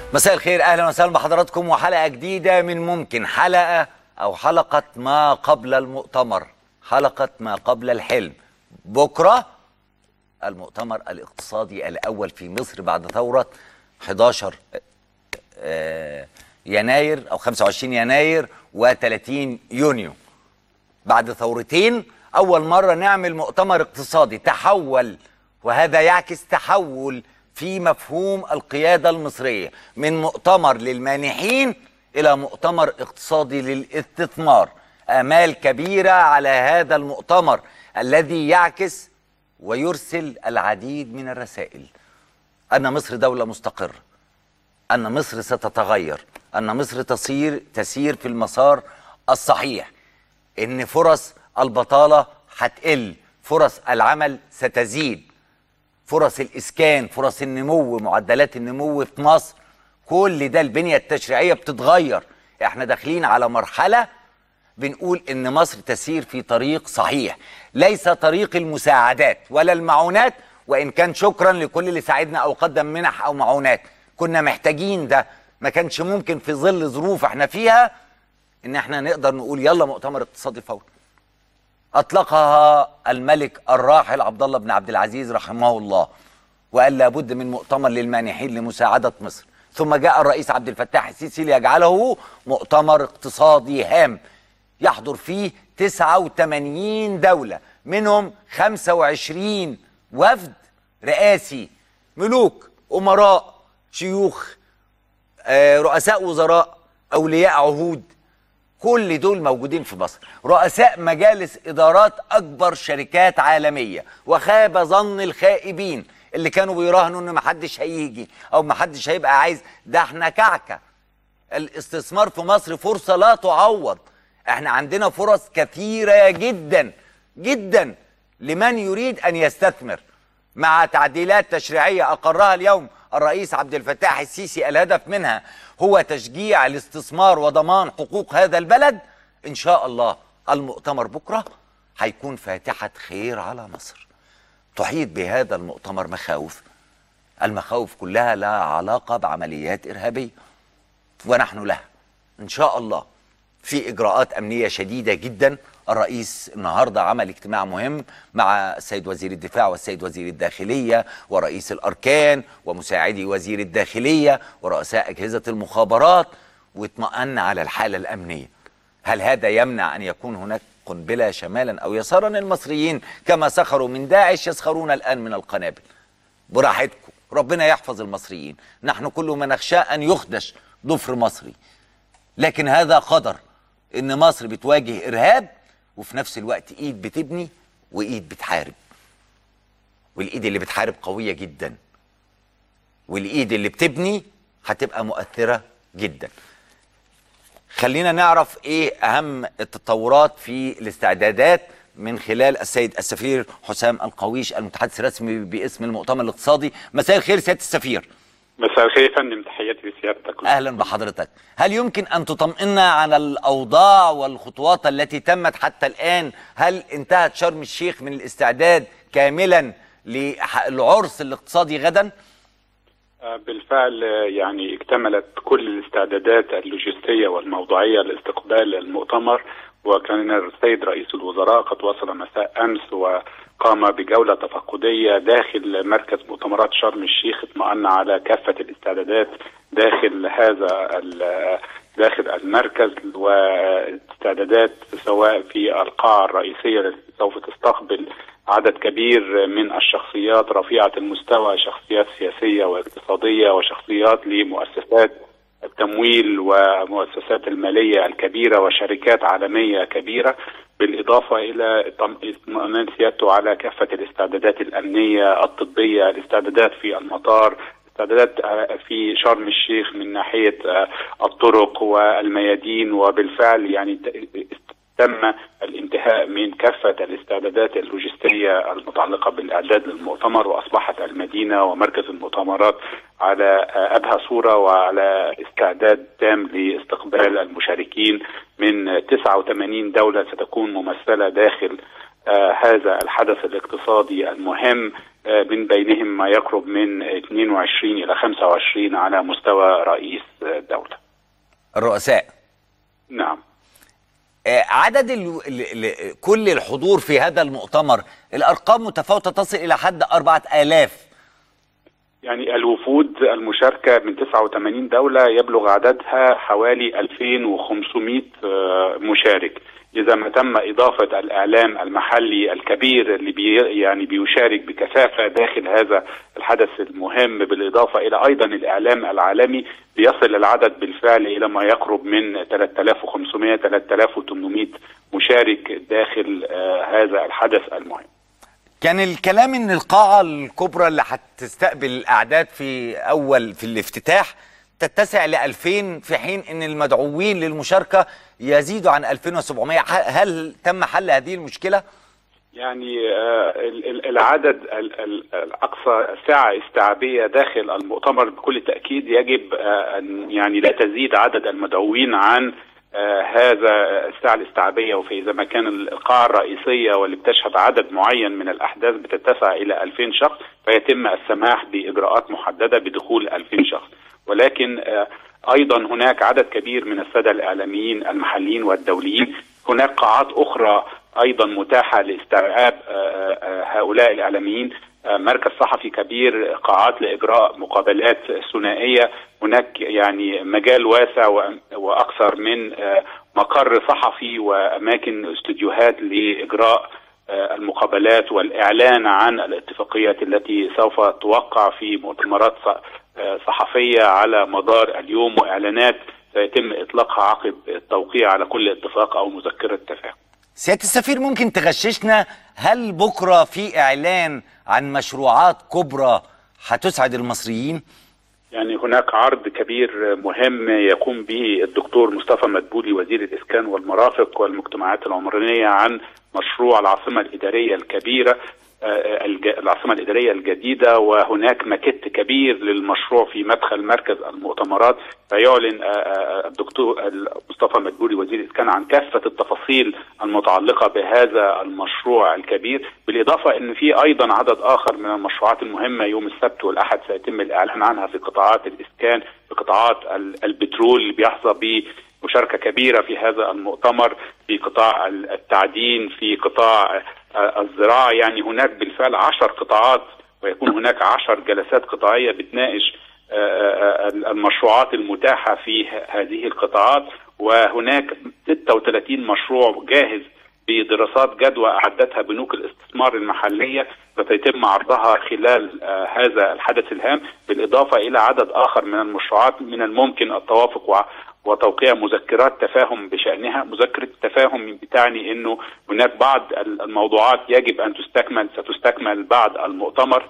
مساء الخير اهلا وسهلا بحضراتكم وحلقه جديده من ممكن حلقه او حلقه ما قبل المؤتمر حلقه ما قبل الحلم بكره المؤتمر الاقتصادي الاول في مصر بعد ثوره 11 آه، يناير او 25 يناير و30 يونيو بعد ثورتين اول مره نعمل مؤتمر اقتصادي تحول وهذا يعكس تحول في مفهوم القياده المصريه من مؤتمر للمانحين الى مؤتمر اقتصادي للاستثمار امال كبيره على هذا المؤتمر الذي يعكس ويرسل العديد من الرسائل ان مصر دوله مستقره ان مصر ستتغير ان مصر تصير تسير في المسار الصحيح ان فرص البطاله هتقل فرص العمل ستزيد فرص الاسكان فرص النمو معدلات النمو في مصر كل ده البنيه التشريعيه بتتغير احنا داخلين على مرحله بنقول ان مصر تسير في طريق صحيح ليس طريق المساعدات ولا المعونات وان كان شكرا لكل اللي ساعدنا او قدم منح او معونات كنا محتاجين ده ما كانش ممكن في ظل ظروف احنا فيها ان احنا نقدر نقول يلا مؤتمر اقتصادي فوري اطلقها الملك الراحل عبد الله بن عبد العزيز رحمه الله وقال لابد من مؤتمر للمانحين لمساعده مصر ثم جاء الرئيس عبد الفتاح السيسي ليجعله مؤتمر اقتصادي هام يحضر فيه 89 دولة منهم 25 وفد رئاسي ملوك أمراء شيوخ آه، رؤساء وزراء أولياء عهود كل دول موجودين في مصر رؤساء مجالس إدارات أكبر شركات عالمية وخاب ظن الخائبين اللي كانوا بيراهنوا إن محدش هيجي أو محدش هيبقى عايز ده احنا كعكة الاستثمار في مصر فرصة لا تعوض احنا عندنا فرص كثيرة جدا جدا لمن يريد أن يستثمر مع تعديلات تشريعية أقرها اليوم الرئيس عبد الفتاح السيسي الهدف منها هو تشجيع الاستثمار وضمان حقوق هذا البلد إن شاء الله المؤتمر بكرة هيكون فاتحة خير على مصر تحيط بهذا المؤتمر مخاوف المخاوف كلها لها علاقة بعمليات إرهابية ونحن لها إن شاء الله في إجراءات أمنية شديدة جدا الرئيس النهاردة عمل اجتماع مهم مع السيد وزير الدفاع والسيد وزير الداخلية ورئيس الأركان ومساعدي وزير الداخلية ورؤساء أجهزة المخابرات واطمأن على الحالة الأمنية هل هذا يمنع أن يكون هناك قنبلة شمالا أو يسارا المصريين كما سخروا من داعش يسخرون الآن من القنابل براحتكم ربنا يحفظ المصريين نحن كل ما نخشى أن يخدش ضفر مصري لكن هذا قدر ان مصر بتواجه ارهاب وفي نفس الوقت ايد بتبني وايد بتحارب والايد اللي بتحارب قويه جدا والايد اللي بتبني هتبقى مؤثره جدا خلينا نعرف ايه اهم التطورات في الاستعدادات من خلال السيد السفير حسام القويش المتحدث الرسمي باسم المؤتمر الاقتصادي مساء الخير سياده السفير مساء الخير يا فندم تحياتي لسيادتك اهلا بحضرتك هل يمكن ان تطمئنا على الاوضاع والخطوات التي تمت حتى الان هل انتهت شرم الشيخ من الاستعداد كاملا للعرس الاقتصادي غدا آه، بالفعل آه، يعني اكتملت كل الاستعدادات اللوجستية والموضوعية لاستقبال المؤتمر وكان السيد رئيس الوزراء قد وصل مساء أمس وقام بجولة تفقدية داخل مركز مؤتمرات شرم الشيخ اطمأن على كافة الاستعدادات داخل هذا ال- داخل المركز واستعدادات سواء في القاعة الرئيسية التي سوف تستقبل عدد كبير من الشخصيات رفيعة المستوى شخصيات سياسية واقتصادية وشخصيات لمؤسسات التمويل ومؤسسات المالية الكبيرة وشركات عالمية كبيرة بالإضافة إلى طم- اطمئنان سيادته على كافة الاستعدادات الأمنية الطبية الاستعدادات في المطار استعدادات آه، في شرم الشيخ من ناحية آه، الطرق والميادين وبالفعل يعني ت- تم الانتهاء من كافة الاستعدادات اللوجستية المتعلقة بالإعداد للمؤتمر وأصبحت المدينة ومركز المؤتمرات على آه، أبهى صورة وعلى استعداد تام لاستقبال المشاركين من 89 دولة ستكون ممثلة داخل آه هذا الحدث الاقتصادي المهم آه من بينهم ما يقرب من 22 الى 25 على مستوى رئيس الدوله. الرؤساء نعم. آه، عدد ال... ال... ال... كل الحضور في هذا المؤتمر الارقام متفاوته تصل الى حد 4000 يعني الوفود المشاركة من 89 دولة يبلغ عددها حوالي 2500 آه، مشارك إذا ما تم إضافة الإعلام المحلي الكبير اللي بي يعني بيشارك بكثافة داخل هذا الحدث المهم بالإضافة إلى أيضا الإعلام العالمي بيصل العدد بالفعل إلى ما يقرب من 3500 3800 مشارك داخل آه هذا الحدث المهم كان الكلام ان القاعة الكبرى اللي هتستقبل الاعداد في اول في الافتتاح تتسع ل 2000 في حين ان المدعوين للمشاركة يزيدوا عن 2700 ح- هل تم حل هذه المشكلة؟ يعني آه، ال- ال- العدد ال- ال- الأقصى سعة استيعابية داخل المؤتمر بكل تأكيد يجب آه، أن يعني لا تزيد عدد المدعوين عن آه، هذا الساعة الاستيعابية وفإذا ما كان القاعة الرئيسية واللي بتشهد عدد معين من الأحداث بتتسع إلى 2000 شخص فيتم السماح بإجراءات محددة بدخول 2000 شخص ولكن آه، أيضا هناك عدد كبير من السادة الإعلاميين المحليين والدوليين هناك قاعات أخرى أيضا متاحة لاستيعاب آه، آه، هؤلاء الإعلاميين آه، مركز صحفي كبير قاعات لإجراء مقابلات ثنائية هناك يعني مجال واسع و- وأكثر من آه، مقر صحفي وأماكن استوديوهات لإجراء آه، المقابلات والإعلان عن الاتفاقيات التي سوف توقع في مؤتمرات ص- آه، صحفية على مدار اليوم وإعلانات سيتم إطلاقها عقب التوقيع على كل اتفاق أو مذكرة تفاهم سيادة السفير ممكن تغششنا هل بكرة في اعلان عن مشروعات كبرى هتسعد المصريين؟ يعني هناك عرض كبير مهم يقوم به الدكتور مصطفى مدبولي وزير الإسكان والمرافق والمجتمعات العمرانية عن مشروع العاصمة الإدارية الكبيرة آه، الج- العاصمة الإدارية الجديدة وهناك ماكيت كبير للمشروع في مدخل مركز المؤتمرات فيعلن آه، آه، الدكتور مصطفى مدبولي وزير الإسكان عن كافة التفاصيل المتعلقة بهذا المشروع الكبير بالإضافة أن في أيضا عدد آخر من المشروعات المهمة يوم السبت والأحد سيتم الإعلان عنها في قطاعات الإسكان في قطاعات ال- البترول اللي بيحظى به مشاركة كبيرة في هذا المؤتمر في قطاع ال- التعدين في قطاع آه، الزراعة يعني هناك بالفعل عشر قطاعات ويكون هناك عشر جلسات قطاعية بتناقش آه، آه، آه، المشروعات المتاحة في ه- هذه القطاعات وهناك 36 مشروع جاهز بدراسات جدوى أعدتها بنوك الاستثمار المحلية ستتم عرضها خلال آه، هذا الحدث الهام بالإضافة إلى عدد آخر من المشروعات من الممكن التوافق وع- وتوقيع مذكرات تفاهم بشأنها مذكرة التفاهم بتعني أنه هناك بعض الموضوعات يجب أن تستكمل ستستكمل بعد المؤتمر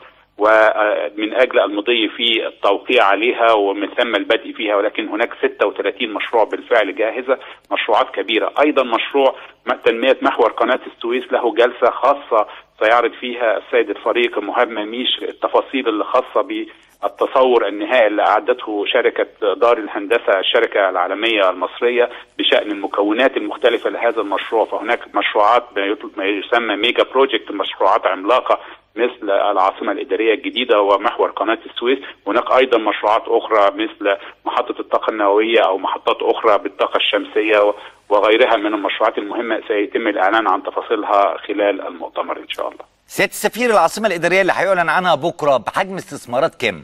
ومن اجل المضي في التوقيع عليها ومن ثم البدء فيها ولكن هناك 36 مشروع بالفعل جاهزه مشروعات كبيره ايضا مشروع م- تنميه محور قناه السويس له جلسه خاصه سيعرض فيها السيد الفريق مهاب مميش التفاصيل اللي خاصه بالتصور النهائي اللي اعدته شركه دار الهندسه الشركه العالميه المصريه بشان المكونات المختلفه لهذا المشروع فهناك مشروعات ما يطل- ما يسمى ميجا بروجكت مشروعات عملاقه مثل العاصمة الإدارية الجديدة ومحور قناة السويس هناك أيضا مشروعات أخرى مثل محطة الطاقة النووية أو محطات أخرى بالطاقة الشمسية و- وغيرها من المشروعات المهمة سيتم الإعلان عن تفاصيلها خلال المؤتمر إن شاء الله سيادة السفير العاصمة الإدارية اللي هيعلن عنها بكرة بحجم استثمارات كام؟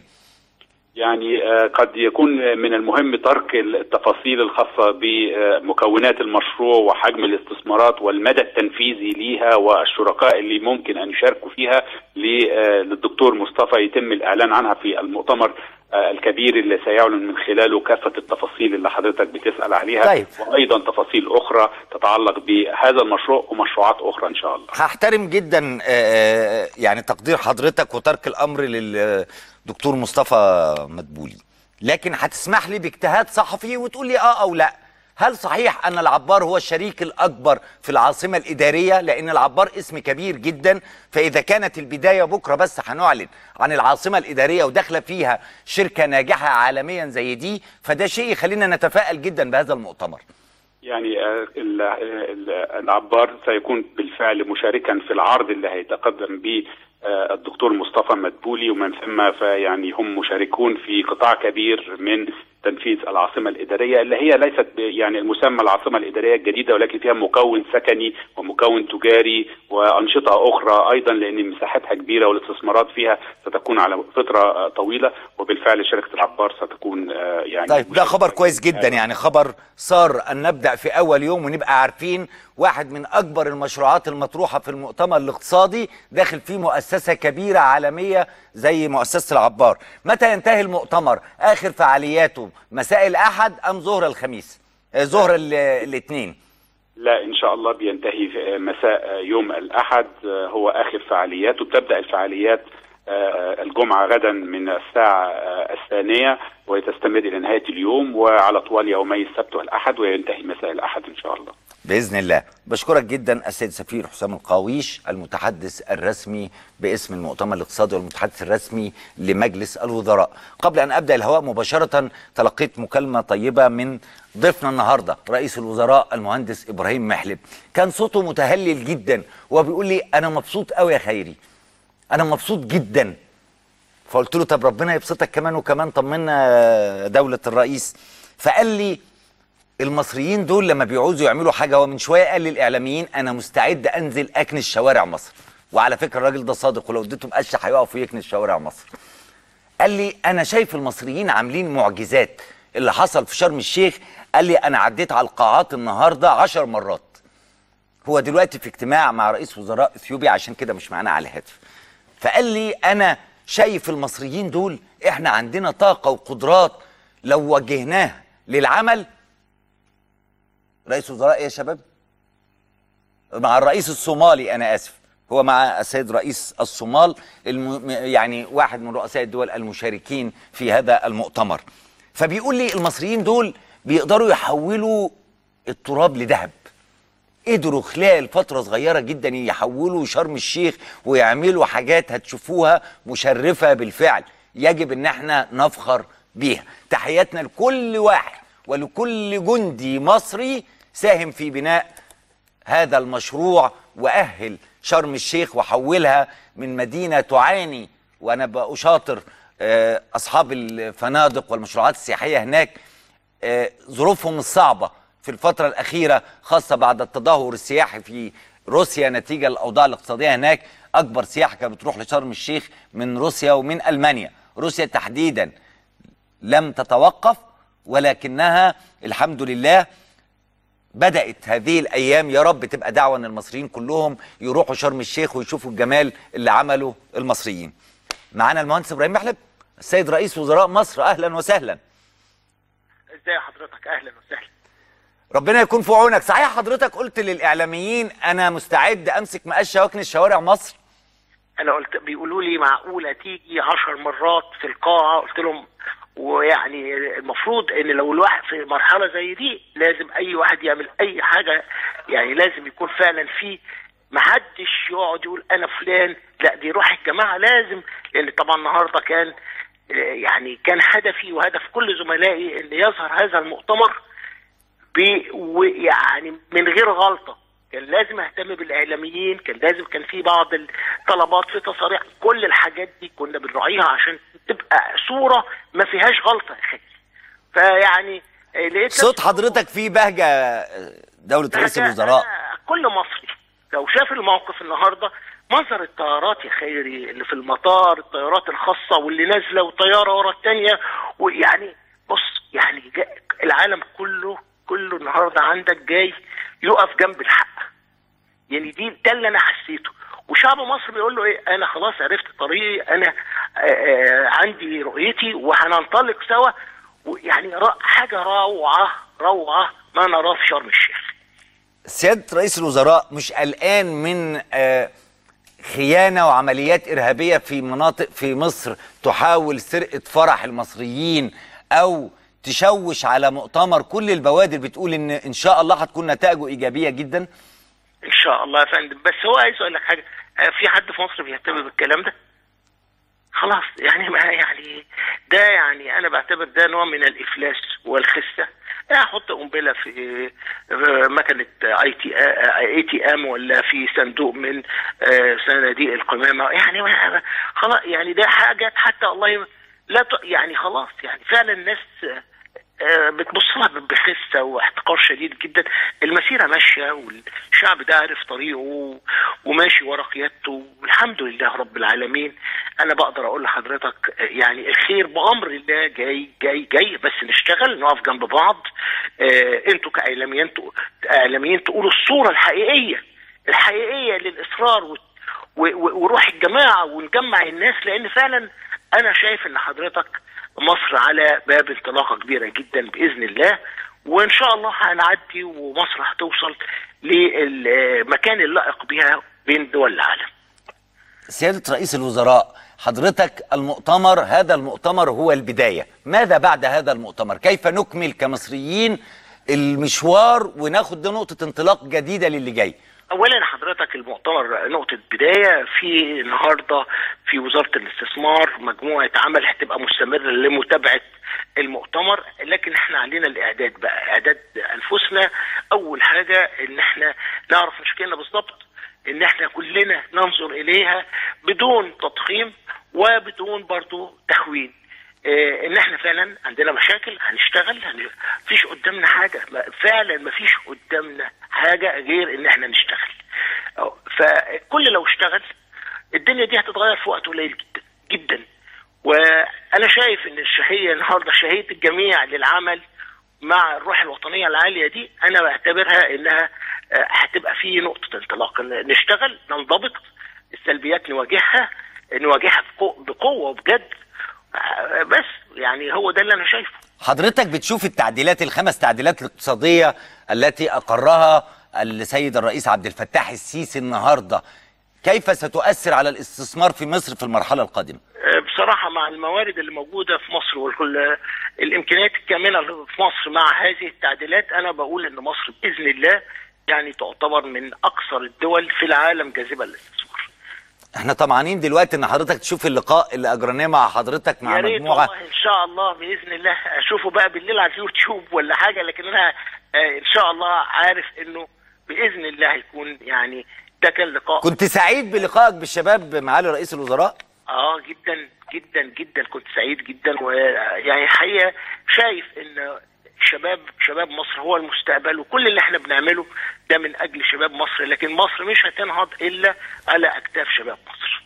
يعني آه، قد يكون من المهم ترك التفاصيل الخاصة بمكونات المشروع وحجم الاستثمارات والمدى التنفيذي ليها والشركاء اللي ممكن أن يشاركوا فيها ل- آه، للدكتور مصطفى يتم الإعلان عنها في المؤتمر آه، الكبير اللي سيعلن من خلاله كافة التفاصيل اللي حضرتك بتسأل عليها طيب. وأيضا تفاصيل أخرى تتعلق بهذا المشروع ومشروعات أخرى إن شاء الله هحترم جدا آه، يعني تقدير حضرتك وترك الأمر للدكتور مصطفى مدبولي لكن هتسمح لي باجتهاد صحفي وتقول لي اه او لا هل صحيح ان العبار هو الشريك الاكبر في العاصمه الاداريه لان العبار اسم كبير جدا فاذا كانت البدايه بكره بس هنعلن عن العاصمه الاداريه وداخله فيها شركه ناجحه عالميا زي دي فده شيء يخلينا نتفائل جدا بهذا المؤتمر يعني آه، ال- ال- العبار سيكون بالفعل مشاركا في العرض اللي هيتقدم به آه، الدكتور مصطفى مدبولي ومن ثم فيعني هم مشاركون في قطاع كبير من تنفيذ العاصمه الاداريه اللي هي ليست ب- يعني المسمى العاصمه الاداريه الجديده ولكن فيها مكون سكني ومكون تجاري وانشطه اخرى ايضا لان مساحتها كبيره والاستثمارات فيها ستكون على فتره آه، طويله وبالفعل شركه العبار ستكون آه، يعني طيب ده مشاركة خبر كويس جدا أيوة. يعني خبر صار ان نبدا في اول يوم ونبقى عارفين واحد من اكبر المشروعات المطروحه في المؤتمر الاقتصادي داخل فيه مؤسسه كبيره عالميه زي مؤسسه العبار متى ينتهي المؤتمر اخر فعالياته مساء الاحد ام ظهر الخميس آه، ظهر ال- الاثنين لا ان شاء الله بينتهي في مساء يوم الاحد آه، هو اخر فعاليات وبتبدا الفعاليات آه، الجمعه غدا من الساعه آه، الثانيه وتستمر الى نهايه اليوم وعلى طوال يومي السبت والاحد وينتهي مساء الاحد ان شاء الله باذن الله بشكرك جدا السيد سفير حسام القاويش المتحدث الرسمي باسم المؤتمر الاقتصادي والمتحدث الرسمي لمجلس الوزراء قبل ان ابدا الهواء مباشره تلقيت مكالمه طيبه من ضيفنا النهارده رئيس الوزراء المهندس ابراهيم محلب كان صوته متهلل جدا وبيقول لي انا مبسوط قوي يا خيري انا مبسوط جدا فقلت له طب ربنا يبسطك كمان وكمان طمنا دولة الرئيس فقال لي المصريين دول لما بيعوزوا يعملوا حاجة هو من شوية قال للإعلاميين أنا مستعد أنزل أكنس شوارع مصر وعلى فكرة الراجل ده صادق ولو اديتهم قش هيقفوا يكنس شوارع مصر قال لي أنا شايف المصريين عاملين معجزات اللي حصل في شرم الشيخ قال لي أنا عديت على القاعات النهاردة عشر مرات هو دلوقتي في اجتماع مع رئيس وزراء اثيوبيا عشان كده مش معانا على الهاتف فقال لي انا شايف المصريين دول احنا عندنا طاقه وقدرات لو وجهناها للعمل رئيس وزراء ايه يا شباب مع الرئيس الصومالي انا اسف هو مع السيد رئيس الصومال الم... يعني واحد من رؤساء الدول المشاركين في هذا المؤتمر فبيقول لي المصريين دول بيقدروا يحولوا التراب لذهب قدروا خلال فترة صغيرة جدا يحولوا شرم الشيخ ويعملوا حاجات هتشوفوها مشرفة بالفعل يجب ان احنا نفخر بيها تحياتنا لكل واحد ولكل جندي مصري ساهم في بناء هذا المشروع وأهل شرم الشيخ وحولها من مدينة تعاني وأنا بأشاطر آه، أصحاب الفنادق والمشروعات السياحية هناك آه، ظروفهم الصعبة في الفترة الأخيرة خاصة بعد التدهور السياحي في روسيا نتيجة الأوضاع الاقتصادية هناك أكبر سياحة كانت بتروح لشرم الشيخ من روسيا ومن ألمانيا روسيا تحديدا لم تتوقف ولكنها الحمد لله بدأت هذه الأيام يا رب تبقى دعوة أن المصريين كلهم يروحوا شرم الشيخ ويشوفوا الجمال اللي عمله المصريين معانا المهندس إبراهيم محلب السيد رئيس وزراء مصر أهلا وسهلا ازاي حضرتك اهلا وسهلا ربنا يكون في عونك صحيح حضرتك قلت للإعلاميين أنا مستعد أمسك مقشة وأكنس شوارع مصر انا قلت بيقولوا لي معقوله تيجي عشر مرات في القاعه قلت لهم ويعني المفروض ان لو الواحد في مرحله زي دي لازم اي واحد يعمل اي حاجه يعني لازم يكون فعلا في محدش يقعد يقول انا فلان لا دي روح الجماعه لازم لان طبعا النهارده كان آه، يعني كان هدفي وهدف كل زملائي ان يظهر هذا المؤتمر ب- ويعني من غير غلطه كان لازم اهتم بالاعلاميين كان لازم كان في بعض الطلبات في تصاريح كل الحاجات دي كنا بنراعيها عشان تبقى صوره ما فيهاش غلطه يا اخي فيعني آه، لقيت صوت نفسي- حضرتك فيه بهجة آه، دولة رئيس حاجة- الوزراء أنا كل مصري لو شاف الموقف النهارده منظر الطيارات يا خيري اللي في المطار الطيارات الخاصه واللي نازله وطياره ورا الثانيه ويعني بص يعني جا- العالم كله كله النهارده عندك جاي يقف جنب الحق يعني دي ده اللي انا حسيته وشعب مصر بيقول له ايه انا خلاص عرفت طريقي انا آه، آه، عندي رؤيتي وهننطلق سوا ويعني را- حاجه روعه روعه ما نراه في شرم الشيخ سيادة رئيس الوزراء مش قلقان من آه، خيانة وعمليات إرهابية في مناطق في مصر تحاول سرقة فرح المصريين أو تشوش على مؤتمر كل البوادر بتقول إن إن شاء الله هتكون نتائجه إيجابية جدا ان شاء الله يا فندم بس هو عايز اقول لك حاجه آه، في حد في مصر بيهتم بالكلام ده خلاص يعني ما يعني ده يعني انا بعتبر ده نوع من الافلاس والخسه يعني احط قنبله في في مكنه اي تي اي تي ام ولا في صندوق من آه، صناديق القمامه يعني ما- خلاص يعني ده حاجه حتى الله لا ت- يعني خلاص يعني فعلا الناس آه، بتبص لها بخسه واحتقار شديد جدا المسيره ماشيه والشعب ده عارف طريقه وماشي ورا قيادته والحمد لله رب العالمين انا بقدر اقول لحضرتك آه، يعني الخير بامر الله جاي جاي جاي بس نشتغل نقف جنب بعض آه، انتوا كاعلاميين تق- اعلاميين تقولوا الصوره الحقيقيه الحقيقيه للاصرار و- و- وروح الجماعه ونجمع الناس لان فعلا انا شايف ان حضرتك مصر على باب انطلاقه كبيره جدا باذن الله وان شاء الله هنعدي ومصر هتوصل للمكان اللائق بها بين دول العالم. سيادة رئيس الوزراء حضرتك المؤتمر هذا المؤتمر هو البداية ماذا بعد هذا المؤتمر كيف نكمل كمصريين المشوار وناخد نقطة انطلاق جديدة للي جاي اولا حضرتك المؤتمر نقطه بدايه في النهارده في وزاره الاستثمار مجموعه عمل هتبقى مستمره لمتابعه المؤتمر لكن احنا علينا الاعداد بقى اعداد انفسنا اول حاجه ان احنا نعرف مشكلتنا بالظبط ان احنا كلنا ننظر اليها بدون تضخيم وبدون برضو تهوين آه، ان احنا فعلا عندنا مشاكل هنشتغل هن... فيش قدامنا حاجه ما- فعلا ما فيش قدامنا حاجه غير ان احنا نشتغل أو- فكل لو اشتغل الدنيا دي هتتغير في وقت قليل جدا جدا وانا شايف ان الشهيه النهارده شهيه الجميع للعمل مع الروح الوطنيه العاليه دي انا بعتبرها انها آه، هتبقى في نقطه انطلاق إن نشتغل ننضبط السلبيات نواجهها نواجهها بقو- بقوه وبجد آه، بس يعني هو ده اللي انا شايفه حضرتك بتشوف التعديلات الخمس تعديلات الاقتصادية التي أقرها السيد الرئيس عبد الفتاح السيسي النهاردة كيف ستؤثر على الاستثمار في مصر في المرحلة القادمة آه، بصراحة مع الموارد اللي موجودة في مصر وكل الإمكانيات الكاملة اللي في مصر مع هذه التعديلات أنا بقول إن مصر بإذن الله يعني تعتبر من أكثر الدول في العالم جاذبة للاستثمار. احنا طمعانين دلوقتي ان حضرتك تشوف اللقاء اللي اجرناه مع حضرتك مع يا ريت مجموعة والله إن شاء الله بإذن الله أشوفه بقى بالليل على اليوتيوب ولا حاجة لكن أنا آه، إن شاء الله عارف إنه بإذن الله هيكون يعني ده كان لقاء كنت سعيد بلقائك بالشباب معالي رئيس الوزراء اه جدا جدا جدا كنت سعيد جدا ويعني الحقيقه شايف ان شباب شباب مصر هو المستقبل وكل اللي احنا بنعمله ده من اجل شباب مصر لكن مصر مش هتنهض الا على اكتاف شباب مصر.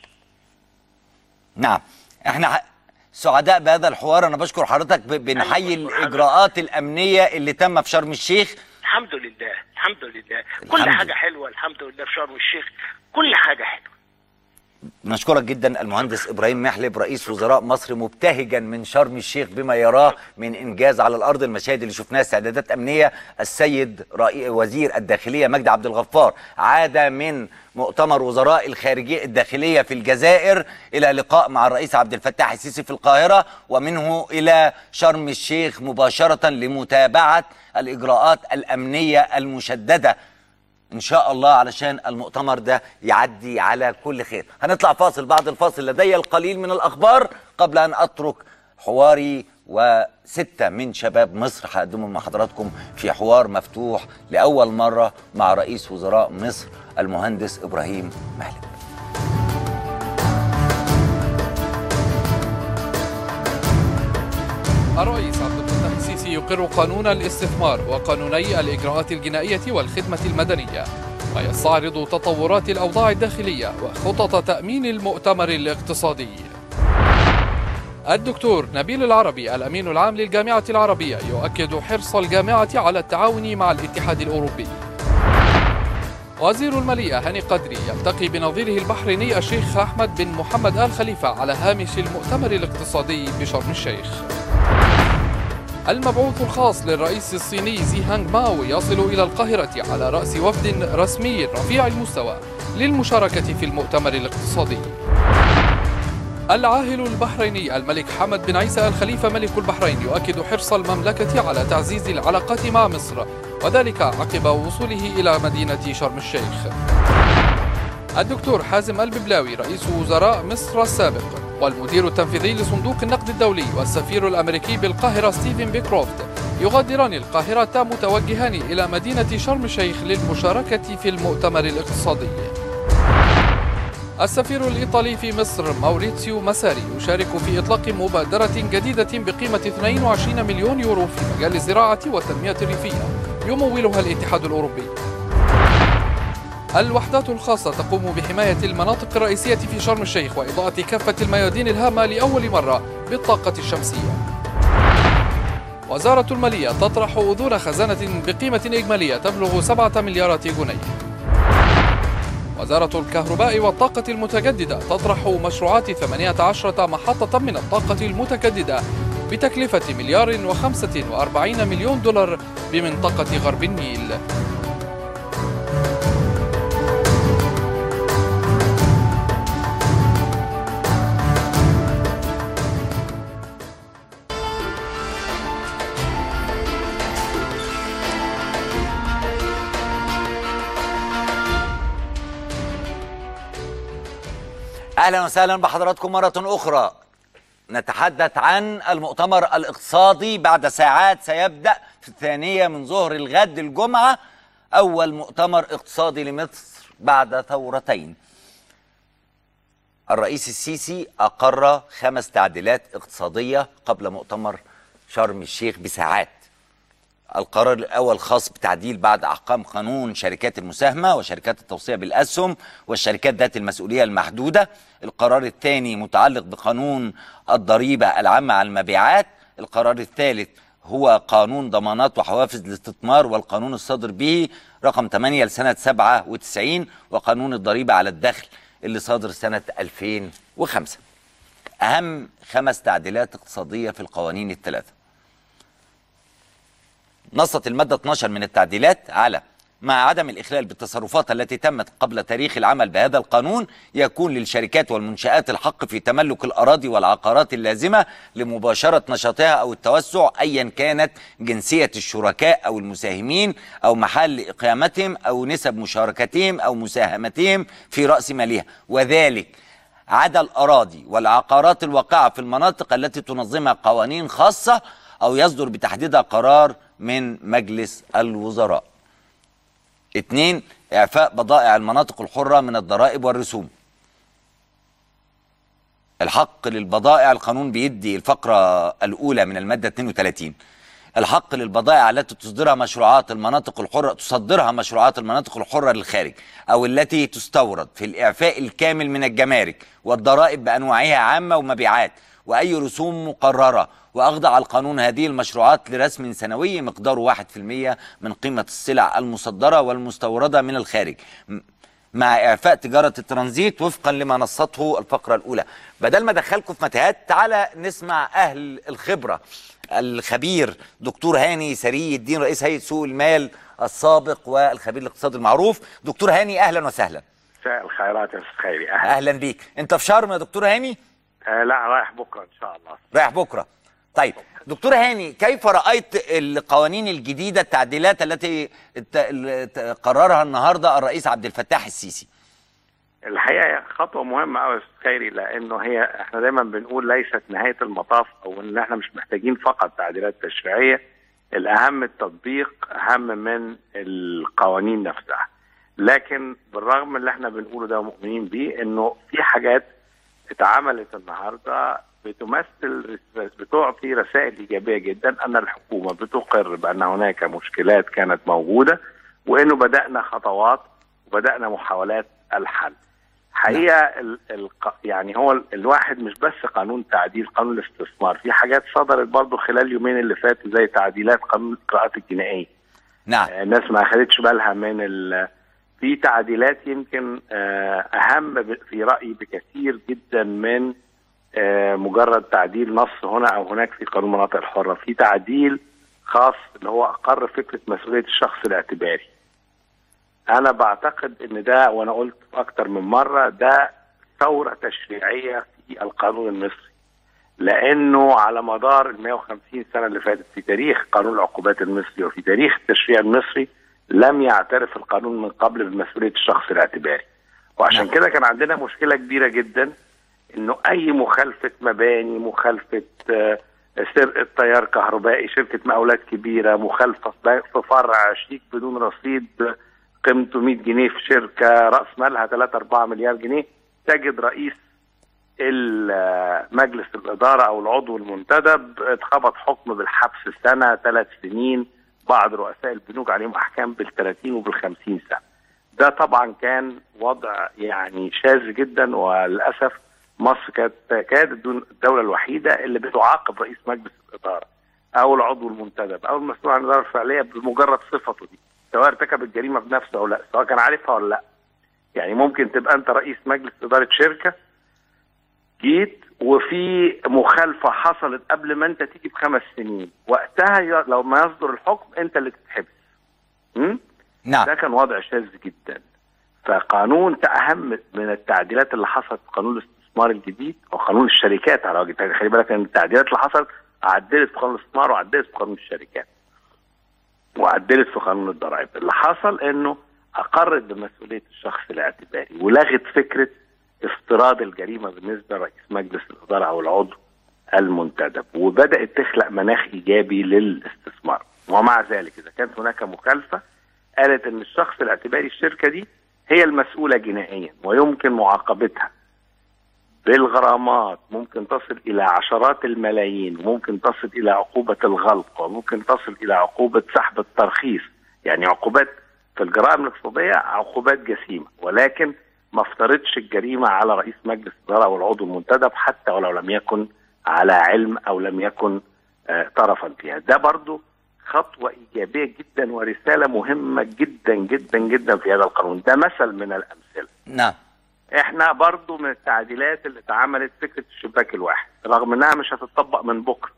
نعم احنا ح- سعداء بهذا الحوار انا بشكر حضرتك ب- بنحيي أنا بشكر الاجراءات الامنيه اللي تم في شرم الشيخ الحمد لله الحمد لله كل الحمد حاجه لله. حلوه الحمد لله في شرم الشيخ كل حاجه حلوه. نشكرك جدا المهندس ابراهيم محلب رئيس وزراء مصر مبتهجا من شرم الشيخ بما يراه من انجاز على الارض المشاهد اللي شفناها استعدادات امنيه السيد رئي- وزير الداخليه مجدي عبد الغفار عاد من مؤتمر وزراء الخارجيه الداخليه في الجزائر الى لقاء مع الرئيس عبد الفتاح السيسي في القاهره ومنه الى شرم الشيخ مباشره لمتابعه الاجراءات الامنيه المشدده ان شاء الله علشان المؤتمر ده يعدي على كل خير هنطلع فاصل بعد الفاصل لدي القليل من الاخبار قبل ان اترك حواري وستة من شباب مصر هقدمهم مع حضراتكم في حوار مفتوح لأول مرة مع رئيس وزراء مصر المهندس إبراهيم محلب الرئيس عبد الفتاح السيسي يقر قانون الاستثمار وقانوني الإجراءات الجنائية والخدمة المدنية ويستعرض تطورات الأوضاع الداخلية وخطط تأمين المؤتمر الاقتصادي الدكتور نبيل العربي الأمين العام للجامعة العربية يؤكد حرص الجامعة على التعاون مع الاتحاد الأوروبي وزير المالية هاني قدري يلتقي بنظيره البحريني الشيخ أحمد بن محمد آل خليفة على هامش المؤتمر الاقتصادي بشرم الشيخ المبعوث الخاص للرئيس الصيني زي هانغ ماو يصل إلى القاهرة على رأس وفد رسمي رفيع المستوى للمشاركة في المؤتمر الاقتصادي العاهل البحريني الملك حمد بن عيسى الخليفة ملك البحرين يؤكد حرص المملكة على تعزيز العلاقات مع مصر وذلك عقب وصوله إلى مدينة شرم الشيخ الدكتور حازم الببلاوي رئيس وزراء مصر السابق والمدير التنفيذي لصندوق النقد الدولي والسفير الأمريكي بالقاهرة ستيفن بيكروفت يغادران القاهرة متوجهان إلى مدينة شرم الشيخ للمشاركة في المؤتمر الاقتصادي السفير الإيطالي في مصر ماوريتسيو ماساري يشارك في إطلاق مبادرة جديدة بقيمة 22 مليون يورو في مجال الزراعة والتنمية الريفية يمولها الاتحاد الأوروبي الوحدات الخاصة تقوم بحماية المناطق الرئيسية في شرم الشيخ وإضاءة كافة الميادين الهامة لأول مرة بالطاقة الشمسية وزارة المالية تطرح أذون خزانة بقيمة إجمالية تبلغ 7 مليارات جنيه وزارة الكهرباء والطاقة المتجددة تطرح مشروعات 18 محطة من الطاقة المتجددة بتكلفة مليار وخمسة وأربعين مليون دولار بمنطقة غرب النيل اهلا وسهلا بحضراتكم مره اخرى نتحدث عن المؤتمر الاقتصادي بعد ساعات سيبدا في الثانيه من ظهر الغد الجمعه اول مؤتمر اقتصادي لمصر بعد ثورتين الرئيس السيسي اقر خمس تعديلات اقتصاديه قبل مؤتمر شرم الشيخ بساعات القرار الأول خاص بتعديل بعد أحكام قانون شركات المساهمة وشركات التوصية بالأسهم والشركات ذات المسؤولية المحدودة القرار الثاني متعلق بقانون الضريبة العامة على المبيعات القرار الثالث هو قانون ضمانات وحوافز الاستثمار والقانون الصادر به رقم 8 لسنة 97 وقانون الضريبة على الدخل اللي صادر سنة 2005 أهم خمس تعديلات اقتصادية في القوانين الثلاثة نصت المادة 12 من التعديلات على مع عدم الإخلال بالتصرفات التي تمت قبل تاريخ العمل بهذا القانون يكون للشركات والمنشآت الحق في تملك الأراضي والعقارات اللازمة لمباشرة نشاطها أو التوسع أيا كانت جنسية الشركاء أو المساهمين أو محل إقامتهم أو نسب مشاركتهم أو مساهمتهم في رأس مالها وذلك عدا الأراضي والعقارات الواقعة في المناطق التي تنظمها قوانين خاصة أو يصدر بتحديدها قرار من مجلس الوزراء اتنين إعفاء بضائع المناطق الحرة من الضرائب والرسوم الحق للبضائع القانون بيدي الفقرة الأولى من المادة 32 الحق للبضائع التي تصدرها مشروعات المناطق الحرة تصدرها مشروعات المناطق الحرة للخارج أو التي تستورد في الإعفاء الكامل من الجمارك والضرائب بأنواعها عامة ومبيعات وأي رسوم مقررة وأخضع القانون هذه المشروعات لرسم سنوي مقداره 1% من قيمة السلع المصدرة والمستوردة من الخارج مع إعفاء تجارة الترانزيت وفقا لما نصته الفقرة الأولى بدل ما أدخلكم في متاهات تعالى نسمع أهل الخبرة الخبير دكتور هاني سري الدين رئيس هيئة سوق المال السابق والخبير الاقتصادي المعروف دكتور هاني أهلا وسهلا مساء الخيرات يا استاذ خيري اهلا أهلا بيك أنت في شرم يا دكتور هاني آه لا رايح بكره ان شاء الله رايح بكرة طيب دكتور هاني كيف رأيت القوانين الجديدة التعديلات التي ات- ال- قررها النهاردة الرئيس عبد الفتاح السيسي الحقيقه هي خطوه مهمه قوي يا استاذ خيري لانه هي احنا دايما بنقول ليست نهايه المطاف او ان احنا مش محتاجين فقط تعديلات تشريعيه الاهم التطبيق اهم من القوانين نفسها لكن بالرغم من اللي احنا بنقوله ده ومؤمنين بيه انه في حاجات اتعملت النهارده بتمثل بتعطي رسائل ايجابيه جدا ان الحكومه بتقر بان هناك مشكلات كانت موجوده وانه بدانا خطوات وبدانا محاولات الحل. حقيقه ال ال يعني هو ال- الواحد مش بس قانون تعديل قانون الاستثمار في حاجات صدرت برضه خلال اليومين اللي فاتوا زي تعديلات قانون الاجراءات الجنائيه. نعم الناس ما اخذتش بالها من ال في تعديلات يمكن آه، اهم ب- في رايي بكثير جدا من آه، مجرد تعديل نص هنا او هناك في قانون المناطق الحره في تعديل خاص اللي هو اقر فكره مسؤوليه الشخص الاعتباري انا بعتقد ان ده وانا قلت اكتر من مره ده ثوره تشريعيه في القانون المصري لانه على مدار ال 150 سنه اللي فاتت في تاريخ قانون العقوبات المصري وفي تاريخ التشريع المصري لم يعترف القانون من قبل بمسؤوليه الشخص الاعتباري وعشان نعم. كده كان عندنا مشكله كبيره جدا انه اي مخالفه مباني مخالفه آه، سرقه تيار كهربائي شركه مقاولات كبيره مخالفه في فرع شيك بدون رصيد قيمته 100 جنيه في شركه راس مالها 3 4 مليار جنيه تجد رئيس ال- مجلس الاداره او العضو المنتدب اتخبط حكم بالحبس سنه ثلاث سنين بعض رؤساء البنوك عليهم احكام بال 30 وبال 50 سنه. ده طبعا كان وضع يعني شاذ جدا وللاسف مصر كانت كانت الدون- الدوله الوحيده اللي بتعاقب رئيس مجلس الاداره او العضو المنتدب او المسؤول عن الاداره الفعليه بمجرد صفته دي سواء ارتكب الجريمه بنفسه او لا سواء كان عارفها ولا لا يعني ممكن تبقى انت رئيس مجلس اداره شركه جيت وفي مخالفه حصلت قبل ما انت تيجي بخمس سنين وقتها ي- لو ما يصدر الحكم انت اللي تتحبس م? نعم ده كان وضع شاذ جدا فقانون اهم من التعديلات اللي حصلت في قانون الاستثمار الجديد وقانون الشركات على وجه التحديد خلي بالك ان التعديلات اللي حصلت عدلت في قانون الاستثمار وعدلت في قانون الشركات وعدلت في قانون الضرائب اللي حصل انه اقرت بمسؤوليه الشخص الاعتباري ولغت فكره افتراض الجريمه بالنسبه لرئيس مجلس الاداره او العضو المنتدب وبدات تخلق مناخ ايجابي للاستثمار ومع ذلك اذا كانت هناك مخالفه قالت ان الشخص الاعتباري الشركه دي هي المسؤوله جنائيا ويمكن معاقبتها بالغرامات ممكن تصل الى عشرات الملايين وممكن تصل الى عقوبه الغلق وممكن تصل الى عقوبه سحب الترخيص يعني عقوبات في الجرائم الاقتصاديه عقوبات جسيمه ولكن ما افترضش الجريمه على رئيس مجلس الاداره او العضو المنتدب حتى ولو لم يكن على علم او لم يكن آه، طرفا فيها ده برضو خطوه ايجابيه جدا ورساله مهمه جدا جدا جدا في هذا القانون ده مثل من الامثله نعم احنا برضو من التعديلات اللي اتعملت فكره الشباك الواحد رغم انها مش هتطبق من بكره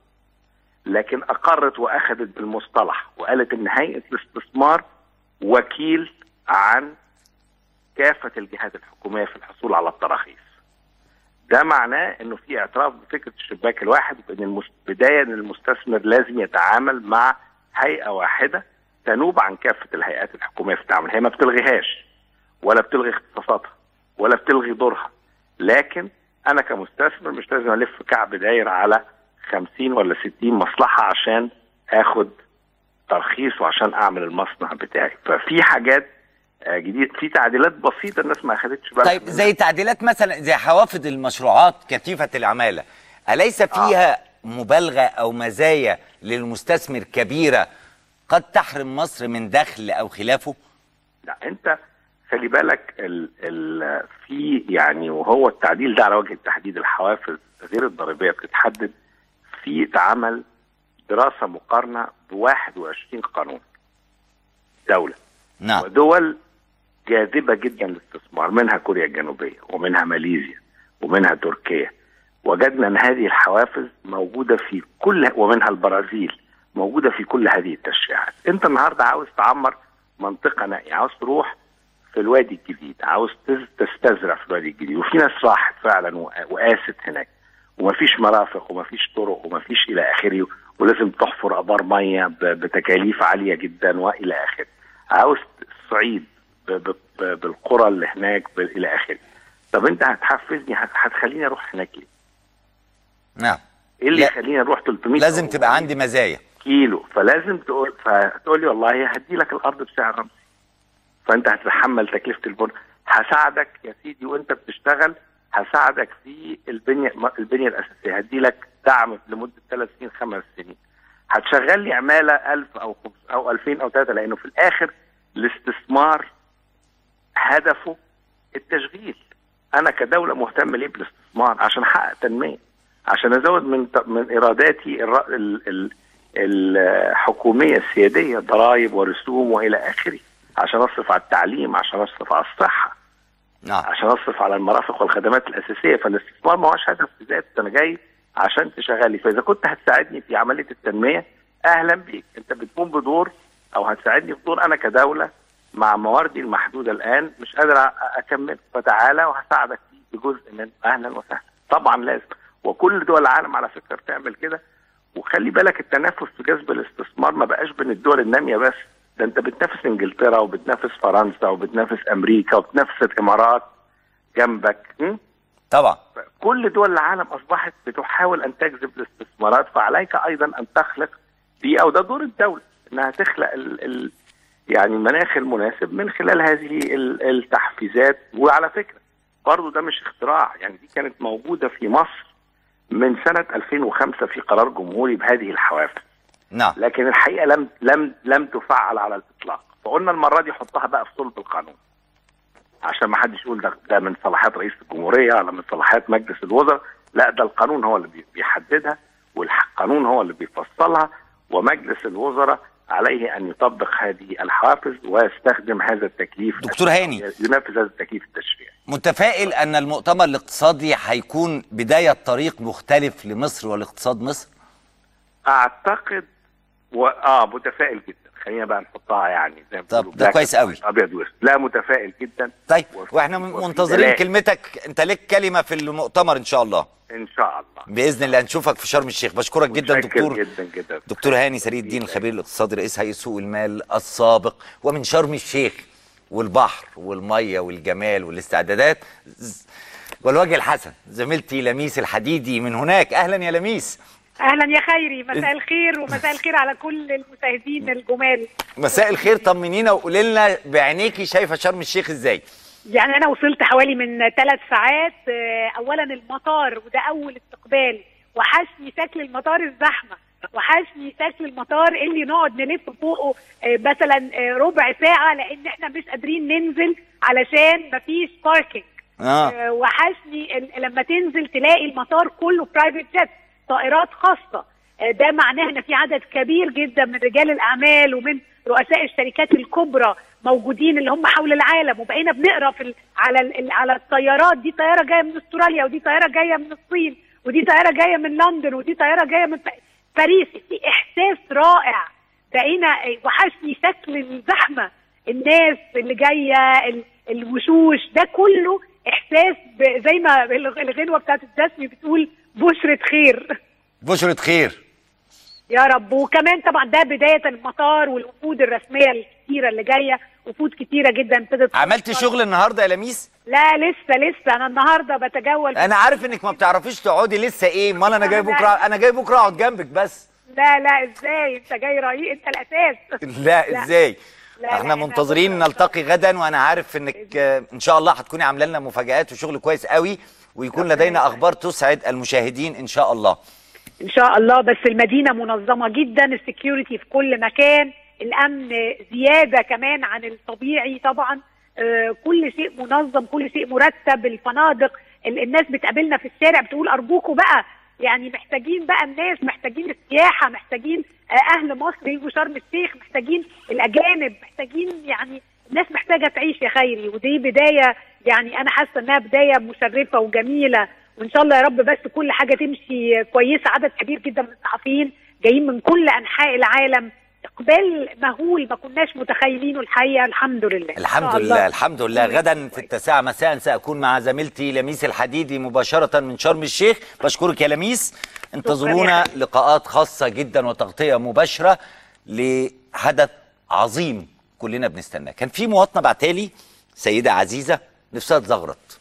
لكن اقرت واخذت بالمصطلح وقالت ان هيئه الاستثمار وكيل عن كافه الجهات الحكوميه في الحصول على التراخيص ده معناه انه في اعتراف بفكره الشباك الواحد وان المس... بدايه ان المستثمر لازم يتعامل مع هيئه واحده تنوب عن كافه الهيئات الحكوميه في التعامل هي ما بتلغيهاش ولا بتلغي اختصاصاتها ولا بتلغي دورها لكن انا كمستثمر مش لازم الف كعب داير على 50 ولا 60 مصلحه عشان اخد ترخيص وعشان اعمل المصنع بتاعي ففي حاجات آه، جديد في تعديلات بسيطه الناس ما اخدتش بالها طيب منها. زي تعديلات مثلا زي حوافز المشروعات كثيفة العمالة أليس فيها مبالغة أو مزايا للمستثمر كبيرة قد تحرم مصر من دخل أو خلافه؟ لا انت خلي بالك ال ال في يعني وهو التعديل ده على وجه التحديد الحوافز غير الضريبيه بتتحدد في اتعمل دراسه مقارنه ب 21 قانون دوله نعم ودول جاذبه جدا للاستثمار منها كوريا الجنوبيه ومنها ماليزيا ومنها تركيا وجدنا ان هذه الحوافز موجوده في كل ومنها البرازيل موجوده في كل هذه التشريعات انت النهارده عاوز تعمر منطقه نائيه عاوز تروح في الوادي الجديد عاوز تز- تستزرع في الوادي الجديد وفي ناس راحت فعلا وق- وقاست هناك ومفيش مرافق ومفيش طرق ومفيش الى اخره ولازم تحفر ابار ميه ب- بتكاليف عاليه جدا والى اخره عاوز الصعيد ب- ب- ب- بالقرى اللي هناك ب- الى اخره طب انت هتحفزني هت- هتخليني اروح هناك ليه؟ نعم ايه اللي لا. يخليني اروح 300 لازم أو تبقى عندي مزايا كيلو فلازم تقول فتقول لي والله هدي لك الارض بسعر رمزي فانت هتتحمل تكلفه البنى هساعدك يا سيدي وانت بتشتغل هساعدك في البنيه البنيه الاساسيه هدي لك دعم لمده ثلاث سنين خمس سنين هتشغل لي عماله 1000 او خمس- او 2000 او 3 لانه في الاخر الاستثمار هدفه التشغيل انا كدوله مهتم ليه بالاستثمار عشان احقق تنميه عشان ازود من من ايراداتي الر- ال- ال- الحكوميه السياديه ضرائب ورسوم والى اخره عشان اصرف على التعليم عشان اصرف على الصحه نعم عشان اصرف على المرافق والخدمات الاساسيه فالاستثمار ما هوش هدف في ذاته انا جاي عشان تشغلي فاذا كنت هتساعدني في عمليه التنميه اهلا بيك انت بتقوم بدور او هتساعدني في دور انا كدوله مع مواردي المحدوده الان مش قادر أ- اكمل فتعالى وهساعدك فيه بجزء من اهلا وسهلا طبعا لازم وكل دول العالم على فكره بتعمل كده وخلي بالك التنافس في جذب الاستثمار ما بقاش بين الدول الناميه بس ده انت بتنافس انجلترا وبتنافس فرنسا وبتنافس امريكا وبتنافس الامارات جنبك م? طبعا كل دول العالم اصبحت بتحاول ان تجذب الاستثمارات فعليك ايضا ان تخلق بيئه وده دور الدوله انها تخلق ال ال يعني المناخ المناسب من خلال هذه ال- التحفيزات وعلى فكره برضه ده مش اختراع يعني دي كانت موجوده في مصر من سنه 2005 في قرار جمهوري بهذه الحوافز نعم لكن الحقيقه لم لم لم تفعل على الاطلاق فقلنا المره دي حطها بقى في صلب القانون عشان ما حدش يقول ده ده من صلاحيات رئيس الجمهوريه ولا من صلاحيات مجلس الوزراء لا ده القانون هو اللي بي- بيحددها والقانون هو اللي بيفصلها ومجلس الوزراء عليه ان يطبق هذه الحوافز ويستخدم هذا التكليف دكتور هاني. ينفذ هذا التكليف التشريعي متفائل ان المؤتمر الاقتصادي هيكون بدايه طريق مختلف لمصر والاقتصاد مصر اعتقد و... اه متفائل جدا خلينا بقى نحطها يعني زي ما طب بيقولوا ده black كويس and قوي. white، ابيض واسود لا متفائل جدا طيب وفي- واحنا وفي منتظرين دلائل. كلمتك انت لك كلمه في المؤتمر ان شاء الله ان شاء الله باذن الله نشوفك في شرم الشيخ بشكرك جدا متشكر دكتور جدا جدا دكتور هاني سري الدين الخبير الاقتصادي رئيس هيئه سوق المال السابق ومن شرم الشيخ والبحر والميه والجمال والاستعدادات ز- والوجه الحسن زميلتي لميس الحديدي من هناك اهلا يا لميس اهلا يا خيري مساء الخير ومساء الخير على كل المشاهدين الجمال مساء الخير طمنينا وقولي لنا بعينيكي شايفه شرم الشيخ ازاي يعني انا وصلت حوالي من ثلاث ساعات آه، اولا المطار وده اول استقبال وحشني شكل المطار الزحمه وحشني شكل المطار اللي نقعد نلف فوقه آه، مثلا آه، ربع ساعه لان احنا مش قادرين ننزل علشان مفيش باركينج اه آه، وحشني ال- لما تنزل تلاقي المطار كله برايفت جيت طائرات خاصه آه، ده معناه ان في عدد كبير جدا من رجال الاعمال ومن رؤساء الشركات الكبرى موجودين اللي هم حول العالم وبقينا بنقرا في ال- على ال- على الطيارات دي طياره جايه من استراليا ودي طياره جايه من الصين ودي طياره جايه من لندن ودي طياره جايه من ب- باريس في احساس رائع بقينا وحشني شكل الزحمه الناس اللي جايه ال- الوشوش ده كله احساس ب- زي ما الغ- الغنوه بتاعت الدسمي بتقول بشرة خير بشرة خير يا رب وكمان طبعا ده بدايه المطار والوفود الرسميه الكتيره اللي جايه وفود كتيره جدا ابتدت عملت شغل النهارده يا لميس لا لسه لسه انا النهارده بتجول انا عارف انك ما بتعرفيش تقعدي لسه ايه امال انا جاي أنا- بكره انا جاي بكره اقعد جنبك بس لا لا ازاي انت جاي رأيي انت الاساس لا ازاي لا، لا، احنا إحنا منتظرين بكرة. نلتقي غدا وانا عارف انك آه، ان شاء الله هتكوني عامله لنا مفاجآت وشغل كويس قوي ويكون لدينا اخبار تسعد المشاهدين ان شاء الله ان شاء الله بس المدينه منظمه جدا السكيورتي في كل مكان الامن زياده كمان عن الطبيعي طبعا آه، كل شيء منظم كل شيء مرتب الفنادق ال- الناس بتقابلنا في الشارع بتقول ارجوكوا بقى يعني محتاجين بقى الناس محتاجين السياحه محتاجين آه، اهل مصر يجوا شرم الشيخ محتاجين الاجانب محتاجين يعني الناس محتاجه تعيش يا خيري ودي بدايه يعني انا حاسه انها بدايه مشرفه وجميله وان شاء الله يا رب بس كل حاجه تمشي كويسه عدد كبير جدا من الصحفيين جايين من كل انحاء العالم اقبال مهول ما كناش متخيلينه الحقيقه الحمد لله الحمد إن شاء لله الله. الحمد لله غدا في التاسعة مساء سأكون مع زميلتي لميس الحديدي مباشرة من شرم الشيخ بشكرك يا لميس انتظرونا شكراً يا لقاءات خاصة جدا وتغطية مباشرة لحدث عظيم كلنا بنستناه كان في مواطنة بعتالي سيدة عزيزة نفسها تزغرط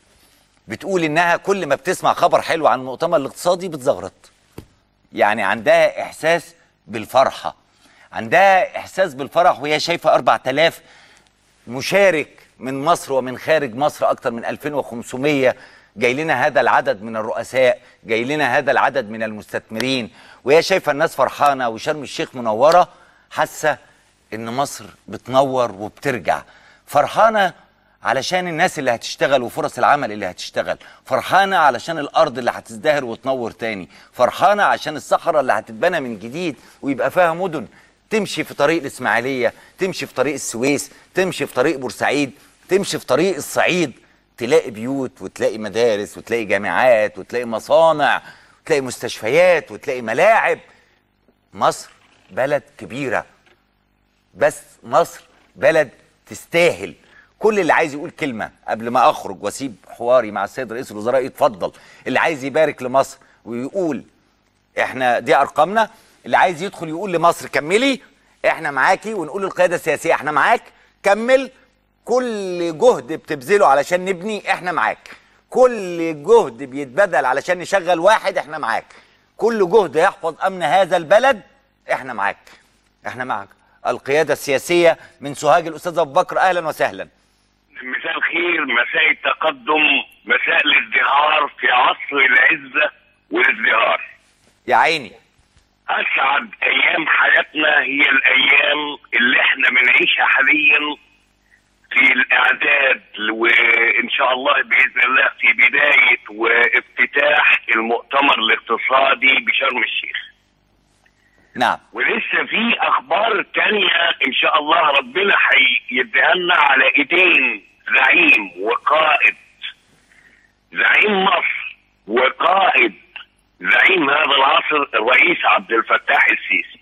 بتقول انها كل ما بتسمع خبر حلو عن المؤتمر الاقتصادي بتزغرط يعني عندها احساس بالفرحه عندها احساس بالفرح وهي شايفه 4000 مشارك من مصر ومن خارج مصر اكثر من 2500 جاي لنا هذا العدد من الرؤساء جاي لنا هذا العدد من المستثمرين وهي شايفه الناس فرحانه وشرم الشيخ منوره حاسه ان مصر بتنور وبترجع فرحانه علشان الناس اللي هتشتغل وفرص العمل اللي هتشتغل فرحانه علشان الارض اللي هتزدهر وتنور تاني فرحانه عشان الصحراء اللي هتتبنى من جديد ويبقى فيها مدن تمشي في طريق الاسماعيليه تمشي في طريق السويس تمشي في طريق بورسعيد تمشي في طريق الصعيد تلاقي بيوت وتلاقي مدارس وتلاقي جامعات وتلاقي مصانع وتلاقي مستشفيات وتلاقي ملاعب مصر بلد كبيره بس مصر بلد تستاهل كل اللي عايز يقول كلمه قبل ما اخرج واسيب حواري مع السيد رئيس الوزراء يتفضل اللي عايز يبارك لمصر ويقول احنا دي ارقامنا اللي عايز يدخل يقول لمصر كملي احنا معاكي ونقول للقياده السياسيه احنا معاك كمل كل جهد بتبذله علشان نبني احنا معاك كل جهد بيتبذل علشان نشغل واحد احنا معاك كل جهد يحفظ امن هذا البلد احنا معاك احنا معاك القياده السياسيه من سوهاج الاستاذ ابو بكر اهلا وسهلا مساء الخير مساء التقدم مساء الازدهار في عصر العزة والازدهار يا عيني أسعد أيام حياتنا هي الأيام اللي احنا بنعيشها حاليا في الإعداد وإن شاء الله بإذن الله في بداية وافتتاح المؤتمر الاقتصادي بشرم الشيخ نعم ولسه في اخبار تانية ان شاء الله ربنا هيديها لنا على ايدين زعيم وقائد زعيم مصر وقائد زعيم هذا العصر الرئيس عبد الفتاح السيسي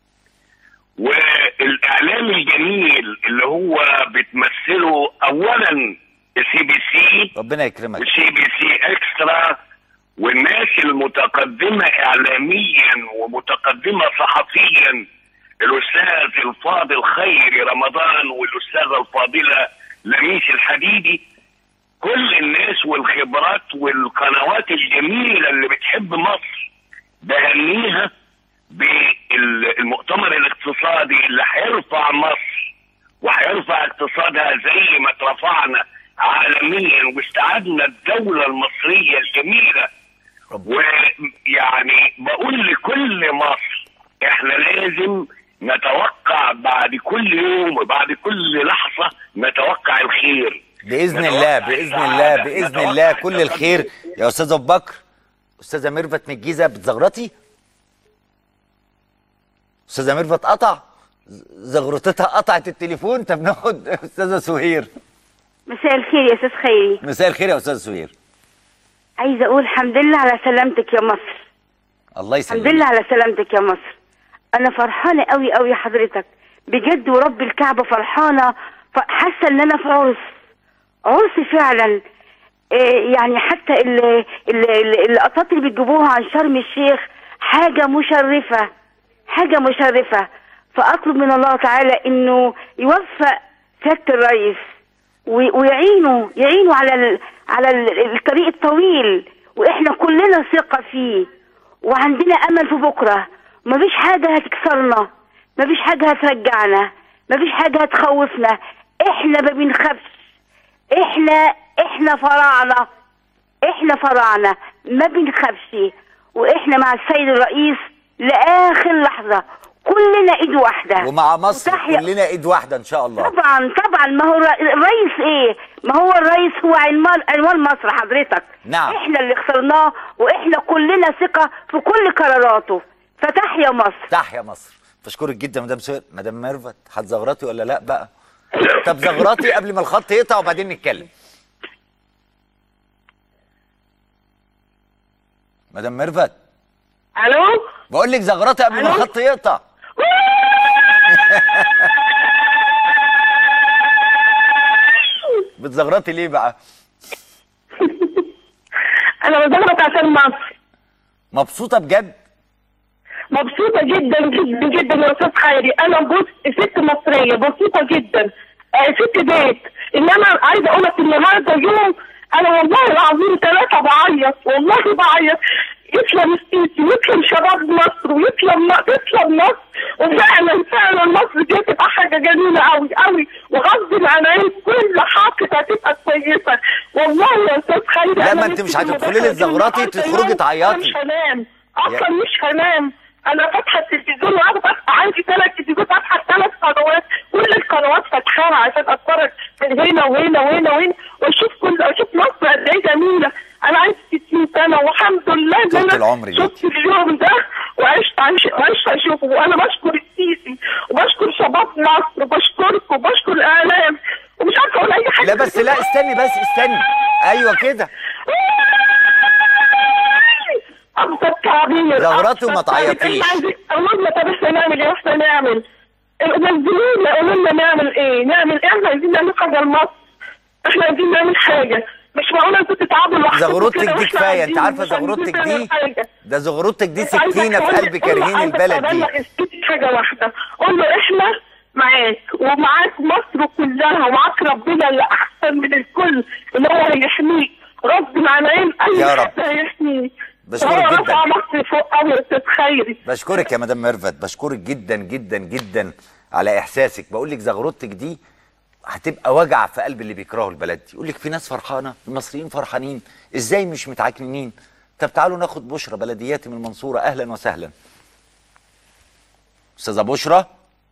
والاعلام الجميل اللي هو بتمثله اولا السي بي سي ربنا يكرمك والسي بي سي اكسترا والناس المتقدمة إعلاميا ومتقدمة صحفيا الأستاذ الفاضل خيري رمضان والأستاذة الفاضلة لميس الحديدي كل الناس والخبرات والقنوات الجميلة اللي بتحب مصر بهنيها بالمؤتمر الاقتصادي اللي هيرفع مصر وهيرفع اقتصادها زي ما اترفعنا عالميا واستعدنا الدولة المصرية الجميلة ويعني بقول لكل مصر احنا لازم نتوقع بعد كل يوم وبعد كل لحظة نتوقع الخير باذن الله باذن الله باذن الله كل الخير يا استاذ ابو بكر استاذه ميرفت من الجيزه بتزغرطي استاذه ميرفت قطع زغرطتها قطعت التليفون طب ناخد استاذه سهير مساء الخير يا استاذ خيري مساء الخير يا استاذه سهير عايزه اقول الحمد لله على سلامتك يا مصر الله الحمد يسلمك لله على سلامتك يا مصر انا فرحانه قوي قوي حضرتك بجد ورب الكعبه فرحانه ف- حاسه ان انا في عرس عرس فعلا إيه يعني حتى ال- ال- ال- اللقطات اللي بتجيبوها عن شرم الشيخ حاجه مشرفه حاجه مشرفه فاطلب من الله تعالى انه يوفق سياده الرئيس و- ويعينوا يعينوا على ال... على ال- الطريق الطويل واحنا كلنا ثقه فيه وعندنا امل في بكره مفيش حاجه هتكسرنا مفيش حاجه هترجعنا مفيش حاجه هتخوفنا احنا ما بنخافش احنا احنا فراعنه احنا فراعنه ما بنخافش واحنا مع السيد الرئيس لاخر لحظه كلنا ايد واحده ومع مصر وتحيا- كلنا ايد واحده ان شاء الله طبعا طبعا ما هو الر- الرئيس ايه ما هو الرئيس هو عنوان عنوان مصر حضرتك نعم. احنا اللي خسرناه واحنا كلنا ثقه في كل قراراته فتحيا مصر تحيا مصر بشكرك جدا مدام سهير مدام ميرفت هتزغرطي ولا لا بقى طب زغرطي قبل ما الخط يقطع وبعدين نتكلم مدام ميرفت الو بقول لك زغرطي قبل ما ألو؟ الخط يقطع بتزغرطي ليه بقى انا بزغرط عشان مصر مبسوطه بجد مبسوطه جدا جدا جدا يا استاذ خيري انا جزء ست مصريه بسيطه جدا آه ست بيت انما عايزه اقول لك النهارده يوم انا والله العظيم ثلاثه بعيط والله بعيط يسلم السيسي ويسلم شباب مصر ويسلم تسلم مصر وفعلا فعلا مصر دي هتبقى حاجه جميله قوي قوي وغصب عن عين كل حاقد هتبقى كويسه والله يا استاذ خيري لا، أنا ما أنت نفسي مش هتدخلي في لي المدرسة تزغرطي، دي تخرجي أنا تعيطي. مش هنام اصلا يا- مش هنام انا فاتحه التلفزيون وقاعده فاتحه عندي ثلاث تلفزيون فاتحه ثلاث قنوات كل القنوات فاتحاها عشان اتفرج من هنا وهنا وهنا وهنا واشوف كل اشوف مصر قد ايه جميله انا عندي 60 سنه والحمد لله ان طولة انا العمر ليكي. شفت اليوم ده وعشت عايش وعشت اشوفه وانا بشكر السيسي وبشكر شباب مصر وبشكركم وبشكر الاعلام ومش عارفه اقول اي حاجه لا بس لا استني بس استني ايوه كده أبسط كعبير زغرطي وما أبسط كعبير. تعيطيش. إحنا عايزين- قولوا لنا طب احنا نعمل ايه احنا نعمل نزلونا قولوا لنا نعمل ايه نعمل ايه احنا عايزين نعمل حاجه لمصر احنا عايزين نعمل حاجه مش معقوله انتوا تتعبوا لوحدكم زغروتك كده دي وإحنا كفايه قاعدين انت عارفه مش عايزين زغروتك نعمل دي حاجة. ده زغروتك دي عايزك سكينه في تقول- قلب قول له كارهين عايزك البلد دي أبلغ الست حاجه واحده قول له احنا معاك ومعاك مصر كلها ومعاك ربنا اللي احسن من الكل اللي هو هيحميك رب العالمين اي يا رب. حد هيحميه بشكرك هو جدا. رفع مصر فوق قوي يا استاذ خيري بشكرك يا مدام ميرفت بشكرك جدا جدا جدا على احساسك بقول لك زغروتك دي هتبقى وجع في قلب اللي بيكرهوا البلد دي يقول لك في ناس فرحانه المصريين فرحانين ازاي مش متعكنين طب تعالوا ناخد بشرى بلدياتي من المنصوره اهلا وسهلا استاذه بشرى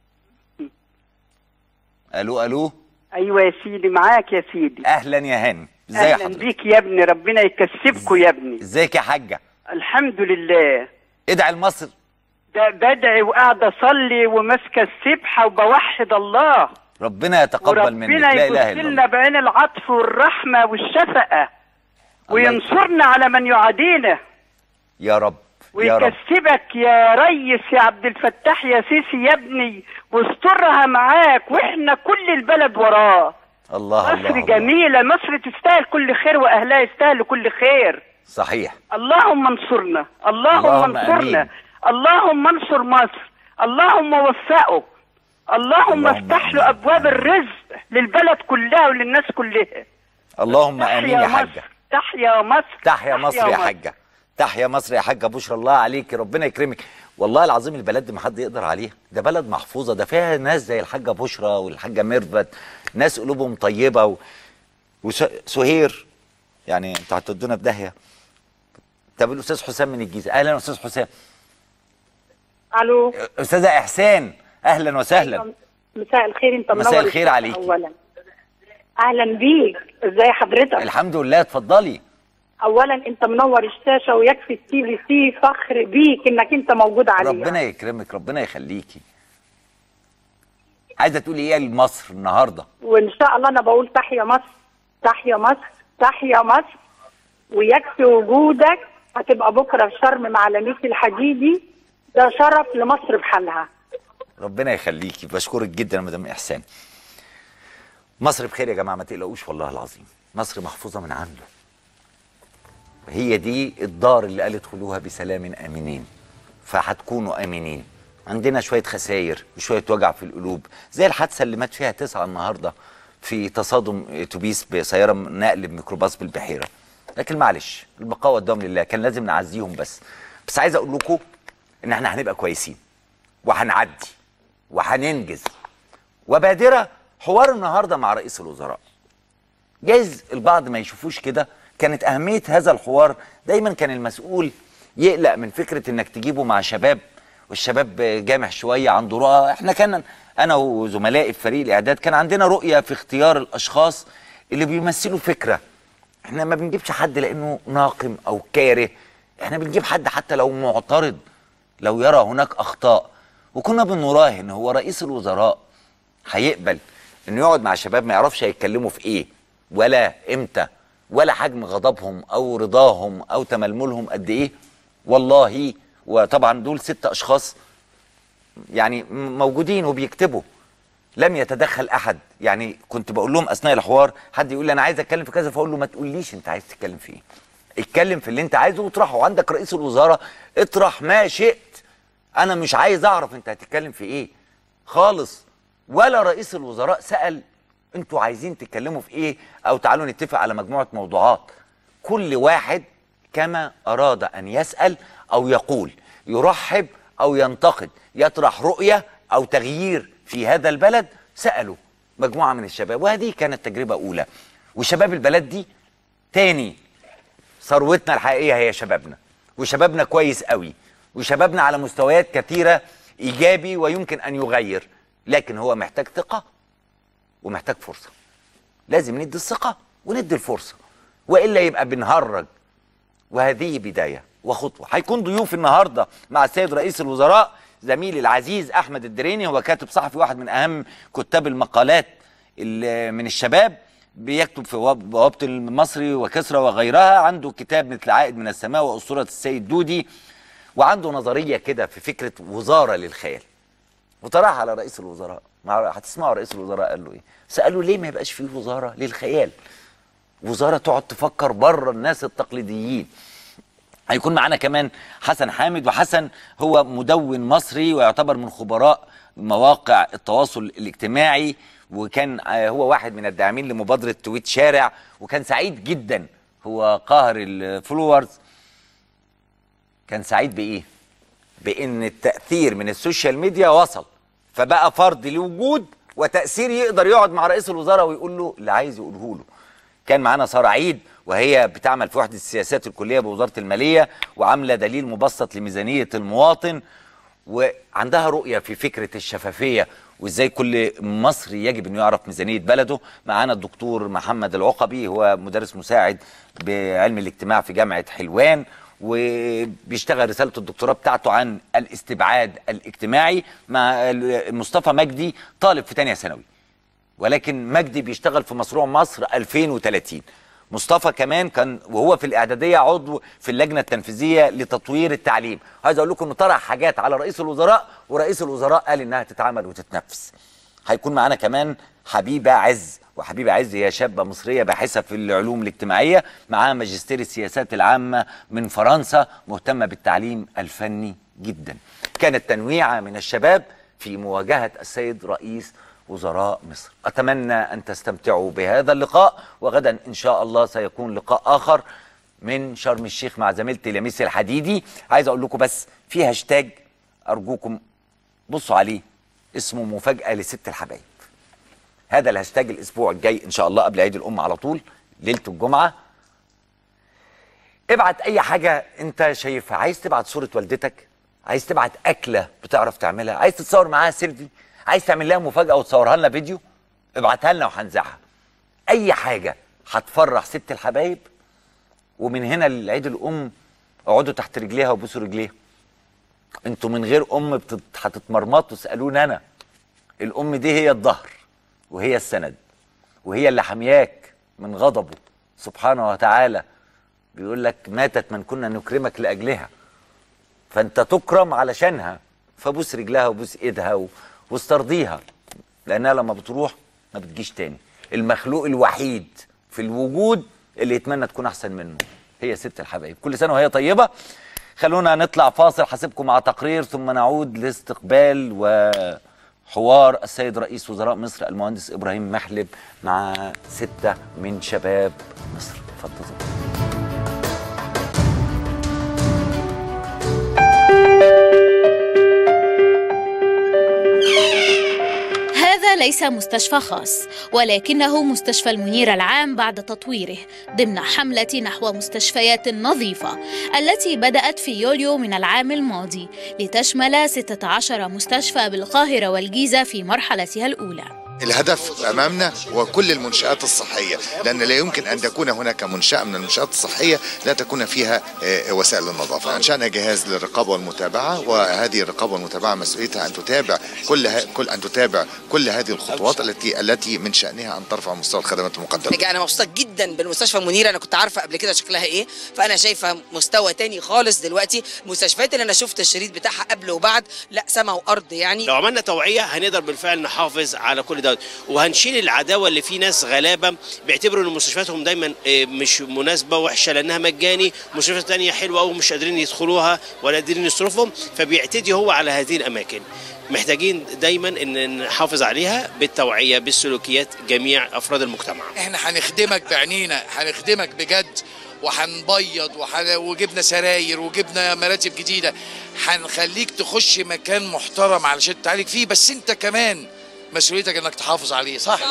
الو الو ايوه يا سيدي معاك يا سيدي اهلا يا هاني ازاي اهلا حضرتك بيك يا ابني ربنا يكسبكوا يا ابني ازيك يا حاجه الحمد لله ادعي لمصر ده بدعي وقاعد اصلي وماسكه السبحه وبوحد الله ربنا يتقبل منك وربنا لا اله يبص الا الله لنا بعين العطف والرحمه والشفقه وينصرنا على من يعادينا يا رب يا رب ويكسبك يا ريس يا عبد الفتاح يا سيسي يا ابني واسترها معاك واحنا كل البلد وراه الله الله, مصر الله. جميله مصر تستاهل كل خير واهلها يستاهلوا كل خير صحيح اللهم انصرنا اللهم, اللهم انصرنا آمين. اللهم انصر مصر اللهم وفقه اللهم اللهم افتح له ابواب الرزق للبلد كلها وللناس كلها اللهم امين يا حاجه مصر تحيا مصر تحيا مصر يا حاجه تحيا مصر يا حاجه بشرى الله عليك ربنا يكرمك والله العظيم البلد دي ما حد يقدر عليها ده بلد محفوظه ده فيها ناس زي الحاجه بشرى والحاجه ميرفت ناس قلوبهم طيبه و... وسهير يعني انتوا هتودونا في داهيه طب الاستاذ حسام من الجيزه اهلا استاذ حسام الو استاذه احسان اهلا وسهلا مساء الخير انت منور مساء الخير الشاشة عليكي. اولا اهلا بيك ازاي حضرتك الحمد لله اتفضلي اولا انت منور الشاشه ويكفي التي في سي فخر بيك انك انت موجود عليها ربنا يكرمك ربنا يخليكي عايزه تقولي ايه لمصر النهارده وان شاء الله انا بقول تحيا مصر تحيا مصر تحيا مصر ويكفي وجودك هتبقى بكره في شرم مع لميس الحديدي ده شرف لمصر بحالها ربنا يخليكي بشكرك جدا يا مدام احسان مصر بخير يا جماعه ما تقلقوش والله العظيم مصر محفوظه من عنده هي دي الدار اللي قال ادخلوها بسلام امنين فهتكونوا امنين عندنا شويه خسائر وشويه وجع في القلوب زي الحادثه اللي مات فيها تسعه النهارده في تصادم اتوبيس بسياره نقل بميكروباص بالبحيره لكن معلش البقاء والدوام لله كان لازم نعزيهم بس بس عايز اقول لكم ان احنا هنبقى كويسين وهنعدي وهننجز وبادره حوار النهارده مع رئيس الوزراء جايز البعض ما يشوفوش كده كانت اهميه هذا الحوار دايما كان المسؤول يقلق من فكره انك تجيبه مع شباب والشباب جامح شويه عنده رؤى احنا كان انا وزملائي في فريق الاعداد كان عندنا رؤيه في اختيار الاشخاص اللي بيمثلوا فكره احنا ما بنجيبش حد لانه ناقم او كاره احنا بنجيب حد حتى لو معترض لو يرى هناك اخطاء وكنا بنراهن هو رئيس الوزراء هيقبل انه يقعد مع شباب ما يعرفش هيتكلموا في ايه ولا امتى ولا حجم غضبهم او رضاهم او تململهم قد ايه والله وطبعا دول ست اشخاص يعني م- موجودين وبيكتبوا لم يتدخل احد يعني كنت بقول لهم اثناء الحوار حد يقول لي انا عايز اتكلم في كذا فاقول له ما تقوليش انت عايز تتكلم في ايه اتكلم في اللي انت عايزه واطرحه عندك رئيس الوزراء اطرح ما شئت انا مش عايز اعرف انت هتتكلم في ايه خالص ولا رئيس الوزراء سأل انتوا عايزين تتكلموا في ايه او تعالوا نتفق على مجموعة موضوعات كل واحد كما اراد ان يسأل او يقول يرحب او ينتقد يطرح رؤية او تغيير في هذا البلد سألوا مجموعة من الشباب وهذه كانت تجربة اولى وشباب البلد دي تاني ثروتنا الحقيقيه هي شبابنا وشبابنا كويس قوي وشبابنا على مستويات كثيره ايجابي ويمكن ان يغير لكن هو محتاج ثقه ومحتاج فرصه لازم ندي الثقه وندي الفرصه والا يبقى بنهرج وهذه بدايه وخطوه هيكون ضيوف النهارده مع السيد رئيس الوزراء زميلي العزيز احمد الدريني هو كاتب صحفي واحد من اهم كتاب المقالات ال- من الشباب بيكتب في وب- بوابه المصري وكسرى وغيرها عنده كتاب مثل عائد من السماء واسطوره السيد دودي وعنده نظريه كده في فكره وزاره للخيال وطرحها على رئيس الوزراء مع هتسمعوا رئيس الوزراء قال له ايه سالوا ليه ما يبقاش فيه وزاره للخيال وزاره تقعد تفكر بره الناس التقليديين هيكون معانا كمان حسن حامد وحسن هو مدون مصري ويعتبر من خبراء مواقع التواصل الاجتماعي وكان آه، هو واحد من الداعمين لمبادرة تويت شارع وكان سعيد جدا هو قاهر الفلورز كان سعيد بايه بان التاثير من السوشيال ميديا وصل فبقى فرض لوجود وتاثير يقدر يقعد مع رئيس الوزراء ويقول له اللي عايز يقوله له كان معانا ساره عيد وهي بتعمل في وحده السياسات الكليه بوزاره الماليه وعامله دليل مبسط لميزانيه المواطن وعندها رؤيه في فكره الشفافيه وازاي كل مصري يجب انه يعرف ميزانيه بلده معانا الدكتور محمد العقبي هو مدرس مساعد بعلم الاجتماع في جامعه حلوان وبيشتغل رساله الدكتوراه بتاعته عن الاستبعاد الاجتماعي مع مصطفى مجدي طالب في تانية ثانوي ولكن مجدي بيشتغل في مشروع مصر 2030 مصطفى كمان كان وهو في الاعداديه عضو في اللجنه التنفيذيه لتطوير التعليم عايز اقول لكم انه طرح حاجات على رئيس الوزراء ورئيس الوزراء قال انها تتعمل وتتنفذ هيكون معانا كمان حبيبه عز وحبيبه عز هي شابه مصريه باحثه في العلوم الاجتماعيه معاها ماجستير السياسات العامه من فرنسا مهتمه بالتعليم الفني جدا كانت تنويعه من الشباب في مواجهه السيد رئيس وزراء مصر أتمنى أن تستمتعوا بهذا اللقاء وغدا إن شاء الله سيكون لقاء آخر من شرم الشيخ مع زميلتي لميس الحديدي عايز أقول لكم بس في هاشتاج أرجوكم بصوا عليه اسمه مفاجأة لست الحبايب هذا الهاشتاج الأسبوع الجاي إن شاء الله قبل عيد الأم على طول ليلة الجمعة ابعت أي حاجة أنت شايفها عايز تبعت صورة والدتك عايز تبعت أكلة بتعرف تعملها عايز تتصور معاها سيلفي عايز تعمل لها مفاجاه وتصورها لنا فيديو ابعتها لنا وهنذاعها اي حاجه هتفرح ست الحبايب ومن هنا لعيد الام اقعدوا تحت رجليها وبوسوا رجليها انتوا من غير ام بتت... هتتمرمطوا اسالوني انا الام دي هي الظهر وهي السند وهي اللي حمياك من غضبه سبحانه وتعالى بيقول لك ماتت من كنا نكرمك لاجلها فانت تكرم علشانها فبوس رجلها وبوس ايدها و... واسترضيها لانها لما بتروح ما بتجيش تاني المخلوق الوحيد في الوجود اللي يتمنى تكون احسن منه هي ست الحبايب كل سنه وهي طيبه خلونا نطلع فاصل حاسبكم مع تقرير ثم نعود لاستقبال وحوار السيد رئيس وزراء مصر المهندس ابراهيم محلب مع سته من شباب مصر اتفضلوا هذا ليس مستشفى خاص ولكنه مستشفى المنير العام بعد تطويره ضمن حملة نحو مستشفيات نظيفة التي بدأت في يوليو من العام الماضي لتشمل 16 مستشفى بالقاهرة والجيزة في مرحلتها الأولى الهدف امامنا هو كل المنشات الصحيه لان لا يمكن ان تكون هناك منشاه من المنشات الصحيه لا تكون فيها وسائل النظافه انشانا جهاز للرقابه والمتابعه وهذه الرقابه والمتابعه مسؤوليتها ان تتابع كل كل ان تتابع كل هذه الخطوات التي التي من شانها ان ترفع مستوى الخدمات المقدمه انا مبسوطه جدا بالمستشفى منيره انا كنت عارفه قبل كده شكلها ايه فانا شايفه مستوى تاني خالص دلوقتي المستشفيات اللي انا شفت الشريط بتاعها قبل وبعد لا سما وارض يعني لو عملنا توعيه هنقدر بالفعل نحافظ على كل ده وهنشيل العداوه اللي في ناس غلابه بيعتبروا ان مستشفياتهم دايما مش مناسبه وحشه لانها مجاني مستشفيات ثانيه حلوه قوي مش قادرين يدخلوها ولا قادرين يصرفهم فبيعتدي هو على هذه الاماكن محتاجين دايما ان نحافظ عليها بالتوعيه بالسلوكيات جميع افراد المجتمع احنا هنخدمك بعينينا هنخدمك بجد وهنبيض وحن... وجبنا سراير وجبنا مراتب جديده هنخليك تخش مكان محترم علشان تعالج فيه بس انت كمان مسؤوليتك انك تحافظ عليه صح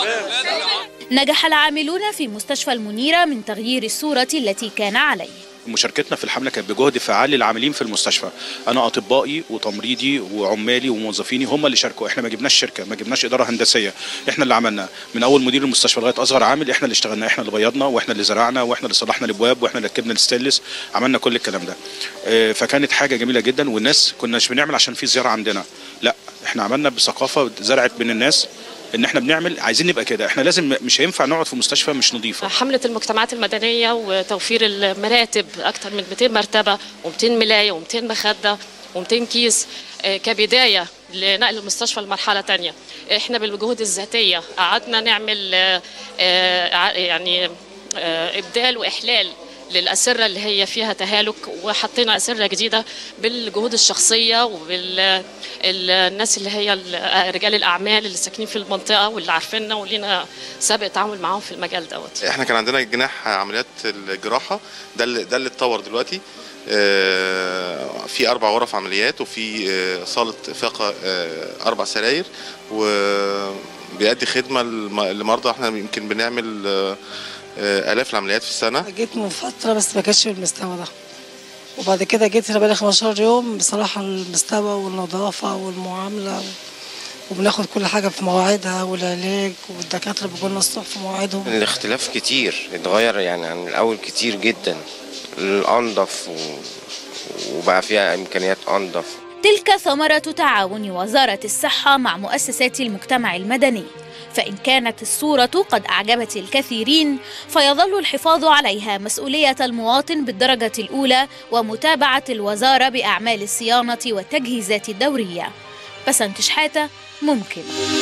نجح العاملون في مستشفى المنيرة من تغيير الصورة التي كان عليه مشاركتنا في الحمله كانت بجهد فعال للعاملين في المستشفى انا اطبائي وتمريضي وعمالي وموظفيني هم اللي شاركوا احنا ما جبناش شركه ما جبناش اداره هندسيه احنا اللي عملنا من اول مدير المستشفى لغايه اصغر عامل احنا اللي اشتغلنا احنا اللي بيضنا واحنا اللي زرعنا واحنا اللي صلحنا الابواب واحنا اللي ركبنا الستانلس عملنا كل الكلام ده اه فكانت حاجه جميله جدا والناس كناش بنعمل عشان في زياره عندنا لا احنا عملنا بثقافه زرعت بين الناس ان احنا بنعمل عايزين نبقى كده احنا لازم مش هينفع نقعد في مستشفى مش نظيفه حمله المجتمعات المدنيه وتوفير المراتب اكثر من 200 مرتبه و200 ملايه و200 مخده و200 كيس كبدايه لنقل المستشفى لمرحله ثانيه احنا بالجهود الذاتيه قعدنا نعمل يعني ابدال واحلال للأسرة اللي هي فيها تهالك وحطينا أسرة جديدة بالجهود الشخصية وبالناس اللي هي ال- رجال الأعمال اللي ساكنين في المنطقة واللي عارفيننا ولينا سابق تعامل معاهم في المجال دوت احنا كان عندنا جناح عمليات الجراحه ده اللي ده اللي اتطور دلوقتي آه، في اربع غرف عمليات وفي آه، صاله افاقه آه، اربع سراير وبيأدي خدمه للم- لمرضى احنا يمكن بنعمل آه، آه، الاف العمليات في السنه جيت من فترة بس ما كانش بالمستوى ده وبعد كده جيت هنا بقالي 15 يوم بصراحة المستوى والنظافة والمعاملة وبناخد كل حاجة في مواعيدها والعلاج والدكاترة بيجوا الصبح في مواعيدهم الاختلاف كتير اتغير يعني عن الأول كتير جدا الأنظف و... وبقى فيها إمكانيات أنظف تلك ثمرة تعاون وزارة الصحة مع مؤسسات المجتمع المدني فإن كانت الصورة قد أعجبت الكثيرين فيظل الحفاظ عليها مسؤولية المواطن بالدرجة الأولى ومتابعة الوزارة بأعمال الصيانة والتجهيزات الدورية بسنت شحاتة ممكن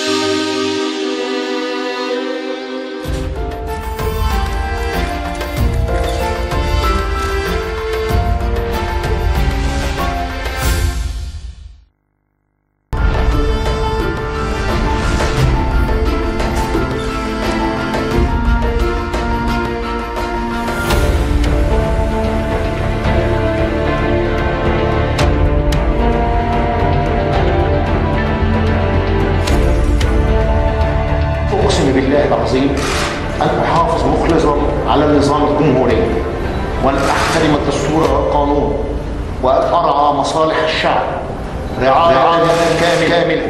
أقسم بالله العظيم أن أحافظ مخلصا على النظام الجمهوري وأن أحترم الدستور والقانون وأن أرعى مصالح الشعب رعاية كاملة كاملة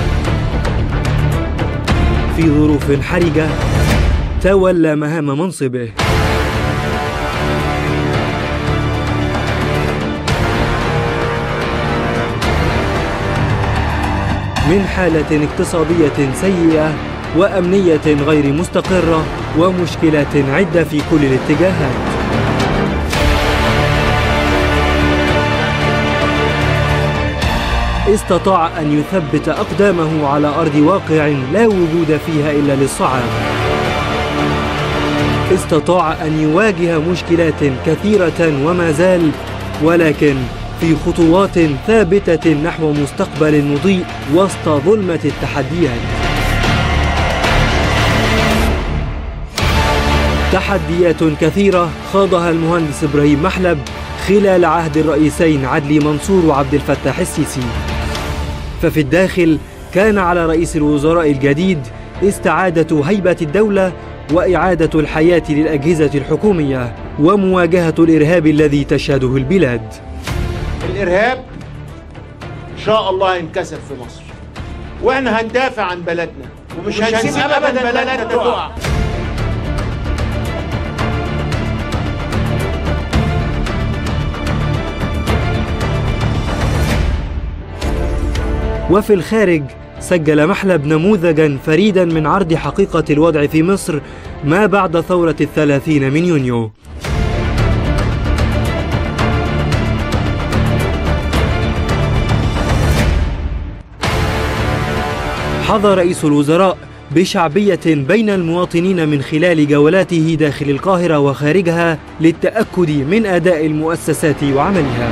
في ظروف حرجة تولى مهام منصبه من حالة اقتصادية سيئة وأمنية غير مستقرة ومشكلات عدة في كل الاتجاهات استطاع أن يثبت أقدامه على أرض واقع لا وجود فيها إلا للصعاب استطاع أن يواجه مشكلات كثيرة وما زال ولكن في خطوات ثابتة نحو مستقبل مضيء وسط ظلمة التحديات تحديات كثيرة خاضها المهندس إبراهيم محلب خلال عهد الرئيسين عدلي منصور وعبد الفتاح السيسي ففي الداخل كان على رئيس الوزراء الجديد استعادة هيبة الدولة وإعادة الحياة للأجهزة الحكومية ومواجهة الإرهاب الذي تشهده البلاد الإرهاب إن شاء الله ينكسر في مصر وإحنا هندافع عن بلدنا ومش هنسيب أبدا بلدنا تقع وفي الخارج سجل محلب نموذجا فريدا من عرض حقيقة الوضع في مصر ما بعد ثورة الثلاثين من يونيو حظى رئيس الوزراء بشعبية بين المواطنين من خلال جولاته داخل القاهرة وخارجها للتأكد من أداء المؤسسات وعملها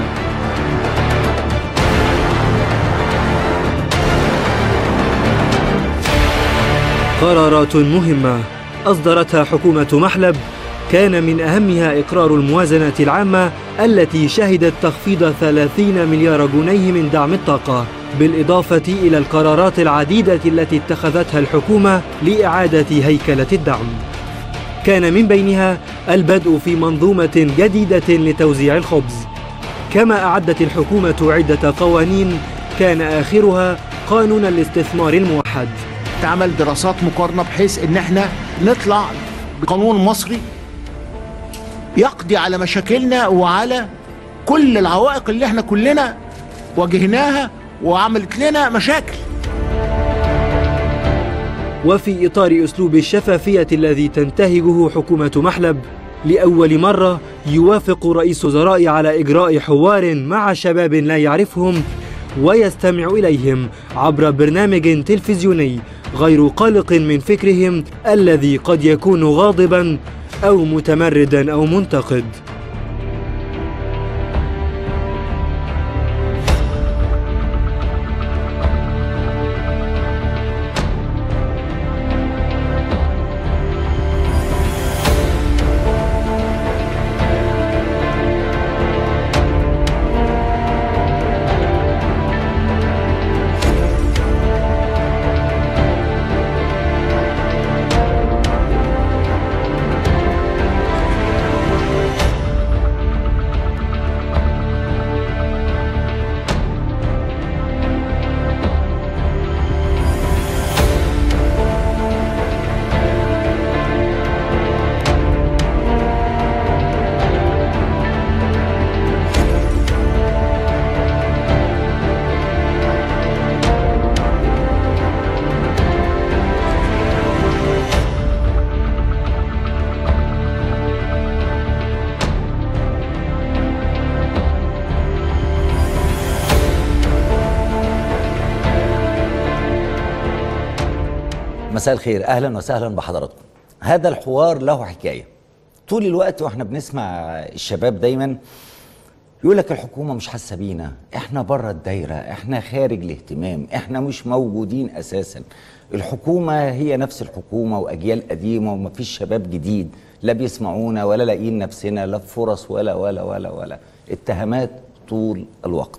قرارات مهمة أصدرتها حكومة محلب كان من أهمها إقرار الموازنة العامة التي شهدت تخفيض 30 مليار جنيه من دعم الطاقة بالإضافة إلى القرارات العديدة التي اتخذتها الحكومة لإعادة هيكلة الدعم كان من بينها البدء في منظومة جديدة لتوزيع الخبز كما أعدت الحكومة عدة قوانين كان آخرها قانون الاستثمار الموحد تعمل دراسات مقارنة بحيث إن إحنا نطلع بقانون مصري يقضي على مشاكلنا وعلى كل العوائق اللي إحنا كلنا واجهناها وعملت لنا مشاكل وفي إطار أسلوب الشفافية الذي تنتهجه حكومة محلب لأول مرة يوافق رئيس وزراء على إجراء حوار مع شباب لا يعرفهم ويستمع إليهم عبر برنامج تلفزيوني غير قلق من فكرهم الذي قد يكون غاضبا أو متمردا أو منتقد مساء الخير اهلا وسهلا بحضراتكم هذا الحوار له حكايه طول الوقت واحنا بنسمع الشباب دايما يقول لك الحكومه مش حاسه بينا احنا بره الدايره احنا خارج الاهتمام احنا مش موجودين اساسا الحكومه هي نفس الحكومه واجيال قديمه ومفيش شباب جديد لا بيسمعونا ولا لاقيين نفسنا لا في فرص ولا ولا ولا ولا اتهامات طول الوقت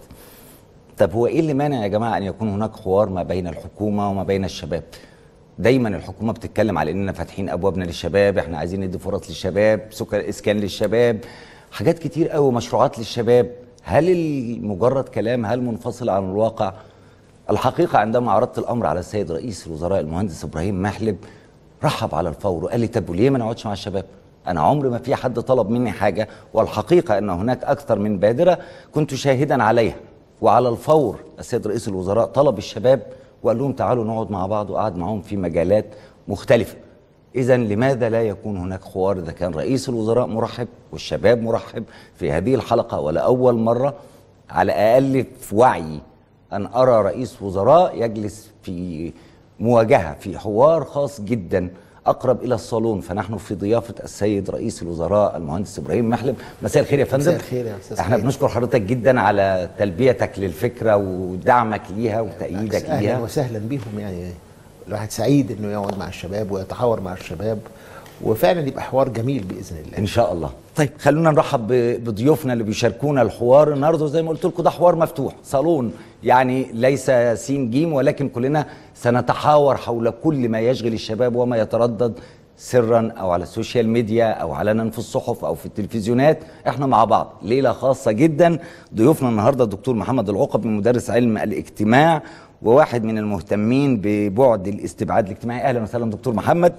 طب هو ايه اللي مانع يا جماعه ان يكون هناك حوار ما بين الحكومه وما بين الشباب دايما الحكومه بتتكلم على اننا فاتحين ابوابنا للشباب احنا عايزين ندي فرص للشباب سكر اسكان للشباب حاجات كتير قوي مشروعات للشباب هل مجرد كلام هل منفصل عن الواقع الحقيقه عندما عرضت الامر على السيد رئيس الوزراء المهندس ابراهيم محلب رحب على الفور وقال لي طب وليه ما نقعدش مع الشباب انا عمري ما في حد طلب مني حاجه والحقيقه ان هناك اكثر من بادره كنت شاهدا عليها وعلى الفور السيد رئيس الوزراء طلب الشباب وقال لهم تعالوا نقعد مع بعض وقعد معاهم في مجالات مختلفة إذا لماذا لا يكون هناك حوار إذا كان رئيس الوزراء مرحب والشباب مرحب في هذه الحلقة ولأول مرة على الأقل في وعي أن أرى رئيس وزراء يجلس في مواجهة في حوار خاص جدا أقرب إلى الصالون فنحن في ضيافة السيد رئيس الوزراء المهندس إبراهيم محلب مساء الخير يا فندم مساء الخير يا أستاذ احنا خير. بنشكر حضرتك جدا على تلبيتك للفكرة ودعمك ليها وتأييدك اهلا ليها وسهلا بيهم يعني الواحد سعيد انه يقعد مع الشباب ويتحاور مع الشباب وفعلا يبقى حوار جميل باذن الله ان شاء الله طيب خلونا نرحب ب- بضيوفنا اللي بيشاركونا الحوار النهارده زي ما قلت لكم ده حوار مفتوح صالون يعني ليس سين جيم ولكن كلنا سنتحاور حول كل ما يشغل الشباب وما يتردد سرا او على السوشيال ميديا او علنا في الصحف او في التلفزيونات احنا مع بعض ليله خاصه جدا ضيوفنا النهارده الدكتور محمد العقبي مدرس علم الاجتماع وواحد من المهتمين ببعد الاستبعاد الاجتماعي اهلا وسهلا دكتور محمد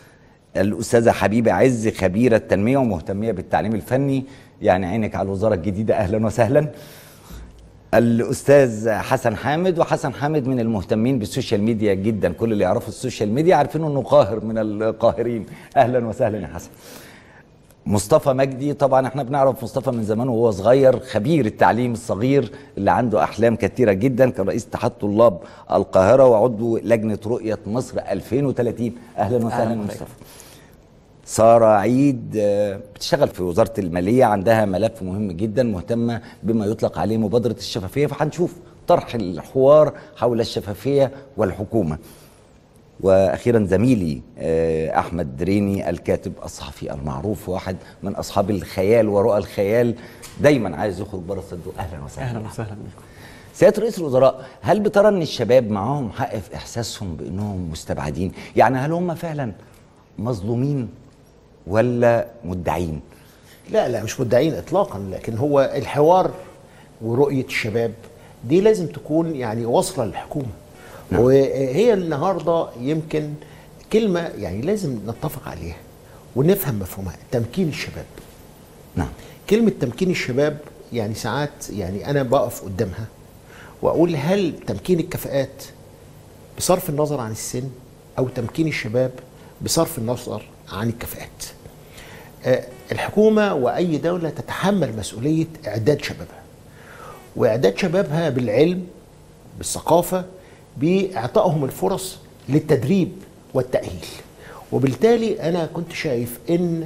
الاستاذه حبيبه عز خبيره تنميه ومهتميه بالتعليم الفني يعني عينك على الوزاره الجديده اهلا وسهلا الاستاذ حسن حامد وحسن حامد من المهتمين بالسوشيال ميديا جدا كل اللي يعرفوا السوشيال ميديا عارفين انه قاهر من القاهرين اهلا وسهلا يا حسن مصطفى مجدي طبعا احنا بنعرف مصطفى من زمان وهو صغير خبير التعليم الصغير اللي عنده احلام كثيره جدا كان رئيس اتحاد طلاب القاهره وعضو لجنه رؤيه مصر 2030 اهلا وسهلا أهلاً بك. مصطفى سارة عيد آه، بتشتغل في وزارة المالية عندها ملف مهم جدا مهتمة بما يطلق عليه مبادرة الشفافية فهنشوف طرح الحوار حول الشفافية والحكومة واخيرا زميلي آه، احمد دريني الكاتب الصحفي المعروف واحد من اصحاب الخيال وراء الخيال دايما عايز يخرج بره الصندوق اهلا وسهلا اهلا وسهلا بكم سياده رئيس الوزراء هل بترى ان الشباب معاهم حق في احساسهم بانهم مستبعدين يعني هل هم فعلا مظلومين ولا مدعين لا لا مش مدعين اطلاقا لكن هو الحوار ورؤيه الشباب دي لازم تكون يعني واصله للحكومه نعم. وهي النهارده يمكن كلمه يعني لازم نتفق عليها ونفهم مفهومها تمكين الشباب نعم كلمه تمكين الشباب يعني ساعات يعني انا بقف قدامها واقول هل تمكين الكفاءات بصرف النظر عن السن او تمكين الشباب بصرف النظر عن الكفاءات آه، الحكومه واي دوله تتحمل مسؤوليه اعداد شبابها واعداد شبابها بالعلم بالثقافه باعطائهم الفرص للتدريب والتاهيل وبالتالي انا كنت شايف ان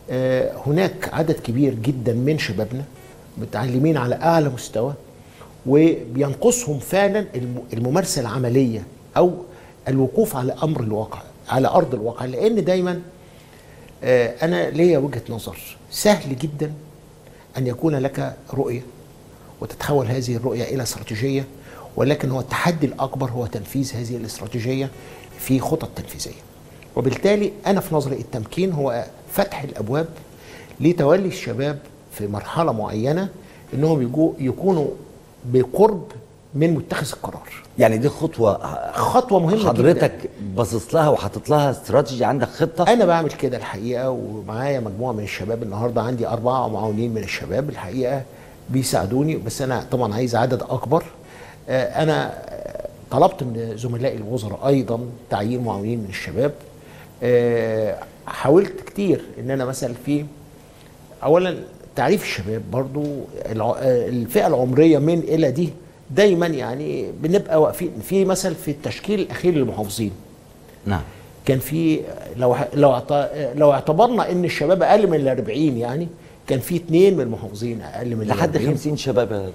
آه، هناك عدد كبير جدا من شبابنا متعلمين على اعلى مستوى وبينقصهم فعلا الم- الممارسه العمليه او الوقوف على امر الواقع على ارض الواقع لان دايما آه، انا ليا وجهه نظر سهل جدا ان يكون لك رؤيه وتتحول هذه الرؤيه الى استراتيجيه ولكن هو التحدي الاكبر هو تنفيذ هذه الاستراتيجيه في خطط تنفيذيه وبالتالي انا في نظري التمكين هو فتح الابواب لتولي الشباب في مرحله معينه انهم يجو يكونوا بقرب من متخذ القرار يعني دي خطوه خطوه مهمه حضرتك باصص لها وحاطط لها استراتيجي عندك خطه انا بعمل كده الحقيقه ومعايا مجموعه من الشباب النهارده عندي اربعه معاونين من الشباب الحقيقه بيساعدوني بس انا طبعا عايز عدد اكبر آه، انا آه، طلبت من زملائي الوزراء ايضا تعيين معاونين من الشباب آه، حاولت كتير ان انا مثلا في اولا تعريف الشباب برضو الع- آه، الفئه العمريه من الى دي دايما يعني بنبقى واقفين في مثل في التشكيل الاخير للمحافظين نعم كان في لو لو اعت- لو اعتبرنا ان الشباب اقل من ال 40 يعني كان في اثنين من المحافظين اقل من ال لحد 40. 50 شباب يا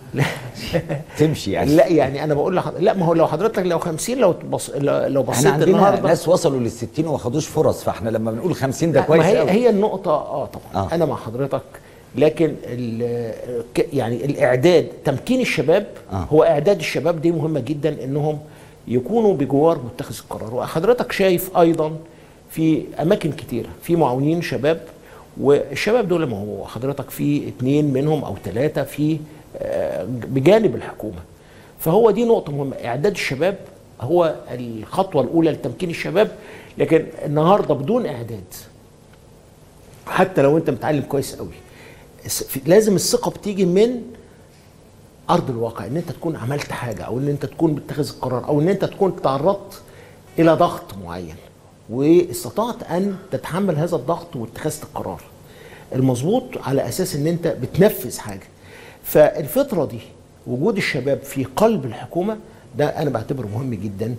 تمشي يعني لا يعني انا بقول لحضرتك لا ما هو لو حضرتك لو 50 لو بص لو بصيت احنا عندنا النهارده ناس وصلوا لل 60 وما خدوش فرص فاحنا لما بنقول 50 ده لا، كويس ما هي قوي. هي النقطة اه طبعا آه. آه. أنا مع حضرتك لكن ال- ك- يعني الإعداد تمكين الشباب آه. آه. هو إعداد الشباب دي مهمة جدا إنهم يكونوا بجوار متخذ القرار وحضرتك شايف أيضا في أماكن كتيرة في معاونين شباب والشباب دول ما هو حضرتك في اتنين منهم أو ثلاثة في آه، بجانب الحكومة فهو دي نقطة مهمة إعداد الشباب هو الخطوة الأولى لتمكين الشباب لكن النهاردة بدون إعداد حتى لو انت متعلم كويس قوي الس- في- لازم الثقه بتيجي من ارض الواقع ان انت تكون عملت حاجه او ان انت تكون بتتخذ القرار او ان انت تكون تعرضت الى ضغط معين واستطعت ان تتحمل هذا الضغط واتخذت القرار المظبوط على اساس ان انت بتنفذ حاجه فالفتره دي وجود الشباب في قلب الحكومه ده انا بعتبره مهم جدا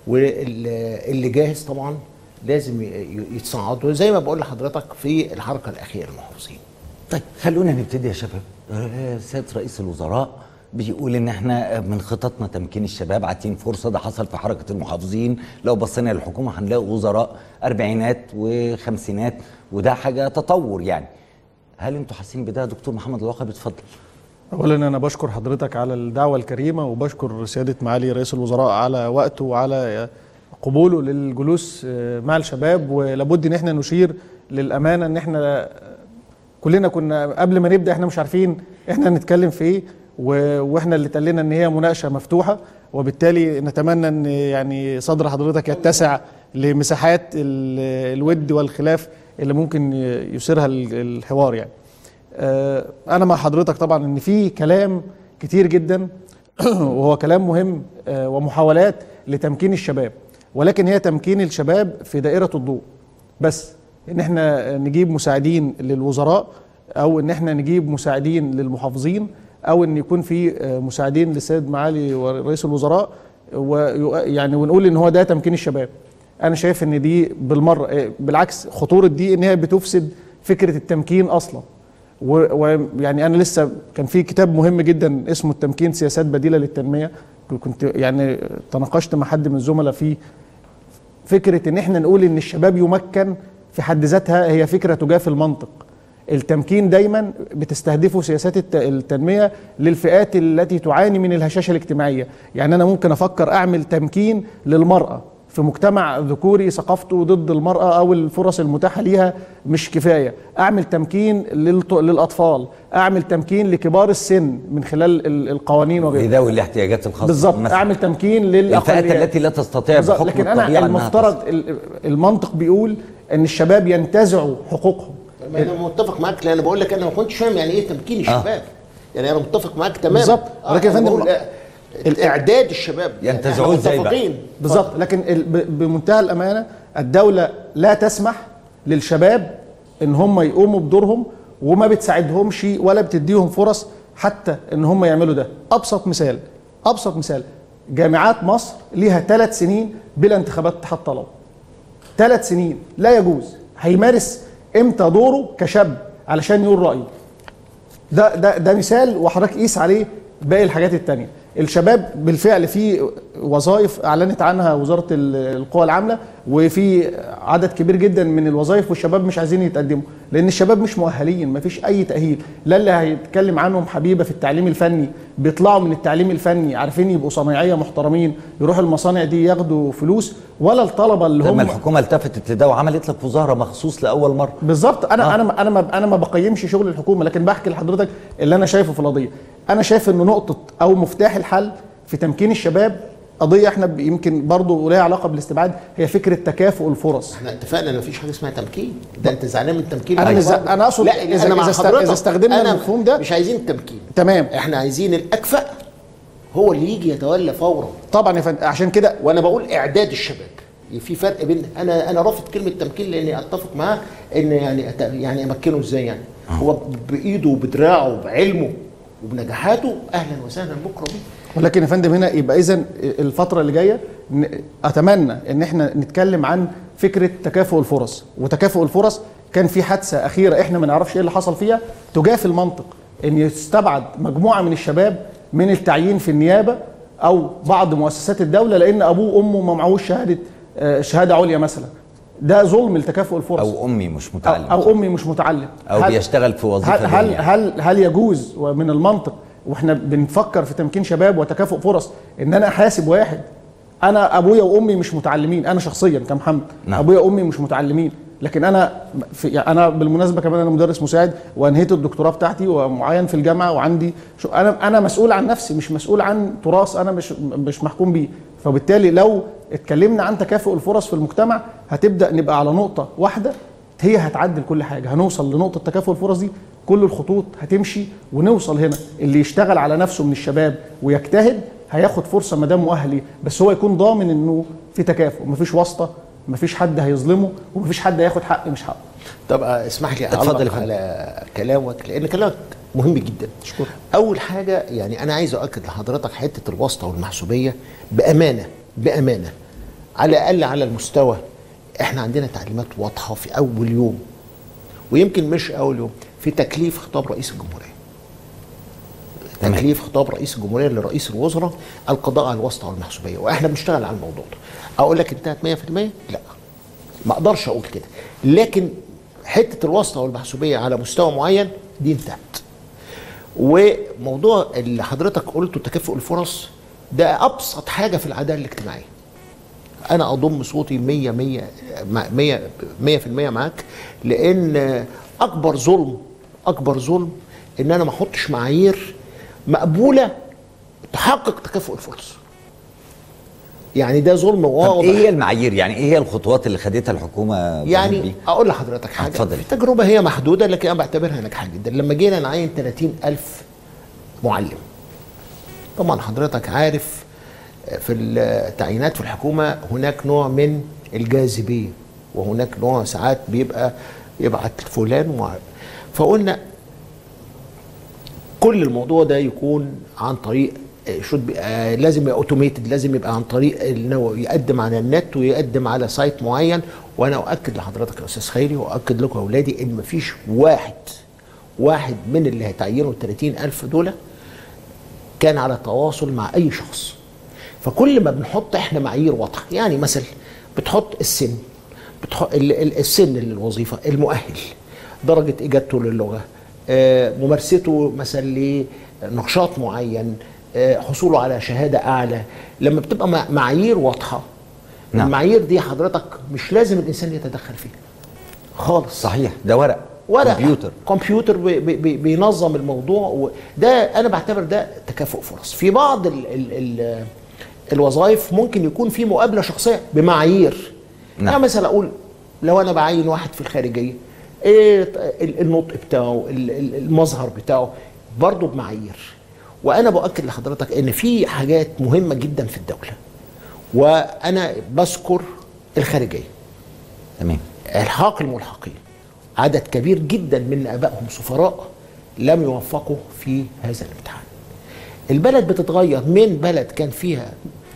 واللي جاهز طبعا لازم ي- ي- يتصعد زي ما بقول لحضرتك في الحركه الاخيره المحافظين طيب خلونا نبتدي يا شباب آه، سيادة رئيس الوزراء بيقول ان احنا من خططنا تمكين الشباب عاطين فرصه ده حصل في حركه المحافظين لو بصينا للحكومه هنلاقي وزراء اربعينات وخمسينات وده حاجه تطور يعني هل انتوا حاسين بده يا دكتور محمد الواقع اتفضل اولا انا بشكر حضرتك على الدعوه الكريمه وبشكر سياده معالي رئيس الوزراء على وقته وعلى قبوله للجلوس مع الشباب ولابد ان احنا نشير للامانه ان احنا كلنا كنا قبل ما نبدا احنا مش عارفين احنا هنتكلم في ايه و- واحنا اللي اتقال لنا ان هي مناقشه مفتوحه وبالتالي نتمنى ان يعني صدر حضرتك يتسع لمساحات ال- الود والخلاف اللي ممكن يثيرها ال- الحوار يعني. آه، انا مع حضرتك طبعا ان في كلام كتير جدا وهو كلام مهم آه، ومحاولات لتمكين الشباب ولكن هي تمكين الشباب في دائره الضوء بس ان احنا نجيب مساعدين للوزراء او ان احنا نجيب مساعدين للمحافظين او ان يكون في آه، مساعدين للسيد معالي ورئيس الوزراء ويعني ونقول ان هو ده تمكين الشباب انا شايف ان دي بالمره آه، بالعكس خطوره دي ان هي بتفسد فكره التمكين اصلا ويعني انا لسه كان في كتاب مهم جدا اسمه التمكين سياسات بديله للتنميه كنت يعني تناقشت مع حد من الزملاء فيه فكره ان احنا نقول ان الشباب يمكن في حد ذاتها هي فكره تجافي المنطق التمكين دايما بتستهدفه سياسات الت- التنميه للفئات التي تعاني من الهشاشه الاجتماعيه يعني انا ممكن افكر اعمل تمكين للمراه في مجتمع ذكوري ثقافته ضد المرأة أو الفرص المتاحة ليها مش كفاية أعمل تمكين للط- للأطفال أعمل تمكين لكبار السن من خلال ال- القوانين وغيرها ذوي الاحتياجات الخاصه بالظبط مثلاً. أعمل تمكين الفئات للأقليات التي لا تستطيع بالظبط بحكم لكن أنا الطبيعة إنها المفترض ال- المنطق بيقول أن الشباب ينتزعوا حقوقهم ما انا متفق معاك لان انا بقول لك انا ما كنتش فاهم يعني ايه تمكين الشباب يعني انا متفق معاك تماما بالظبط. آه ولكن يا أنا فندم بقول، آه، الاعداد الشباب ينتزعوه إحنا إزاي بقى؟ متفقين. بالظبط لكن ال- ب- بمنتهى الامانه الدوله لا تسمح للشباب ان هم يقوموا بدورهم وما بتساعدهمش ولا بتديهم فرص حتى ان هم يعملوا ده ابسط مثال ابسط مثال جامعات مصر ليها ثلاث سنين بلا انتخابات اتحاد طلبه ثلاث سنين لا يجوز هيمارس امتى دوره كشاب علشان يقول رايه ده ده ده مثال وحضرتك قيس عليه باقي الحاجات التانية الشباب بالفعل في وظائف اعلنت عنها وزاره ال- القوى العامله وفي عدد كبير جدا من الوظائف والشباب مش عايزين يتقدموا لان الشباب مش مؤهلين ما فيش اي تاهيل لا اللي هيتكلم عنهم حبيبه في التعليم الفني بيطلعوا من التعليم الفني عارفين يبقوا صنايعيه محترمين يروحوا المصانع دي ياخدوا فلوس ولا الطلبه اللي هم لما الحكومه التفتت لده وعملت لك وزاره مخصوص لاول مره بالظبط انا آه. انا انا ما انا ما بقيمش شغل الحكومه لكن بحكي لحضرتك اللي انا شايفه في القضيه انا شايف ان نقطه او مفتاح الحل في تمكين الشباب قضيه احنا ب- يمكن برضه لها علاقه بالاستبعاد هي فكره تكافؤ الفرص احنا اتفقنا ان مفيش حاجه اسمها تمكين ده انت زعلان من التمكين أنا أيوة. مش زع- أنا أقصد لا إذا- لا انا مع إذا است- حضرتك إذا استخدمنا أنا المفهوم ده مش عايزين التمكين تمام احنا عايزين الاكفأ هو اللي يجي يتولى فورا طبعا يا فندم عشان كده وانا بقول اعداد الشباب في فرق بين انا انا رافض كلمه تمكين لاني اتفق معاه ان يعني أت- يعني امكنه ازاي يعني هو بايده وبدراعه وبعلمه وبنجاحاته اهلا وسهلا بكره بيه ولكن يا فندم هنا يبقى اذا الفتره اللي جايه ن- اتمنى ان احنا نتكلم عن فكره تكافؤ الفرص وتكافؤ الفرص كان في حادثه اخيره احنا ما نعرفش ايه اللي حصل فيها تجافي المنطق ان يستبعد مجموعه من الشباب من التعيين في النيابه او بعض مؤسسات الدوله لان ابوه وامه ما معهوش شهاده آه، شهاده عليا مثلا ده ظلم لتكافؤ الفرص او امي مش متعلم او, أو امي مش متعلم او هل- بيشتغل في وظيفه هل هل دنيا. هل, هل يجوز ومن المنطق واحنا بنفكر في تمكين شباب وتكافؤ فرص ان انا احاسب واحد انا ابويا وامي مش متعلمين انا شخصيا كمحمد نعم. ابويا وامي مش متعلمين لكن انا في يعني انا بالمناسبه كمان انا مدرس مساعد وانهيت الدكتوراه بتاعتي ومعين في الجامعه وعندي شو انا انا مسؤول عن نفسي مش مسؤول عن تراث انا مش مش محكوم بيه فبالتالي لو اتكلمنا عن تكافؤ الفرص في المجتمع هتبدا نبقى على نقطه واحده هي هتعدل كل حاجه هنوصل لنقطه تكافؤ الفرص دي كل الخطوط هتمشي ونوصل هنا اللي يشتغل على نفسه من الشباب ويجتهد هياخد فرصه ما دام مؤهل بس هو يكون ضامن انه في تكافؤ مفيش واسطه مفيش حد هيظلمه ومفيش حد هياخد حق مش حقه طب آه، اسمح لي اتفضل يا اعلق فندم. على كلامك لان كلامك مهم جدا شكرا اول حاجه يعني انا عايز اؤكد لحضرتك حته الواسطه والمحسوبيه بامانه بامانه على الاقل على المستوى احنا عندنا تعليمات واضحه في اول يوم ويمكن مش اول يوم في تكليف خطاب رئيس الجمهوريه تكليف خطاب رئيس الجمهوريه لرئيس الوزراء القضاء على الواسطه والمحسوبيه واحنا بنشتغل على الموضوع ده اقول لك انتهت 100% لا ما اقدرش اقول كده لكن حته الواسطه والمحسوبيه على مستوى معين دي انتهت وموضوع اللي حضرتك قلته تكافؤ الفرص ده ابسط حاجه في العداله الاجتماعيه انا اضم صوتي 100 100 مع- 100 100% معاك لان اكبر ظلم اكبر ظلم ان انا ما احطش معايير مقبوله تحقق تكافؤ الفرص يعني ده ظلم طب واضح ايه هي المعايير يعني ايه هي الخطوات اللي خدتها الحكومه يعني بيه؟ اقول لحضرتك حاجه اتفضل. التجربه هي محدوده لكن انا بعتبرها ناجحه جدا لما جينا نعين 30000 معلم طبعا حضرتك عارف في التعيينات في الحكومه هناك نوع من الجاذبيه وهناك نوع ساعات بيبقى يبعت فلان ومع فقلنا كل الموضوع ده يكون عن طريق شود لازم يبقى اوتوميتد لازم يبقى عن طريق انه يقدم على النت ويقدم على سايت معين وانا اؤكد لحضرتك يا استاذ خيري واؤكد لكم يا اولادي ان مفيش واحد واحد من اللي هيتعينوا ال 30000 دول كان على تواصل مع اي شخص فكل ما بنحط احنا معايير واضحه يعني مثلا بتحط السن بتحط ال- ال- السن للوظيفه المؤهل درجه اجابته للغه آه، ممارسته مثلا لنشاط معين آه، حصوله على شهاده اعلى لما بتبقى مع- معايير واضحه نعم. المعايير دي حضرتك مش لازم الانسان يتدخل فيها خالص صحيح ده ورق ورق كمبيوتر كمبيوتر بي بي بينظم الموضوع وده انا بعتبر ده تكافؤ فرص في بعض ال ال ال الوظائف ممكن يكون في مقابله شخصيه بمعايير نعم. يعني مثلا اقول لو انا بعين واحد في الخارجيه ايه ال- النطق بتاعه ال- ال- المظهر بتاعه برضه بمعايير وانا باكد لحضرتك ان في حاجات مهمه جدا في الدوله وانا بذكر الخارجيه تمام الحاق الملحقين عدد كبير جدا من ابائهم سفراء لم يوفقوا في هذا الامتحان البلد بتتغير من بلد كان فيها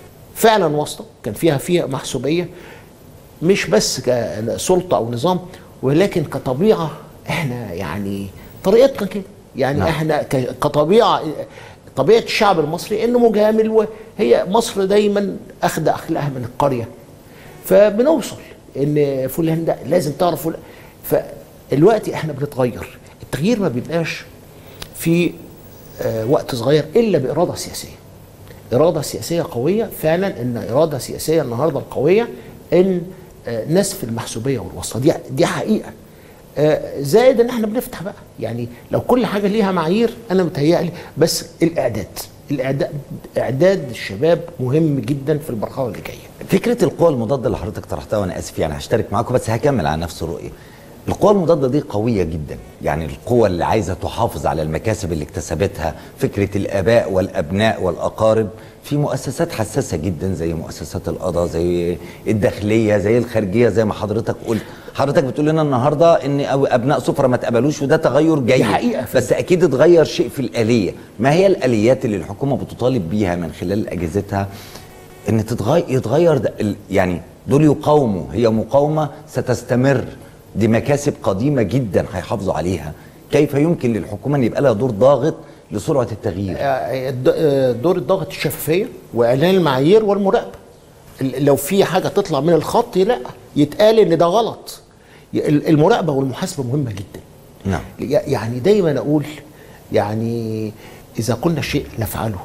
فعلا واسطه كان فيها فيها محسوبيه مش بس كسلطه او نظام ولكن كطبيعه احنا يعني طريقتنا كده يعني نعم. نعم. احنا ك- كطبيعه طبيعه الشعب المصري انه مجامل وهي مصر دايما اخذ اخلاقها من القريه فبنوصل ان فلان ده لازم تعرف فلان فالوقت احنا بنتغير التغيير ما بيبقاش في آه، وقت صغير الا باراده سياسيه اراده سياسيه قويه فعلا ان اراده سياسيه النهارده القويه ان آه، نسف المحسوبيه والواسطه دي دي حقيقه آه، زائد ان احنا بنفتح بقى يعني لو كل حاجه ليها معايير انا متهيألي بس الاعداد الاعداد اعداد الشباب مهم جدا في المرحله اللي جايه فكره القوى المضاده اللي حضرتك طرحتها وانا اسف يعني هشترك معاكم بس هكمل على نفس الرؤيه القوى المضاده دي قويه جدا يعني القوى اللي عايزه تحافظ على المكاسب اللي اكتسبتها فكره الاباء والابناء والاقارب في مؤسسات حساسه جدا زي مؤسسات القضاء زي الداخليه زي الخارجيه زي ما حضرتك قلت حضرتك بتقول لنا النهارده ان أو ابناء سفره ما اتقبلوش وده تغير جيد حقيقة. بس اكيد اتغير شيء في الاليه ما هي الاليات اللي الحكومه بتطالب بيها من خلال اجهزتها ان تتغير يتغير ده ال- يعني دول يقاوموا هي مقاومه ستستمر دي مكاسب قديمه جدا هيحافظوا عليها كيف يمكن للحكومه ان يبقى لها دور ضاغط لسرعه التغيير آه، الد- آه، دور الضغط الشفافيه واعلان المعايير والمراقبه ال- لو في حاجه تطلع من الخط لا يتقال ان ده غلط ي- ال- المراقبه والمحاسبه مهمه جدا نعم ي- يعني دايما اقول يعني اذا قلنا شيء نفعله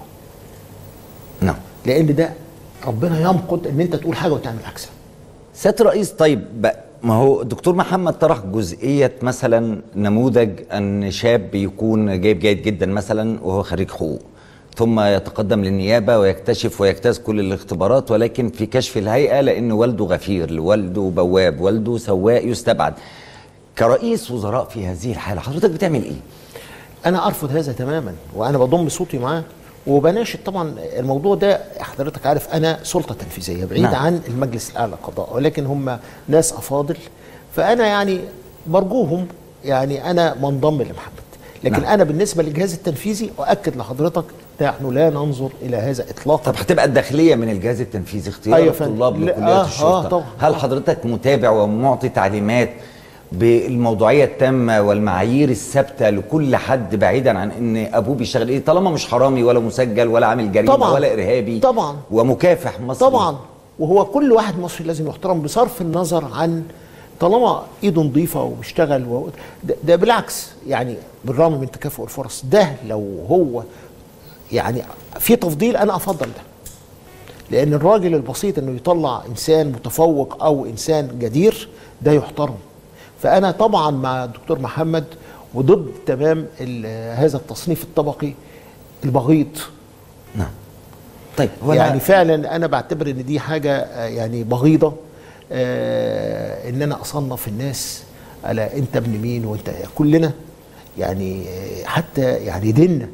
نعم لان ده ربنا يمقت ان انت تقول حاجه وتعمل عكسها سياده الرئيس طيب بقى ما هو الدكتور محمد طرح جزئيه مثلا نموذج ان شاب يكون جايب جيد جدا مثلا وهو خريج حقوق ثم يتقدم للنيابه ويكتشف ويجتاز كل الاختبارات ولكن في كشف الهيئه لان والده غفير والده بواب والده سواق يستبعد كرئيس وزراء في هذه الحاله حضرتك بتعمل ايه؟ انا ارفض هذا تماما وانا بضم صوتي معاه وبناشد طبعا الموضوع ده حضرتك عارف انا سلطه تنفيذيه بعيد نعم. نعم. عن المجلس الاعلى للقضاء ولكن هم ناس افاضل فانا يعني برجوهم يعني انا منضم لمحمد لكن نعم. نعم. انا بالنسبه للجهاز التنفيذي اؤكد لحضرتك نحن لا ننظر الى هذا اطلاقا طب هتبقى الداخليه من الجهاز التنفيذي اختيار أيوة أيوة فندم. الطلاب لا، لكليات آه، الشرطه آه، طبعا. هل حضرتك متابع ومعطي تعليمات بالموضوعيه التامه والمعايير الثابته لكل حد بعيدا عن ان ابوه بيشتغل ايه طالما مش حرامي ولا مسجل ولا عامل جريمه طبعاً. ولا ارهابي طبعا ومكافح مصري طبعا وهو كل واحد مصري لازم يحترم بصرف النظر عن طالما ايده نظيفه وبيشتغل و... ده, ده بالعكس يعني بالرغم من تكافؤ الفرص ده لو هو يعني في تفضيل انا افضل ده لان الراجل البسيط انه يطلع انسان متفوق او انسان جدير ده يحترم فانا طبعا مع الدكتور محمد وضد تمام ال- هذا التصنيف الطبقي البغيض نعم طيب هو يعني فعلا انا بعتبر ان دي حاجه آه، يعني بغيضه آه ان انا اصنف الناس على انت ابن مين وانت كلنا يعني آه، حتى يعني ديننا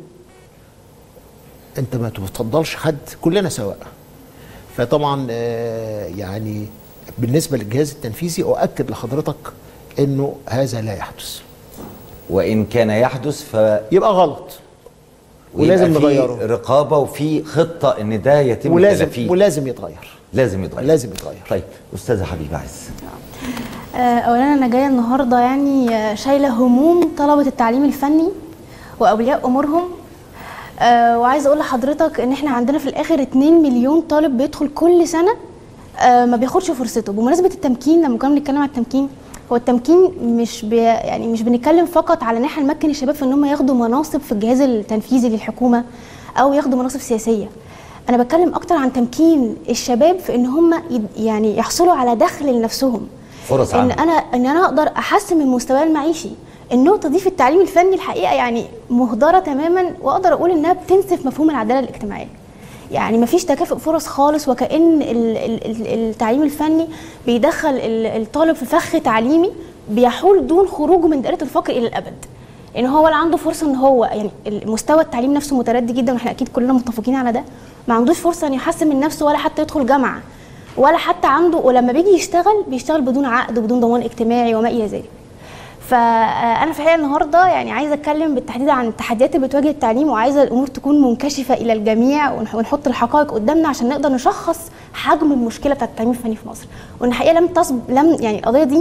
انت ما تفضلش حد كلنا سواء فطبعا آه، يعني بالنسبه للجهاز التنفيذي اؤكد لحضرتك انه هذا لا يحدث وان كان يحدث ف يبقى غلط ولازم ويبقى في نغيره. رقابه وفي خطه ان ده يتم ولازم تلافيه ولازم يتغير لازم يتغير لازم يتغير طيب استاذه حبيبه عز آه، اولا انا جايه النهارده يعني آه، شايله هموم طلبه التعليم الفني واولياء امورهم آه، وعايزه اقول لحضرتك ان احنا عندنا في الاخر 2 مليون طالب بيدخل كل سنه آه، ما بياخدش فرصته بمناسبه التمكين لما كنا بنتكلم على التمكين هو التمكين مش بي يعني مش بنتكلم فقط على ان احنا نمكن الشباب في ان هم ياخدوا مناصب في الجهاز التنفيذي للحكومه او ياخدوا مناصب سياسيه انا بتكلم اكتر عن تمكين الشباب في ان هم يد- يعني يحصلوا على دخل لنفسهم فرص ان عمل انا ان انا اقدر احسن من مستواي المعيشي النقطه دي في التعليم الفني الحقيقه يعني مهدره تماما واقدر اقول انها بتنسف مفهوم العداله الاجتماعيه يعني مفيش تكافؤ فرص خالص وكأن ال- ال- ال- التعليم الفني بيدخل ال- الطالب في فخ تعليمي بيحول دون خروجه من دائرة الفقر إلى الأبد لأن هو ولا عنده فرصة إن هو يعني مستوى التعليم نفسه متردي جدا وإحنا أكيد كلنا متفقين على ده ما عندوش فرصة إن يحسن من نفسه ولا حتى يدخل جامعة ولا حتى عنده ولما بيجي يشتغل بيشتغل بدون عقد وبدون ضمان اجتماعي وما إلى ذلك فانا في الحقيقه النهارده يعني عايزه اتكلم بالتحديد عن التحديات اللي بتواجه التعليم وعايزه الامور تكون منكشفه الى الجميع ونح- ونحط الحقائق قدامنا عشان نقدر نشخص حجم المشكله بتاعت التعليم الفني في مصر وان الحقيقه لم تصب لم يعني القضيه دي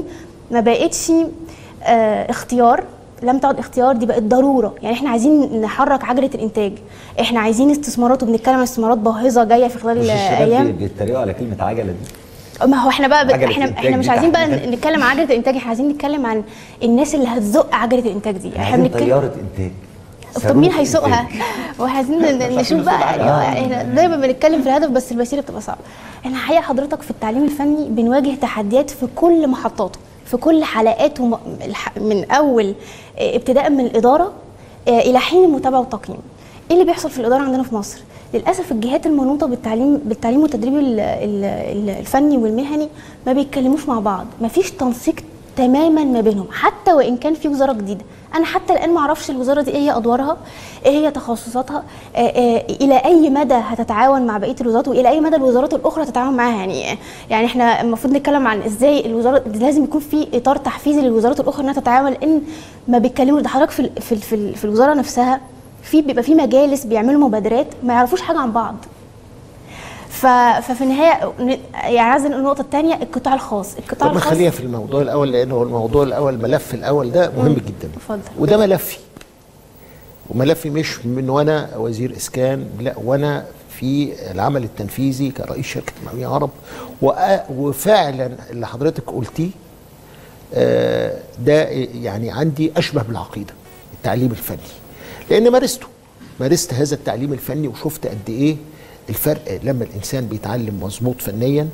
ما بقتش آه اختيار لم تعد اختيار دي بقت ضروره يعني احنا عايزين نحرك عجله الانتاج احنا عايزين استثمارات وبنتكلم عن استثمارات باهظه جايه في خلال مش الشباب ايام بي- بيتريقوا على كلمه عجله دي ما هو احنا بقى ب... عجلة احنا الإنتاج احنا مش دي عايزين بقى تحديداً. نتكلم عن عجله الانتاج احنا عايزين نتكلم عن الناس اللي هتزق عجله الانتاج دي احنا عايزين بنتكلم طياره انتاج طب مين صاروخ هيسوقها؟ إنتاج. وعايزين ن- نشوف بقى يعني آه. احنا دايما بنتكلم في الهدف بس الوسيله بتبقى صعبه. احنا الحقيقه حضرتك في التعليم الفني بنواجه تحديات في كل محطاته في كل حلقات وم- الح- من اول اه، ابتداء من الاداره اه، الى حين المتابعه والتقييم. ايه اللي بيحصل في الاداره عندنا في مصر؟ للاسف الجهات المنوطه بالتعليم بالتعليم والتدريب ال- ال- ال- الفني والمهني ما بيتكلموش مع بعض، ما فيش تنسيق تماما ما بينهم حتى وان كان في وزاره جديده انا حتى الان ما اعرفش الوزاره دي ايه هي ادوارها ايه هي تخصصاتها آه، آه، الى اي مدى هتتعاون مع بقيه الوزارات والى اي مدى الوزارات الاخرى تتعاون معاها يعني يعني احنا المفروض نتكلم عن ازاي الوزاره لازم يكون في اطار تحفيزي للوزارات الاخرى انها تتعاون لان ما بيتكلموا ده حضرتك في ال- في ال- في, ال- في الوزاره نفسها في بيبقى في مجالس بيعملوا مبادرات ما يعرفوش حاجه عن بعض ف... ففي النهايه ن- يعني عايزه نقول النقطه الثانيه القطاع الخاص القطاع طب ما الخاص خليها في الموضوع الاول لان هو الموضوع الاول الملف الاول ده مهم جدا اتفضل وده ملفي وملفي مش من وانا وزير اسكان لا وانا في العمل التنفيذي كرئيس شركه المقاولين عرب وأ- وفعلا اللي حضرتك قلتيه آه، ده يعني عندي اشبه بالعقيده التعليم الفني لان مارسته مارست هذا التعليم الفني وشفت قد ايه الفرق لما الانسان بيتعلم مظبوط فنيا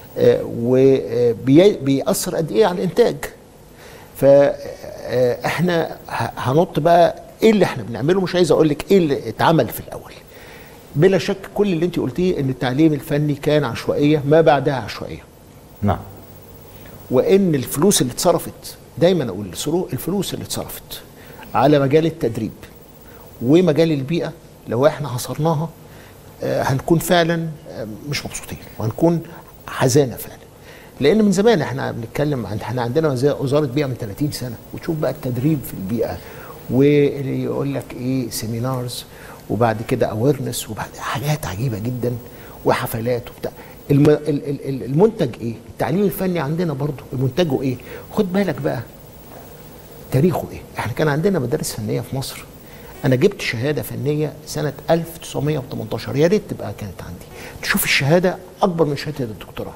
وبيأثر قد ايه على الانتاج فاحنا هنط بقى ايه اللي احنا بنعمله مش عايز اقول لك ايه اللي اتعمل في الاول بلا شك كل اللي انت قلتيه ان التعليم الفني كان عشوائيه ما بعدها عشوائيه نعم وان الفلوس اللي اتصرفت دايما اقول السرو- الفلوس اللي اتصرفت على مجال التدريب ومجال البيئه لو احنا حصرناها آه، هنكون فعلا آه، مش مبسوطين وهنكون حزانه فعلا لان من زمان احنا بنتكلم عن احنا عندنا وزا- وزاره بيئه من 30 سنه وتشوف بقى التدريب في البيئه واللي يقول لك ايه سيمينارز وبعد كده اويرنس وبعد حاجات عجيبه جدا وحفلات وبتاع الم... ال- ال- ال- المنتج ايه؟ التعليم الفني عندنا برضو منتجه ايه؟ خد بالك بقى تاريخه ايه؟ احنا كان عندنا مدارس فنيه في مصر انا جبت شهاده فنيه سنه 1918 يا ريت تبقى كانت عندي تشوف الشهاده اكبر من شهاده الدكتوراه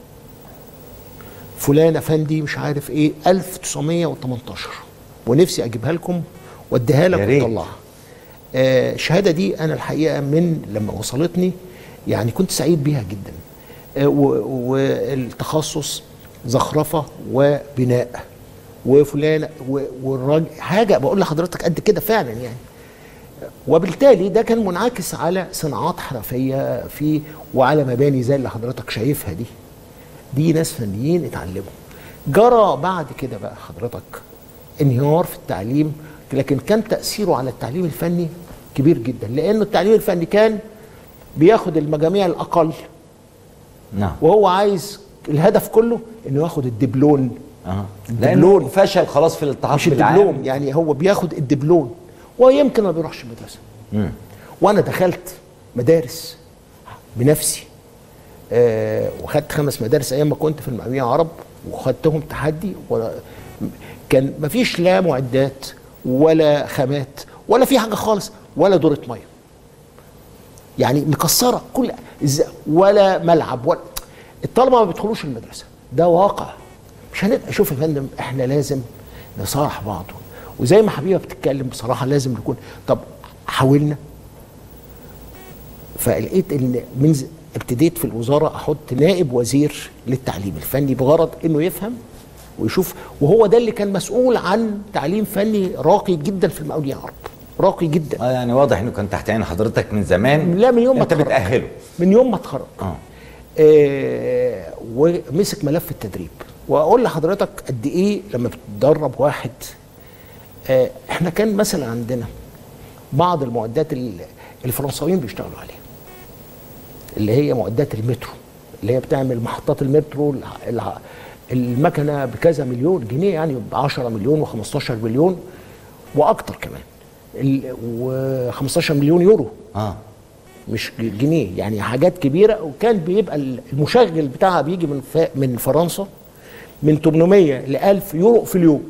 فلان افندي مش عارف ايه 1918 ونفسي اجيبها لكم واديها لك يا ريت. وتطلعها آه، الشهاده دي انا الحقيقه من لما وصلتني يعني كنت سعيد بيها جدا آه، و- والتخصص زخرفه وبناء وفلان و- والراجل حاجه بقول لحضرتك قد كده فعلا يعني وبالتالي ده كان منعكس على صناعات حرفيه في وعلى مباني زي اللي حضرتك شايفها دي دي ناس فنيين اتعلموا جرى بعد كده بقى حضرتك انهيار في التعليم لكن كان تاثيره على التعليم الفني كبير جدا لانه التعليم الفني كان بياخد المجاميع الاقل نعم وهو عايز الهدف كله انه ياخد الدبلون اه الدبلون لانه فشل خلاص في الالتحاق مش بالعام الدبلوم يعني هو بياخد الدبلون ويمكن ما بيروحش المدرسه مم. وانا دخلت مدارس بنفسي آه وخدت خمس مدارس ايام ما كنت في المقاولين عرب وخدتهم تحدي ولا كان مفيش لا معدات ولا خامات ولا في حاجه خالص ولا دوره ميه يعني مكسره كل إز- ولا ملعب ولا الطلبه ما بيدخلوش المدرسه ده واقع مش هنبقى شوف يا فندم احنا لازم نصارح بعض وزي ما حبيبه بتتكلم بصراحه لازم نكون طب حاولنا فلقيت ان من ز- ابتديت في الوزاره احط نائب وزير للتعليم الفني بغرض انه يفهم ويشوف وهو ده اللي كان مسؤول عن تعليم فني راقي جدا في المقاولين العرب راقي جدا اه يعني واضح انه كان تحت عين حضرتك من زمان لا من يوم ما انت اتخرج. بتاهله من يوم ما اتخرج اه آه ومسك ملف التدريب واقول لحضرتك قد ايه لما بتدرب واحد آه احنا كان مثلا عندنا بعض المعدات ال- الفرنساويين بيشتغلوا عليها اللي هي معدات المترو اللي هي بتعمل محطات المترو الع- الع- المكنه بكذا مليون جنيه يعني ب 10 مليون و15 مليون واكتر كمان و15 مليون يورو اه مش ج- جنيه يعني حاجات كبيره وكان بيبقى ال- المشغل بتاعها بيجي من ف... من فرنسا من 800 ل 1000 يورو في اليوم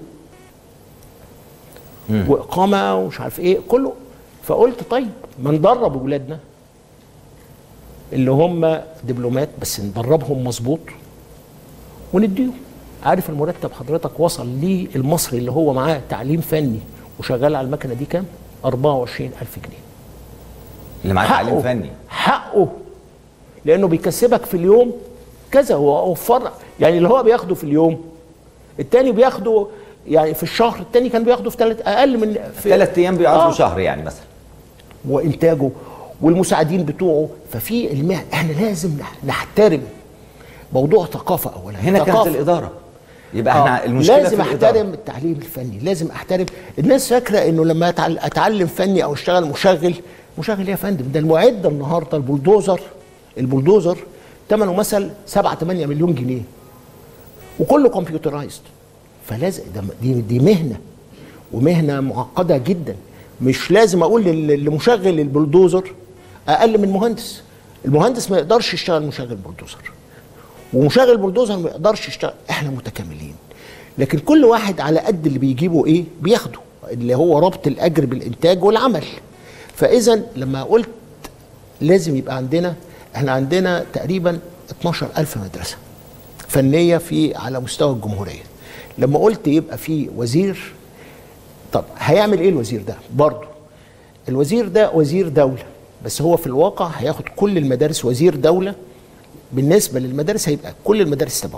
واقامه ومش عارف ايه كله فقلت طيب ما ندرب اولادنا اللي هم دبلومات بس ندربهم مظبوط ونديهم عارف المرتب حضرتك وصل للمصري اللي هو معاه تعليم فني وشغال على المكنه دي كام 24000 جنيه اللي معاه تعليم حقه. فني حقه لانه بيكسبك في اليوم كذا هو وفر يعني اللي هو بياخده في اليوم التاني بياخده يعني في الشهر التاني كان بياخده في ثلاث اقل من في ثلاث ايام بيقعدوا آه. شهر يعني مثلا وانتاجه والمساعدين بتوعه ففي المهن احنا لازم نح- نحترم موضوع ثقافه اولا هنا كانت ثقافة. الاداره يبقى احنا آه، المشكله لازم في الإدارة. احترم التعليم الفني لازم احترم الناس فاكره انه لما أتعل- اتعلم فني او اشتغل مشغل مشغل إيه يا فندم ده المعده النهارده البلدوزر البلدوزر ثمنه مثلا 7 8 مليون جنيه وكله كمبيوترايزد فلازم ده دي دي مهنه ومهنه معقده جدا مش لازم اقول لل- اللي مشغل البلدوزر اقل من مهندس المهندس ما يقدرش يشتغل مشغل بلدوزر ومشغل بلدوزر ما يقدرش يشتغل احنا متكاملين لكن كل واحد على قد اللي بيجيبه ايه بياخده اللي هو ربط الاجر بالانتاج والعمل فاذا لما قلت لازم يبقى عندنا احنا عندنا تقريبا 12000 مدرسه فنيه في على مستوى الجمهوريه لما قلت يبقى في وزير طب هيعمل ايه الوزير ده برضه الوزير ده وزير دوله بس هو في الواقع هياخد كل المدارس وزير دوله بالنسبه للمدارس هيبقى كل المدارس تبعه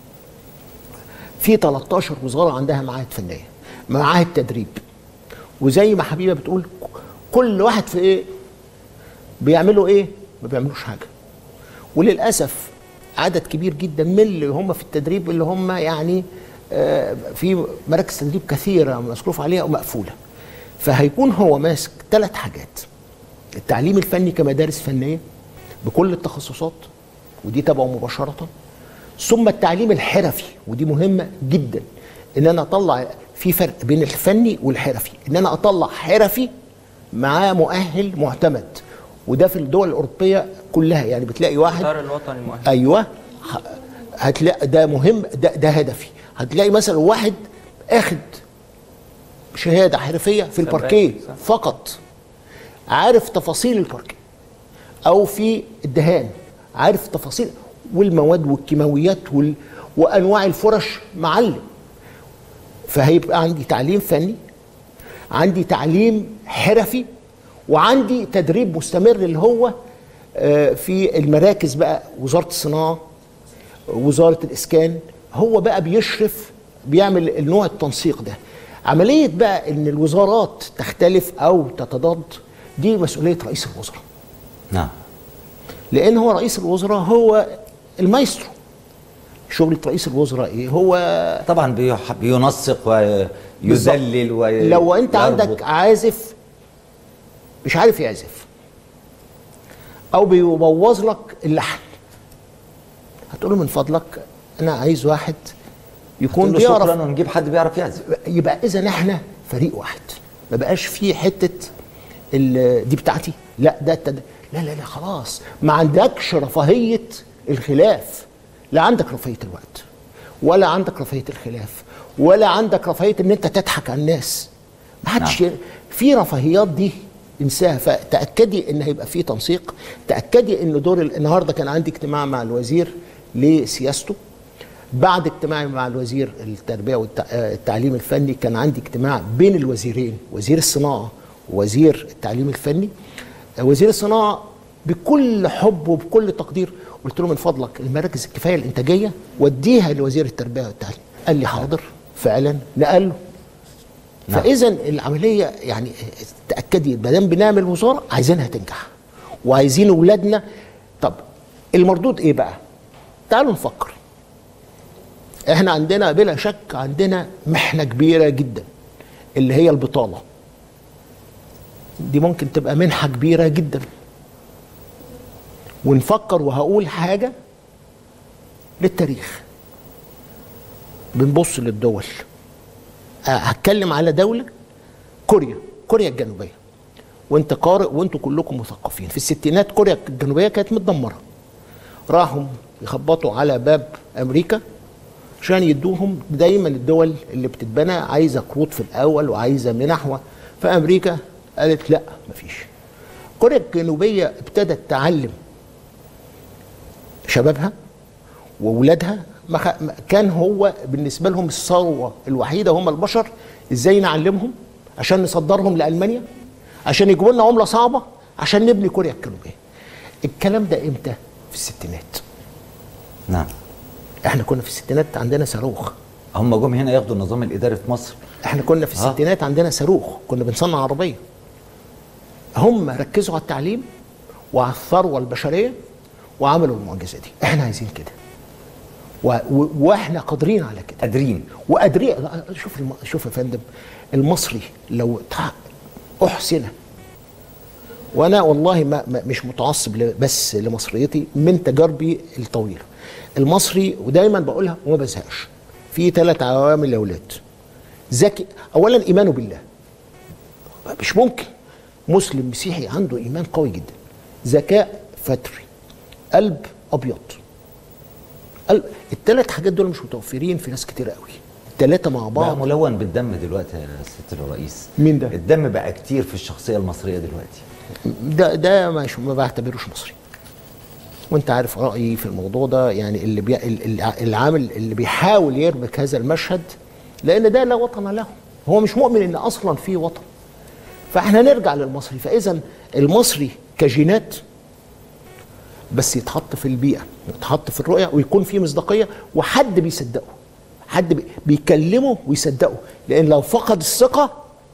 في 13 وزاره عندها معاهد فنيه معاهد تدريب وزي ما حبيبه بتقول كل واحد في ايه بيعملوا ايه ما بيعملوش حاجه وللاسف عدد كبير جدا من اللي هم في التدريب اللي هم يعني آه، في مراكز تدريب كثيره مصروف عليها ومقفوله فهيكون هو ماسك ثلاث حاجات التعليم الفني كمدارس فنيه بكل التخصصات ودي تبعه مباشره ثم التعليم الحرفي ودي مهمه جدا ان انا اطلع في فرق بين الفني والحرفي ان انا اطلع حرفي معاه مؤهل معتمد وده في الدول الاوروبيه كلها يعني بتلاقي واحد الدار الوطني المؤهل ايوه ه- هتلاقي ده مهم ده, ده هدفي هتلاقي مثلا واحد اخد شهاده حرفيه في سباك، الباركيه صح. فقط عارف تفاصيل الباركيه او في الدهان عارف تفاصيل والمواد والكيماويات وال... وانواع الفرش معلم فهيبقى عندي تعليم فني عندي تعليم حرفي وعندي تدريب مستمر اللي هو آه، في المراكز بقى وزاره الصناعه وزاره الاسكان هو بقى بيشرف بيعمل النوع التنسيق ده عمليه بقى ان الوزارات تختلف او تتضاد دي مسؤوليه رئيس الوزراء نعم لان هو رئيس الوزراء هو المايسترو شغلة رئيس الوزراء ايه هو طبعا بيح- بينسق ويذلل وي... لو انت يربط. عندك عازف مش عارف يعزف او بيبوظ لك اللحن هتقول له من فضلك انا عايز واحد يكون هتقول له بيعرف شكرا ونجيب حد بيعرف يعزف يبقى اذا احنا فريق واحد ما بقاش في حته ال- دي بتاعتي لا ده التد... لا لا لا خلاص ما عندكش رفاهيه الخلاف لا عندك رفاهيه الوقت ولا عندك رفاهيه الخلاف ولا عندك رفاهيه ان انت تضحك على الناس ما حدش نعم. في رفاهيات دي انساها فتاكدي ان هيبقى في تنسيق تاكدي ان دور ال- النهارده كان عندي اجتماع مع الوزير لسياسته بعد اجتماعي مع الوزير التربيه والتعليم الفني كان عندي اجتماع بين الوزيرين وزير الصناعه ووزير التعليم الفني وزير الصناعه بكل حب وبكل تقدير قلت له من فضلك المراكز الكفايه الانتاجيه وديها لوزير التربيه والتعليم قال لي حاضر فعلا نقل له نعم. فاذا العمليه يعني تاكدي ما دام بنعمل وزاره عايزينها تنجح وعايزين اولادنا طب المردود ايه بقى؟ تعالوا نفكر احنا عندنا بلا شك عندنا محنه كبيره جدا اللي هي البطاله دي ممكن تبقى منحه كبيره جدا ونفكر وهقول حاجه للتاريخ بنبص للدول أه، هتكلم على دوله كوريا كوريا الجنوبيه وانت قارئ وانتوا كلكم مثقفين في الستينات كوريا الجنوبيه كانت متدمره راحوا يخبطوا على باب امريكا عشان يدوهم دايما الدول اللي بتتبنى عايزه قروض في الاول وعايزه منح و- فامريكا قالت لا مفيش كوريا الجنوبيه ابتدت تعلم شبابها واولادها ما خ- ما- كان هو بالنسبه لهم الثروه الوحيده هم البشر ازاي نعلمهم عشان نصدرهم لالمانيا عشان يجيبوا لنا عمله صعبه عشان نبني كوريا الجنوبيه الكلام ده امتى في الستينات نعم احنا كنا في الستينات عندنا صاروخ هم جم هنا ياخدوا النظام الاداري في مصر احنا كنا في آه. الستينات عندنا صاروخ كنا بنصنع عربيه هم ركزوا على التعليم وعلى الثروه البشريه وعملوا المعجزه دي احنا عايزين كده و... و... واحنا قادرين على كده قادرين وقادرين لا، شوف الم... شوف يا فندم المصري لو تع- احسن وانا والله ما ما- مش متعصب ل- بس لمصريتي من تجاربي الطويله المصري ودايما بقولها وما بزهقش في ثلاث عوامل يا اولاد ذكي اولا ايمانه بالله مش ممكن مسلم مسيحي عنده ايمان قوي جدا ذكاء فتري قلب ابيض قلب الثلاث حاجات دول مش متوفرين في ناس كتير قوي الثلاثه مع بقى بعض ملون بالدم دلوقتي يا سياده الرئيس مين ده؟ الدم بقى كتير في الشخصيه المصريه دلوقتي ده ده مش ما بعتبروش مصري وانت عارف رايي في الموضوع ده يعني اللي بي... ال- ال- العامل اللي بيحاول يربك هذا المشهد لان ده لا وطن له هو مش مؤمن ان اصلا في وطن فاحنا نرجع للمصري فاذا المصري كجينات بس يتحط في البيئه يتحط في الرؤيه ويكون في مصداقيه وحد بيصدقه حد بي- بيكلمه ويصدقه لان لو فقد الثقه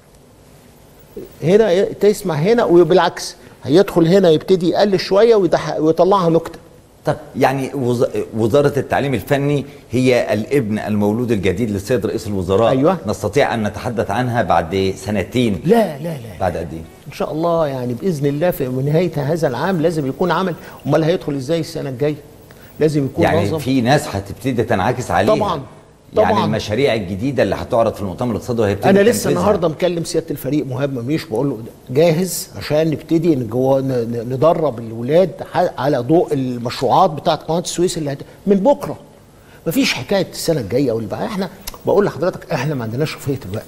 هنا ي- تسمع هنا وبالعكس هيدخل هنا يبتدي يقلل شويه ويضح- ويطلعها نكته طب يعني وز- وزاره التعليم الفني هي الابن المولود الجديد للسيد رئيس الوزراء أيوة. نستطيع ان نتحدث عنها بعد سنتين لا لا لا بعد قد ايه ان شاء الله يعني باذن الله في نهايه هذا العام لازم يكون عمل امال هيدخل ازاي السنه الجايه لازم يكون يعني نظم في ناس هتبتدي تنعكس عليها طبعاً، يعني طبعاً. المشاريع الجديده اللي هتعرض في المؤتمر الاقتصادي وهيبتدي انا لسه تنفيذها. النهارده مكلم سياده الفريق مهاب مميش بقول له جاهز عشان نبتدي نجو- ن- ن- ندرب الولاد ح- على ضوء المشروعات بتاعه قناه السويس اللي هت... من بكره مفيش حكايه السنه الجايه او اللي بعدها احنا بقول لحضرتك احنا ما عندناش رفاهيه الوقت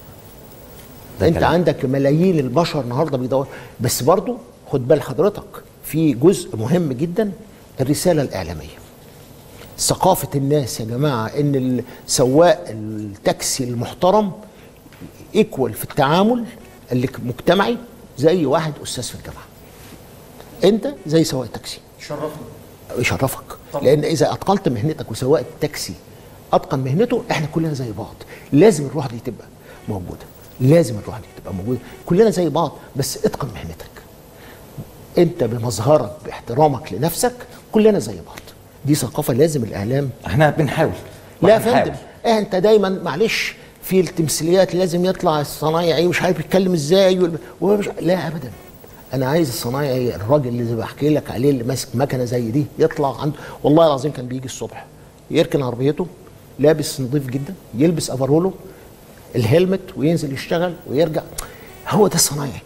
ده انت كلام. عندك ملايين البشر النهارده بيدور بس برضو خد بال حضرتك في جزء مهم جدا الرساله الاعلاميه ثقافه الناس يا جماعه ان السواق التاكسي المحترم ايكوال في التعامل اللي ك- مجتمعي زي واحد استاذ في الجامعه انت زي سواق تاكسي شرفنا يشرفك طبعا. لان اذا اتقنت مهنتك وسواق التاكسي اتقن مهنته احنا كلنا زي بعض لازم الروح دي تبقى موجوده لازم الروح دي تبقى موجوده كلنا زي بعض بس اتقن مهنتك انت بمظهرك باحترامك لنفسك كلنا زي بعض دي ثقافه لازم الاعلام احنا بنحاول لا يا وهنحاول. فندم إيه انت دايما معلش في التمثيليات لازم يطلع الصنايعي مش عارف يتكلم ازاي وال- ومش لا ابدا انا عايز الصنايعي الراجل اللي بحكي لك عليه اللي ماسك مكنه زي دي يطلع عنده والله العظيم كان بيجي الصبح يركن عربيته لابس نظيف جدا يلبس افرولو الهلمت وينزل يشتغل ويرجع هو ده الصنايعي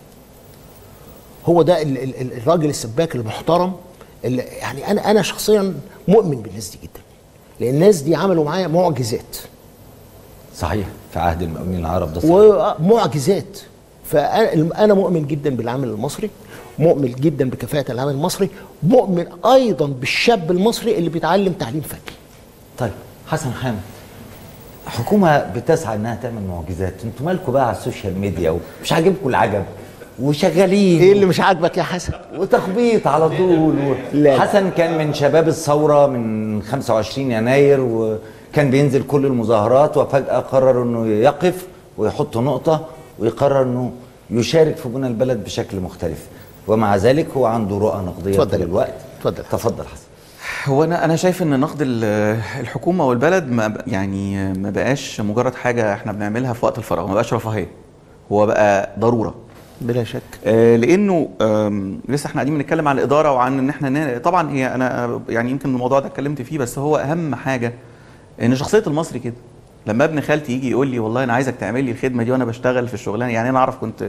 هو ده ال- ال- ال- الراجل السباك المحترم اللي يعني انا انا شخصيا مؤمن بالناس دي جدا لان الناس دي عملوا معايا معجزات صحيح في عهد المؤمنين العرب ده صحيح. ومعجزات فانا أنا مؤمن جدا بالعامل المصري مؤمن جدا بكفاءه العامل المصري مؤمن ايضا بالشاب المصري اللي بيتعلم تعليم فني طيب حسن حامد حكومه بتسعى انها تعمل معجزات انتوا مالكم بقى على السوشيال ميديا ومش عاجبكم العجب وشغالين ايه اللي مش عاجبك يا حسن وتخبيط على طول و... لا. حسن كان من شباب الثوره من 25 يناير وكان بينزل كل المظاهرات وفجاه قرر انه يقف ويحط نقطه ويقرر انه يشارك في بناء البلد بشكل مختلف ومع ذلك هو عنده رؤى نقديه اتفضل طول يا الوقت اتفضل تفضل حسن هو انا انا شايف ان نقد ال- الحكومه والبلد ما ب- يعني ما بقاش مجرد حاجه احنا بنعملها في وقت الفراغ ما بقاش رفاهيه هو بقى ضروره بلا شك آه، لانه آم، لسه احنا قاعدين بنتكلم عن الاداره وعن ان احنا ن- طبعا هي انا يعني يمكن الموضوع ده اتكلمت فيه بس هو اهم حاجه ان شخصيه المصري كده لما ابن خالتي يجي يقول لي والله انا عايزك تعمل لي الخدمه دي وانا بشتغل في الشغلانه يعني انا اعرف كنت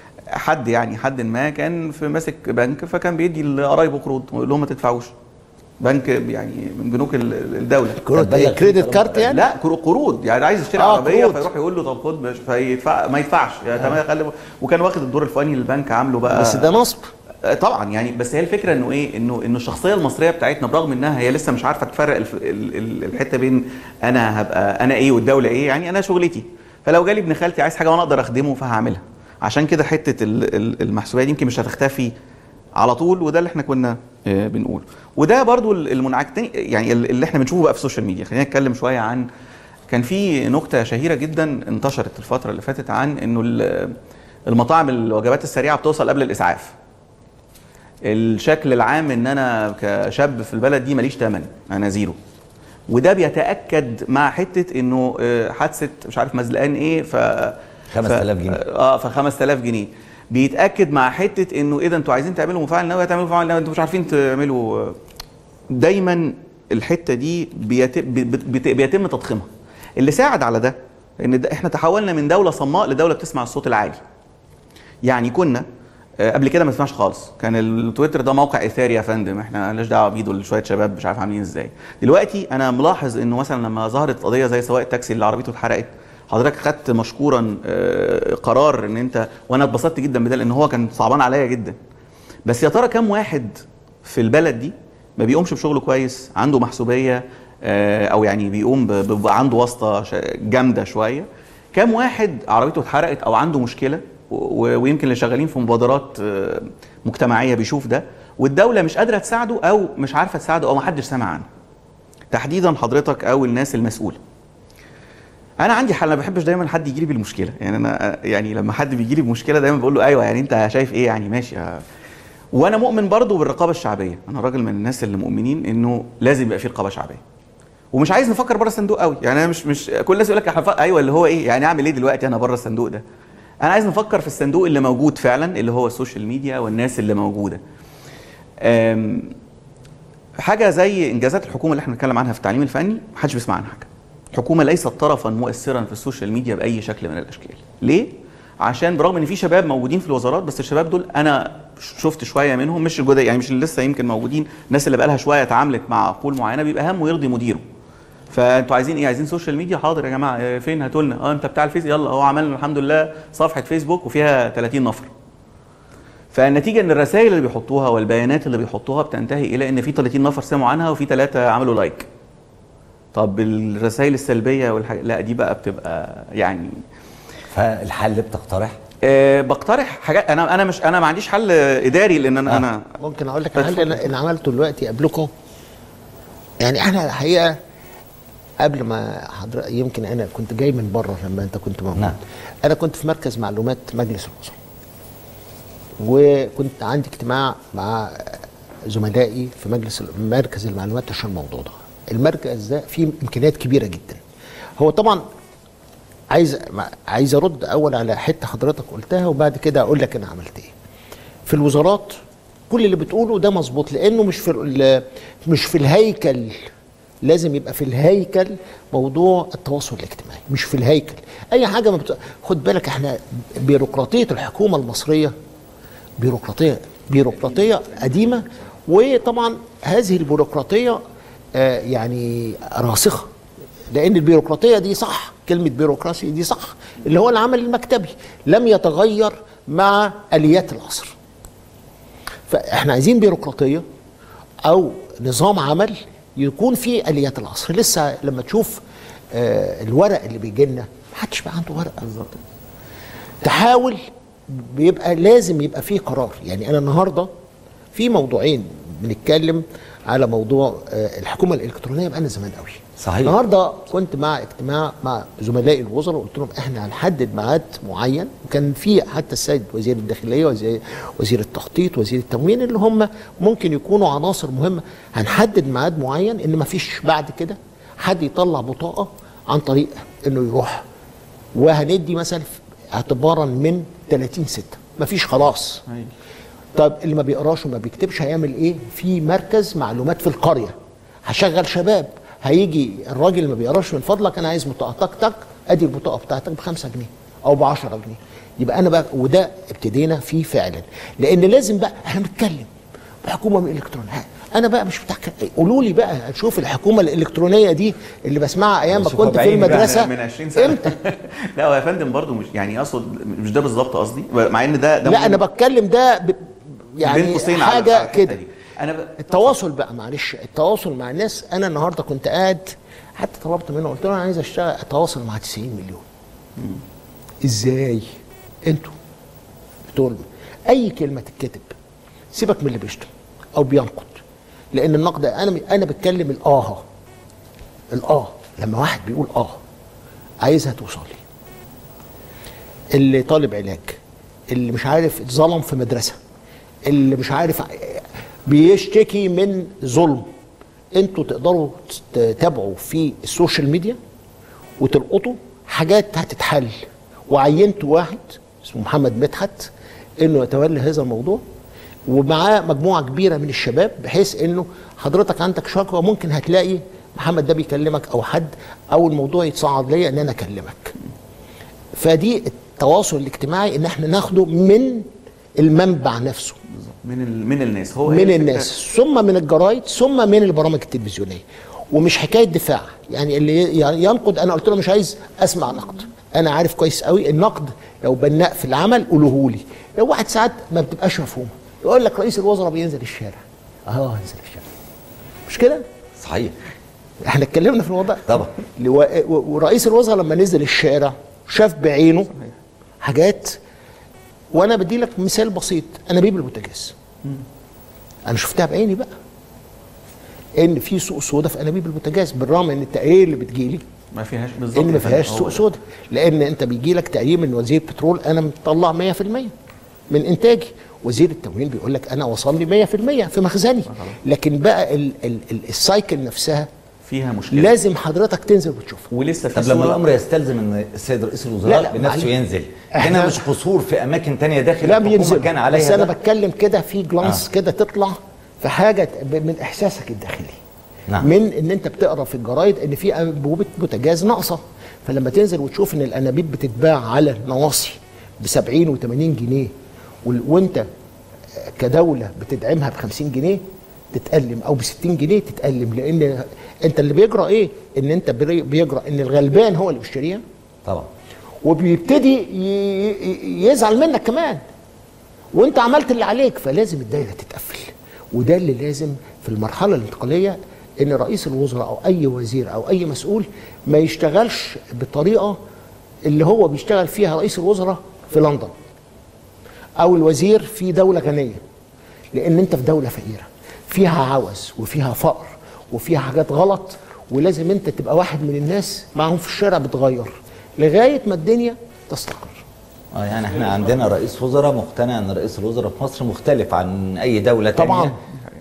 حد يعني حد ما كان في ماسك بنك فكان بيدي لقرايبه قروض ويقول لهم ما تدفعوش بنك يعني من بنوك ال- ال- الدوله كروت إيه؟ كريدت كارت يعني؟ لا كرو- قروض يعني عايز يشتري آه، عربيه قروض. فيروح يقول له طب خد مش- فيدفع ما يدفعش يعني تمام خلي وكان واخد الدور الفلاني اللي البنك عامله بقى بس ده نصب آه، طبعا يعني بس هي الفكره انه ايه انه انه الشخصيه المصريه بتاعتنا برغم انها هي لسه مش عارفه تفرق الف... ال- ال- الحته بين انا هبقى انا ايه والدوله ايه يعني انا شغلتي فلو جالي ابن خالتي عايز حاجه وانا اقدر اخدمه فهعملها عشان كده حته ال- ال- المحسوبيه دي يمكن مش هتختفي على طول وده اللي احنا كنا آه، بنقوله وده برضو ال- المنعكسين يعني ال- اللي احنا بنشوفه بقى في السوشيال ميديا خلينا نتكلم شويه عن كان في نكته شهيره جدا انتشرت الفتره اللي فاتت عن انه ال- المطاعم الوجبات السريعه بتوصل قبل الاسعاف الشكل العام ان انا كشاب في البلد دي ماليش تمن انا زيرو وده بيتاكد مع حته انه آه، حادثه مش عارف مزلقان ايه ف 5000 جنيه. اه ف 5000 جنيه بيتاكد مع حته انه ايه ده انتوا عايزين تعملوا مفاعل نووي هتعملوا مفاعل نووي انتوا مش عارفين تعملوا آه، دايما الحته دي بيتم, بيتم تضخيمها اللي ساعد على ده ان ده احنا تحولنا من دوله صماء لدوله بتسمع الصوت العالي يعني كنا آه، قبل كده ما نسمعش خالص كان التويتر ده موقع اثاري يا فندم احنا مالناش دعوه بيه دول شويه شباب مش عارف عاملين ازاي دلوقتي انا ملاحظ انه مثلا لما ظهرت قضيه زي سواق التاكسي اللي عربيته اتحرقت حضرتك خدت مشكورا آه، قرار ان انت وانا اتبسطت جدا بده لان هو كان صعبان عليا جدا بس يا ترى كم واحد في البلد دي ما بيقومش بشغله كويس عنده محسوبيه آه، او يعني بيقوم ب- بيبقى عنده واسطه ش- جامده شويه كم واحد عربيته اتحرقت او عنده مشكله و- ويمكن اللي شغالين في مبادرات آه، مجتمعيه بيشوف ده والدوله مش قادره تساعده او مش عارفه تساعده او ما حدش سامع عنه تحديدا حضرتك او الناس المسؤوله انا عندي حل انا ما بحبش دايما حد يجي لي بالمشكله يعني انا يعني لما حد بيجي لي بمشكله دايما بقول له ايوه يعني انت شايف ايه يعني ماشي آه. وانا مؤمن برضو بالرقابه الشعبيه انا راجل من الناس اللي مؤمنين انه لازم يبقى في رقابه شعبيه ومش عايز نفكر بره الصندوق قوي يعني انا مش مش كل الناس يقول لك احنا ف- ايوه اللي هو ايه يعني اعمل ايه دلوقتي انا بره الصندوق ده انا عايز نفكر في الصندوق اللي موجود فعلا اللي هو السوشيال ميديا والناس اللي موجوده أم، حاجه زي انجازات الحكومه اللي احنا بنتكلم عنها في التعليم الفني محدش بيسمع عنها حاجه الحكومه ليست طرفا مؤثرا في السوشيال ميديا باي شكل من الاشكال ليه عشان برغم ان في شباب موجودين في الوزارات بس الشباب دول انا شفت شويه منهم مش الجداد يعني مش اللي لسه يمكن موجودين الناس اللي بقالها شويه اتعاملت مع عقول معينه بيبقى همه يرضي مديره فانتوا عايزين ايه عايزين سوشيال ميديا حاضر يا جماعه إيه فين هاتوا لنا اه انت بتاع الفيس يلا هو عملنا الحمد لله صفحه فيسبوك وفيها 30 نفر فالنتيجه ان الرسائل اللي بيحطوها والبيانات اللي بيحطوها بتنتهي الى ان في 30 نفر سمعوا عنها وفي ثلاثه عملوا لايك طب الرسائل السلبيه والحاجة لا دي بقى بتبقى يعني فالحل بتقترح أه بقترح حاجات انا انا مش انا ما عنديش حل اداري لان انا انا ممكن اقول لك الحل اللي اللي عملته دلوقتي قبلكم يعني احنا الحقيقه قبل ما حضرتك يمكن انا كنت جاي من بره لما انت كنت موجود نعم. انا كنت في مركز معلومات مجلس الوزراء وكنت عندي اجتماع مع زملائي في مجلس مركز المعلومات عشان الموضوع ده المركز ده فيه امكانيات كبيره جدا هو طبعا عايز عايز ارد اول على حته حضرتك قلتها وبعد كده اقول لك انا عملت ايه في الوزارات كل اللي بتقوله ده مظبوط لانه مش في ال- مش في الهيكل لازم يبقى في الهيكل موضوع التواصل الاجتماعي مش في الهيكل اي حاجه ما بت... خد بالك احنا بيروقراطيه الحكومه المصريه بيروقراطيه بيروقراطيه قديمه وطبعا هذه البيروقراطيه آه يعني راسخه لان البيروقراطيه دي صح كلمه بيروقراسي دي صح اللي هو العمل المكتبي لم يتغير مع اليات العصر فاحنا عايزين بيروقراطيه او نظام عمل يكون فيه اليات العصر لسه لما تشوف آه الورق اللي بيجي لنا محدش بقى عنده ورقه بالظبط تحاول بيبقى لازم يبقى فيه قرار يعني انا النهارده في موضوعين بنتكلم على موضوع آه، الحكومه الالكترونيه بقى زمان قوي صحيح. النهارده كنت مع اجتماع مع زملائي الوزراء قلت لهم احنا هنحدد ميعاد معين وكان في حتى السيد وزير الداخليه وزير وزير التخطيط وزير التموين اللي هم ممكن يكونوا عناصر مهمه هنحدد ميعاد معين ان ما فيش بعد كده حد يطلع بطاقه عن طريق انه يروح وهندي مثلا اعتبارا من 30 6 مفيش خلاص طب اللي ما بيقراش وما بيكتبش هيعمل ايه في مركز معلومات في القريه هشغل شباب هيجي الراجل اللي ما بيقراش من فضلك انا عايز بطاقه تك تك ادي البطاقه بتاعتك ب 5 جنيه او ب 10 جنيه يبقى انا بقى وده ابتدينا فيه فعلا لان لازم بقى احنا بنتكلم بحكومه من الالكترونيه انا بقى مش بتاع كده. قولوا لي بقى شوف الحكومه الالكترونيه دي اللي بسمعها ايام ما بشوفها كنت في بعيني بقى المدرسه من 20 سنه امتى لا هو يا فندم برضه مش يعني اقصد مش ده بالظبط قصدي مع ان ده ده لا مهم. انا بتكلم ده ب... بين يعني قوسين على- على حاجه الحتة كده دي. انا ب... التواصل بقى معلش التواصل مع الناس انا النهارده كنت قاعد حتى طلبت منه قلت له انا عايز اشتغل اتواصل مع 90 مليون ازاي انتوا بتقول اي كلمه تتكتب سيبك من اللي بيشتم او بينقد لان النقد انا انا بتكلم الاه الاه لما واحد بيقول اه عايزها توصل لي اللي طالب علاج اللي مش عارف اتظلم في مدرسه اللي مش عارف بيشتكي من ظلم انتوا تقدروا تتابعوا في السوشيال ميديا وتلقطوا حاجات هتتحل وعينت واحد اسمه محمد مدحت انه يتولى هذا الموضوع ومعاه مجموعه كبيره من الشباب بحيث انه حضرتك عندك شكوى ممكن هتلاقي محمد ده بيكلمك او حد او الموضوع يتصعد ليا ان انا اكلمك فدي التواصل الاجتماعي ان احنا ناخده من المنبع نفسه من ال... من الناس هو هي من الفكرة. الناس ثم من الجرايد ثم من البرامج التلفزيونيه ومش حكايه دفاع يعني اللي يعني ينقد انا قلت له مش عايز اسمع نقد انا عارف كويس قوي النقد لو بناء في العمل قولوه لي لو واحد ساعات ما بتبقاش مفهومه يقول لك رئيس الوزراء بينزل الشارع اه ينزل الشارع مش كده صحيح احنا اتكلمنا في الموضوع طبعا لو- و- ورئيس الوزراء لما نزل الشارع شاف بعينه حاجات وانا بدي لك مثال بسيط انابيب البوتاجاز انا شفتها بعيني بقى ان في سوق سودا في انابيب البوتاجاز بالرغم ان التقارير اللي بتجيلي ما فيهاش بالظبط ان ما يا فندم، فيهاش هو سوق ده. سودا لان انت بيجي لك تقرير من وزير البترول انا مطلع 100% من انتاجي وزير التموين بيقول لك انا وصل لي 100% في مخزني لكن بقى ال ال ال السايكل نفسها فيها مشكله لازم حضرتك تنزل وتشوفها ولسه طب لما الامر يستلزم ان السيد رئيس لا، الوزراء لا، بنفسه معلش. ينزل إحنا- هنا مش قصور في اماكن تانية داخل لا الحكومة بينزل كان عليها بس انا ده؟ بتكلم كده في جلانس آه. كده تطلع في حاجه ب- من احساسك الداخلي نعم. من ان انت بتقرا في الجرايد ان في انبوبه بوتاجاز ناقصه فلما تنزل وتشوف ان الانابيب بتتباع على نواصي ب 70 و80 جنيه وال- وانت كدوله بتدعمها ب 50 جنيه تتألم او ب 60 جنيه تتألم لان انت اللي بيجرى ايه؟ ان انت بري- بيجرى ان الغلبان هو اللي بيشتريها طبعا وبيبتدي ي- ي- يزعل منك كمان وانت عملت اللي عليك فلازم الدايره تتقفل وده اللي لازم في المرحله الانتقاليه ان رئيس الوزراء او اي وزير او اي مسؤول ما يشتغلش بالطريقه اللي هو بيشتغل فيها رئيس الوزراء في لندن او الوزير في دوله غنيه لان انت في دوله فقيره فيها عوز وفيها فقر وفيها حاجات غلط ولازم انت تبقى واحد من الناس معاهم في الشارع بتغير لغايه ما الدنيا تستقر اه يعني احنا عندنا رئيس وزراء مقتنع ان رئيس الوزراء في مصر مختلف عن اي دوله تانية طبعا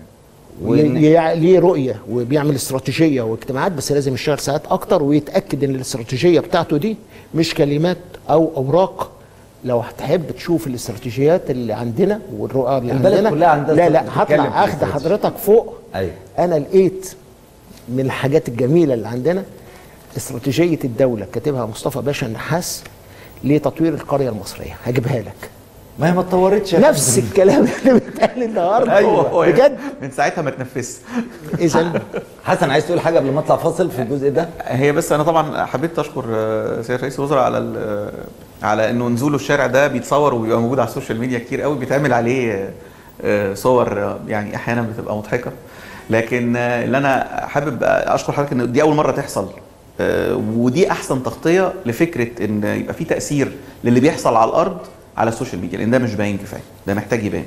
وإن- ليه ليه رؤيه وبيعمل استراتيجيه واجتماعات بس لازم يشتغل ساعات اكتر ويتاكد ان الاستراتيجيه بتاعته دي مش كلمات او اوراق لو هتحب تشوف الاستراتيجيات اللي عندنا والرؤى اللي البلد عندنا كلها عندها لا لا بتتكلم في هطلع اخد الاستراتيجية. حضرتك فوق ايوه انا لقيت من الحاجات الجميله اللي عندنا استراتيجيه الدوله كاتبها مصطفى باشا النحاس لتطوير القريه المصريه هجيبها لك ما هي ما اتطورتش يا نفس فندم. الكلام اللي بيتقال النهارده ايوه بجد من ساعتها ما تنفذش اذا حسن عايز تقول حاجه قبل ما اطلع فاصل في الجزء ده هي بس انا طبعا حبيت اشكر آه، سياده رئيس الوزراء على ال- على انه نزوله الشارع ده بيتصور وبيبقى موجود على السوشيال ميديا كتير قوي بيتعمل عليه آه، آه، صور آه، يعني احيانا بتبقى مضحكه لكن آه، اللي انا حابب اشكر حضرتك ان دي اول مره تحصل آه، ودي احسن تغطيه لفكره ان يبقى في تاثير للي بيحصل على الارض على السوشيال ميديا لان ده مش باين كفايه ده محتاج يبان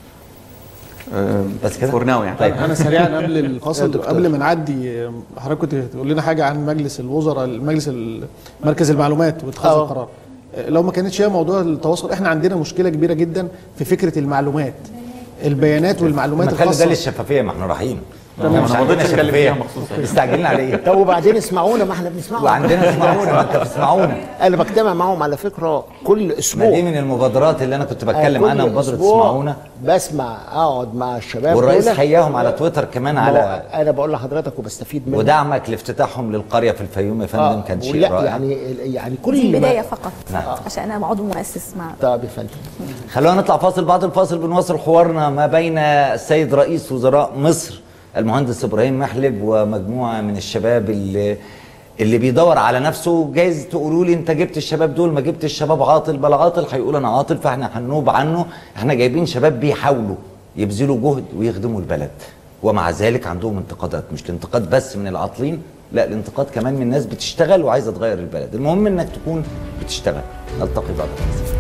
بس كده فور ناو يعني طيب انا سريعا قبل يا الفاصل دكتور. قبل ما نعدي حضرتك كنت تقول لنا حاجه عن مجلس الوزراء مجلس مركز المعلومات واتخاذ آه. القرار لو ما كانتش هي موضوع التواصل احنا عندنا مشكله كبيره جدا في فكره المعلومات البيانات والمعلومات ما خلي ده الخاصه للشفافيه ما احنا رايحين تمام. احنا مش أنا ما عندنا رضيتش أتكلم فيها شفافيه مخصوص يعني. مستعجلين على ايه طب وبعدين اسمعونا ما احنا بنسمعهم وعندنا اسمعونا ما انت بتسمعونا انا بجتمع معاهم على فكره كل ما اسبوع دي من المبادرات اللي انا كنت بتكلم كل عنها مبادره أسبوع اسمعونا بسمع اقعد مع الشباب والرئيس دول. حياهم على تويتر كمان ما على هو انا بقول لحضرتك وبستفيد منه ودعمك لافتتاحهم للقريه في الفيوم يا فندم كان شيء ولا رائع يعني يعني كل دي ما- البدايه فقط نعم. عشان انا عضو مؤسس مع طب يا فندم خلونا نطلع فاصل بعد الفاصل بنواصل حوارنا ما بين السيد رئيس وزراء مصر المهندس ابراهيم محلب ومجموعه من الشباب اللي اللي بيدور على نفسه جايز تقولوا لي انت جبت الشباب دول ما جبت الشباب عاطل بل عاطل هيقول انا عاطل فاحنا هنوب عنه احنا جايبين شباب بيحاولوا يبذلوا جهد ويخدموا البلد ومع ذلك عندهم انتقادات مش الانتقاد بس من العاطلين لا الانتقاد كمان من ناس بتشتغل وعايزه تغير البلد المهم انك تكون بتشتغل نلتقي بعد الفاصل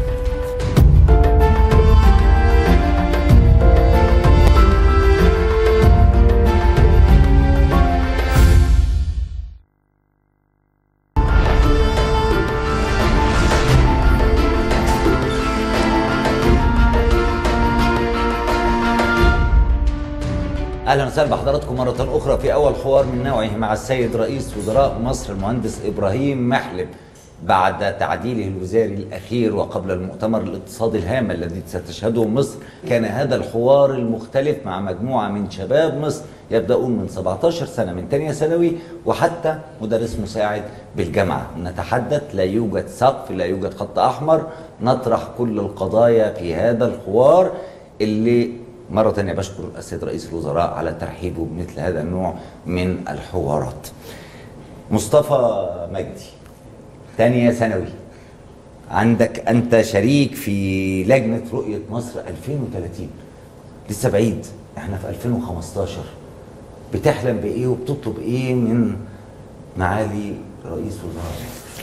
اهلا وسهلا بحضراتكم مره اخرى في اول حوار من نوعه مع السيد رئيس وزراء مصر المهندس ابراهيم محلب بعد تعديله الوزاري الاخير وقبل المؤتمر الاقتصادي الهام الذي ستشهده مصر كان هذا الحوار المختلف مع مجموعه من شباب مصر يبداون من 17 سنه من ثانيه ثانوي وحتى مدرس مساعد بالجامعه نتحدث لا يوجد سقف لا يوجد خط احمر نطرح كل القضايا في هذا الحوار اللي مرة تانية بشكر السيد رئيس الوزراء على ترحيبه بمثل هذا النوع من الحوارات مصطفى مجدي تانية ثانوي عندك أنت شريك في لجنة رؤية مصر 2030 لسه بعيد احنا في 2015 بتحلم بإيه وبتطلب إيه من معالي رئيس وزراء مصر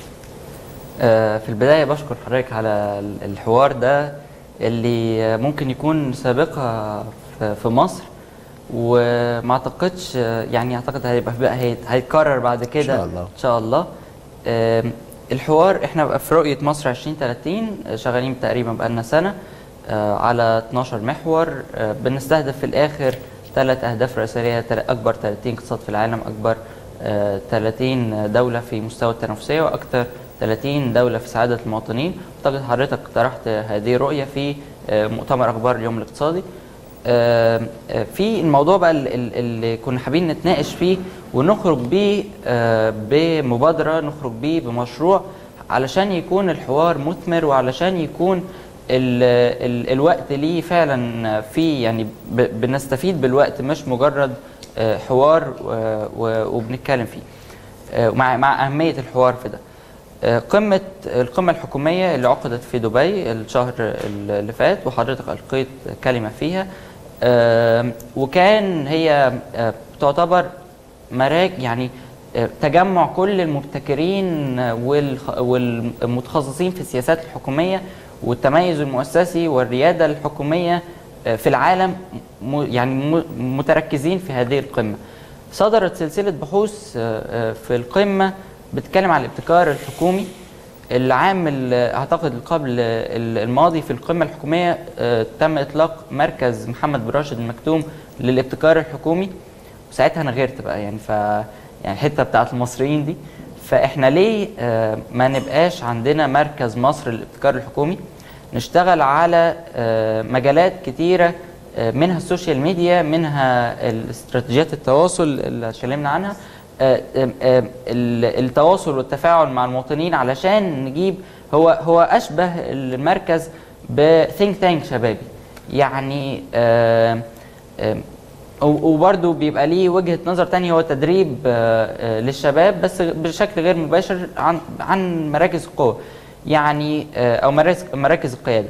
آه، في البداية بشكر حضرتك على الحوار ده اللي ممكن يكون سابقة في- في مصر وما اعتقدش يعني اعتقد هيبقى بقى هيت- هيتكرر بعد كده شاء الله. ان شاء الله آم، الحوار احنا بقى في رؤية مصر 2030 آه، شغالين تقريبا بقالنا سنة آه، على 12 محور آه، بنستهدف في الاخر ثلاث اهداف رئيسية تل- اكبر 30 اقتصاد في العالم اكبر آه، 30 دولة في مستوى التنافسية واكثر 30 دولة في سعادة المواطنين اعتقد حضرتك طرحت هذه الرؤية في آه، مؤتمر اخبار اليوم الاقتصادي آه، آه، في الموضوع بقى ال- ال- اللي كنا حابين نتناقش فيه ونخرج بيه آه، بمبادرة نخرج بيه بمشروع علشان يكون الحوار مثمر وعلشان يكون ال ال الوقت ليه فعلا فيه يعني ب- بنستفيد بالوقت مش مجرد آه، حوار و- و- وبنتكلم فيه آه، مع مع أهمية الحوار في ده آه، قمة القمة الحكومية اللي عقدت في دبي الشهر اللي فات وحضرتك ألقيت كلمة فيها آه، وكان هي آه، تعتبر مراج يعني آه، تجمع كل المبتكرين آه، والخ- والمتخصصين في السياسات الحكومية والتميز المؤسسي والريادة الحكومية آه، في العالم م- يعني م- متركزين في هذه القمة صدرت سلسلة بحوث آه، آه، في القمة بتتكلم عن الابتكار الحكومي العام ال- اعتقد قبل ال- الماضي في القمه الحكوميه آه، تم اطلاق مركز محمد بن راشد المكتوم للابتكار الحكومي وساعتها انا غيرت بقى يعني ف يعني الحته بتاعت المصريين دي فاحنا ليه آه، ما نبقاش عندنا مركز مصر للابتكار الحكومي نشتغل على آه، مجالات كتيره آه، منها السوشيال ميديا منها استراتيجيات التواصل اللي اتكلمنا عنها آه، آه، آه، ال- التواصل والتفاعل مع المواطنين علشان نجيب هو هو اشبه المركز بثينك تانك شبابي يعني آه، آه، و- وبرضه بيبقى ليه وجهة نظر تانية هو تدريب آه، آه، للشباب بس بشكل غير مباشر عن عن مراكز القوة يعني آه، او مراكز مراكز القيادة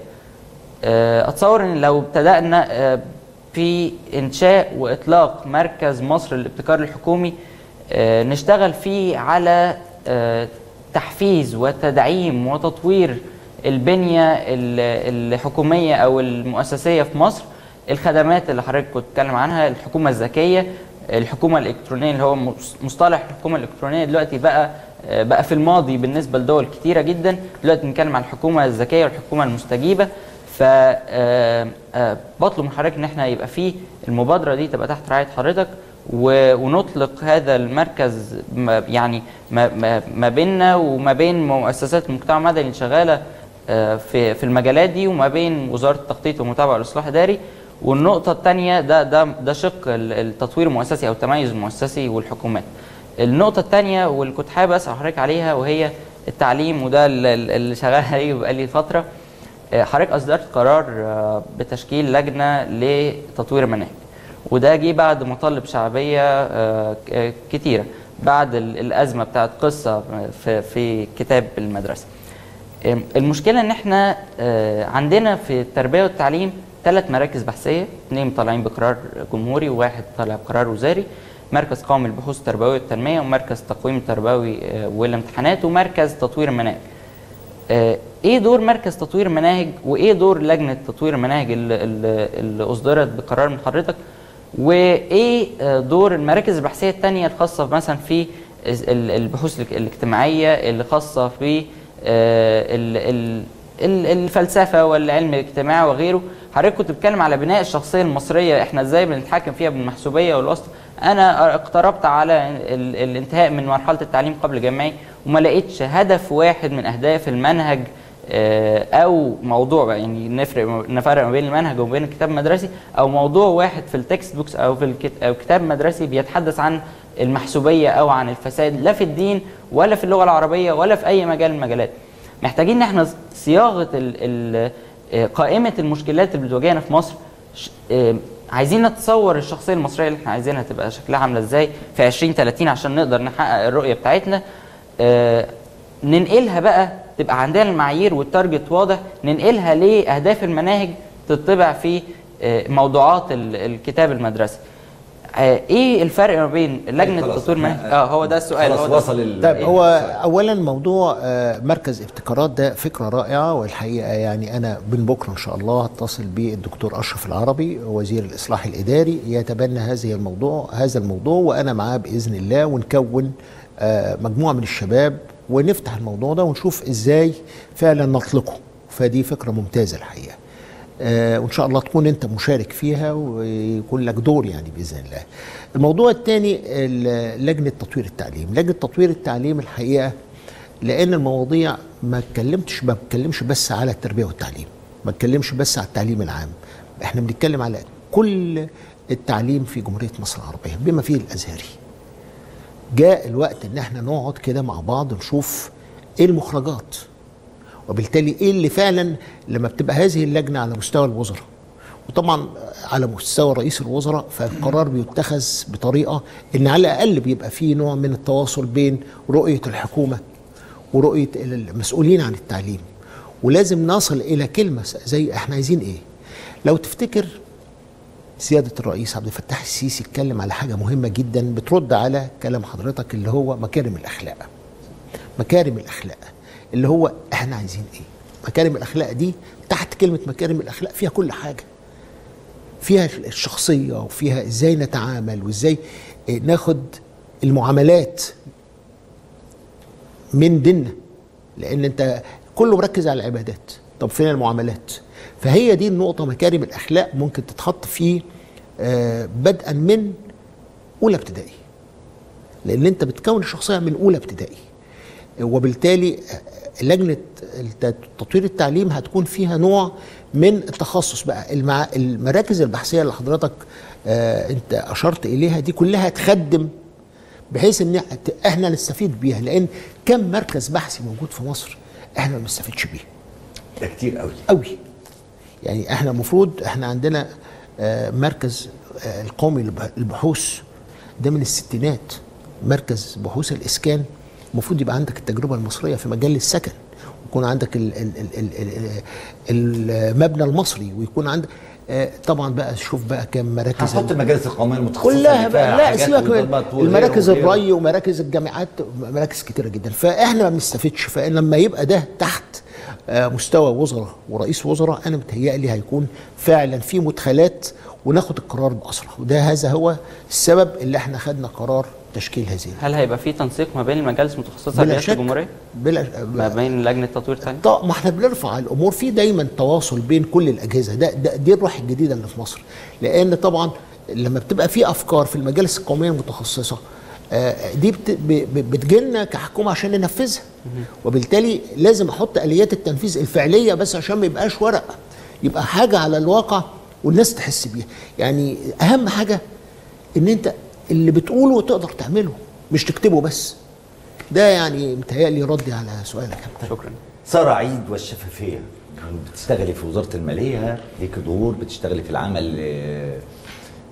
آه، اتصور ان لو ابتدأنا آه، في انشاء واطلاق مركز مصر للابتكار الحكومي آه، نشتغل فيه على آه، تحفيز وتدعيم وتطوير البنية ال- الحكومية أو المؤسسية في مصر الخدمات اللي حضرتك كنت بتتكلم عنها الحكومة الذكية الحكومة الإلكترونية اللي هو مص- مصطلح الحكومة الإلكترونية دلوقتي بقى آه، بقى في الماضي بالنسبة لدول كتيرة جدا دلوقتي بنتكلم عن الحكومة الذكية والحكومة المستجيبة ف آه، آه، بطلب من حضرتك ان احنا يبقى في المبادره دي تبقى تحت رعايه حضرتك و- ونطلق هذا المركز ما- يعني ما, ما, ما بيننا وما بين مؤسسات المجتمع المدني اللي شغاله آه، في في المجالات دي وما بين وزاره التخطيط والمتابعه والاصلاح الاداري والنقطه الثانيه ده ده ده شق ال- التطوير المؤسسي او التميز المؤسسي والحكومات. النقطه الثانيه واللي كنت حابب اسال حضرتك عليها وهي التعليم وده اللي اللي شغال عليه بقالي فتره آه، حضرتك اصدرت قرار آه، بتشكيل لجنه لتطوير المناهج وده جه بعد مطالب شعبيه آه، ك- كتيره بعد ال- الازمه بتاعت قصه في في كتاب المدرسه آم، المشكله ان احنا آه، عندنا في التربيه والتعليم ثلاث مراكز بحثيه اثنين طالعين بقرار جمهوري وواحد طالع بقرار وزاري مركز قومي للبحوث التربويه والتنميه ومركز تقويم التربوي آه، والامتحانات ومركز تطوير المناهج آه، ايه دور مركز تطوير المناهج وايه دور لجنه تطوير المناهج اللي, اللي اللي اصدرت بقرار من حضرتك وايه آه، دور المراكز البحثيه الثانيه الخاصه مثلا في ال- ال- البحوث الاج- الاجتماعيه اللي خاصه في آه، ال- ال- ال- الفلسفه والعلم الاجتماعي وغيره حضرتك كنت بتتكلم على بناء الشخصيه المصريه احنا ازاي بنتحكم فيها بالمحسوبيه والوسط انا اقتربت على ال- الانتهاء من مرحله التعليم قبل الجامعي وما لقيتش هدف واحد من اهداف المنهج آه، او موضوع بقى يعني نفرق نفرق ما بين المنهج وما بين الكتاب المدرسي او موضوع واحد في التكست بوكس او في الكت- أو كتاب مدرسي بيتحدث عن المحسوبيه او عن الفساد لا في الدين ولا في اللغه العربيه ولا في اي مجال من المجالات محتاجين ان احنا صياغه ال ال آه، قائمه المشكلات اللي بتواجهنا في مصر ش- آه، عايزين نتصور الشخصيه المصريه اللي احنا عايزينها تبقى شكلها عامله ازاي في 2030 عشان نقدر نحقق الرؤيه بتاعتنا آه، ننقلها بقى تبقى عندنا المعايير والتارجت واضح ننقلها لاهداف المناهج تطبع في آه، موضوعات ال- الكتاب المدرسي آه، ايه الفرق ما بين لجنه خلاص، تطوير احنا- المناهج اه هو ده السؤال هو ده. طيب هو اولا موضوع آه، مركز ابتكارات ده فكره رائعه والحقيقه يعني انا من بكره ان شاء الله هتصل بالدكتور اشرف العربي وزير الاصلاح الاداري يتبنى هذه الموضوع هذا الموضوع وانا معاه باذن الله ونكون آه، مجموعه من الشباب ونفتح الموضوع ده ونشوف ازاي فعلا نطلقه فدي فكره ممتازه الحقيقه آه، وان شاء الله تكون انت مشارك فيها ويكون لك دور يعني باذن الله. الموضوع الثاني ال- لجنه تطوير التعليم، لجنه تطوير التعليم الحقيقه لان المواضيع ما اتكلمتش ما بتكلمش بس على التربيه والتعليم، ما اتكلمش بس على التعليم العام، احنا بنتكلم على كل التعليم في جمهوريه مصر العربيه بما فيه الازهري. جاء الوقت ان احنا نقعد كده مع بعض نشوف ايه المخرجات وبالتالي ايه اللي فعلا لما بتبقى هذه اللجنه على مستوى الوزراء وطبعا على مستوى رئيس الوزراء فالقرار بيتخذ بطريقه ان على الاقل بيبقى فيه نوع من التواصل بين رؤيه الحكومه ورؤيه المسؤولين عن التعليم ولازم نصل الى كلمه زي احنا عايزين ايه لو تفتكر سياده الرئيس عبد الفتاح السيسي اتكلم على حاجه مهمه جدا بترد على كلام حضرتك اللي هو مكارم الاخلاق مكارم الاخلاق اللي هو احنا عايزين ايه مكارم الاخلاق دي تحت كلمه مكارم الاخلاق فيها كل حاجه فيها الشخصيه وفيها ازاي نتعامل وازاي إيه، ناخد المعاملات من ديننا لان انت كله مركز على العبادات طب فين المعاملات فهي دي النقطه مكارم الاخلاق ممكن تتحط في آه، بدءا من اولى ابتدائي لان انت بتكون الشخصيه من اولى ابتدائي وبالتالي لجنه الت- تطوير التعليم هتكون فيها نوع من التخصص بقى المع... المراكز البحثيه اللي حضرتك آه انت اشرت اليها دي كلها تخدم بحيث ان احنا نستفيد بيها لان كم مركز بحثي موجود في مصر احنا ما بنستفيدش بيه ده كتير قوي قوي يعني احنا المفروض احنا عندنا آه، مركز آه، القومي للب- للبحوث ده من الستينات مركز بحوث الاسكان المفروض يبقى عندك التجربه المصريه في مجال السكن ويكون عندك ال ال ال ال ال المبنى المصري ويكون عندك آه، طبعا بقى شوف بقى كام مراكز هنحط المجالس القوميه المتخصصه كلها اللي بقى فيها لا حاجات سيبك من وضربات وغيره المراكز وغيره. الري ومراكز الجامعات مراكز كتيره جدا فاحنا ما بنستفدش فان لما يبقى ده تحت آه، مستوى وزراء ورئيس وزراء انا متهيألي هيكون فعلا في مدخلات وناخد القرار باسرع وده هذا هو السبب اللي احنا خدنا قرار تشكيل هذه هل هيبقى في تنسيق ما بين المجالس المتخصصه بلا لرئاسه شك. الجمهوريه؟ بلا ما بين لجنه تطوير التعليم؟ طب ما احنا بنرفع الامور في دايما تواصل بين كل الاجهزه ده, ده دي الروح الجديده اللي في مصر لان طبعا لما بتبقى في افكار في المجالس القوميه المتخصصه آه، دي بت- ب- ب- بتجيلنا كحكومه عشان ننفذها وبالتالي لازم احط اليات التنفيذ الفعليه بس عشان ما يبقاش ورق يبقى حاجه على الواقع والناس تحس بيها يعني اهم حاجه ان انت اللي بتقوله تقدر تعمله مش تكتبه بس ده يعني متهيألي ردي على سؤالك شكرا سارة عيد والشفافية بتشتغلي في وزارة المالية ليك دور بتشتغلي في العمل آه،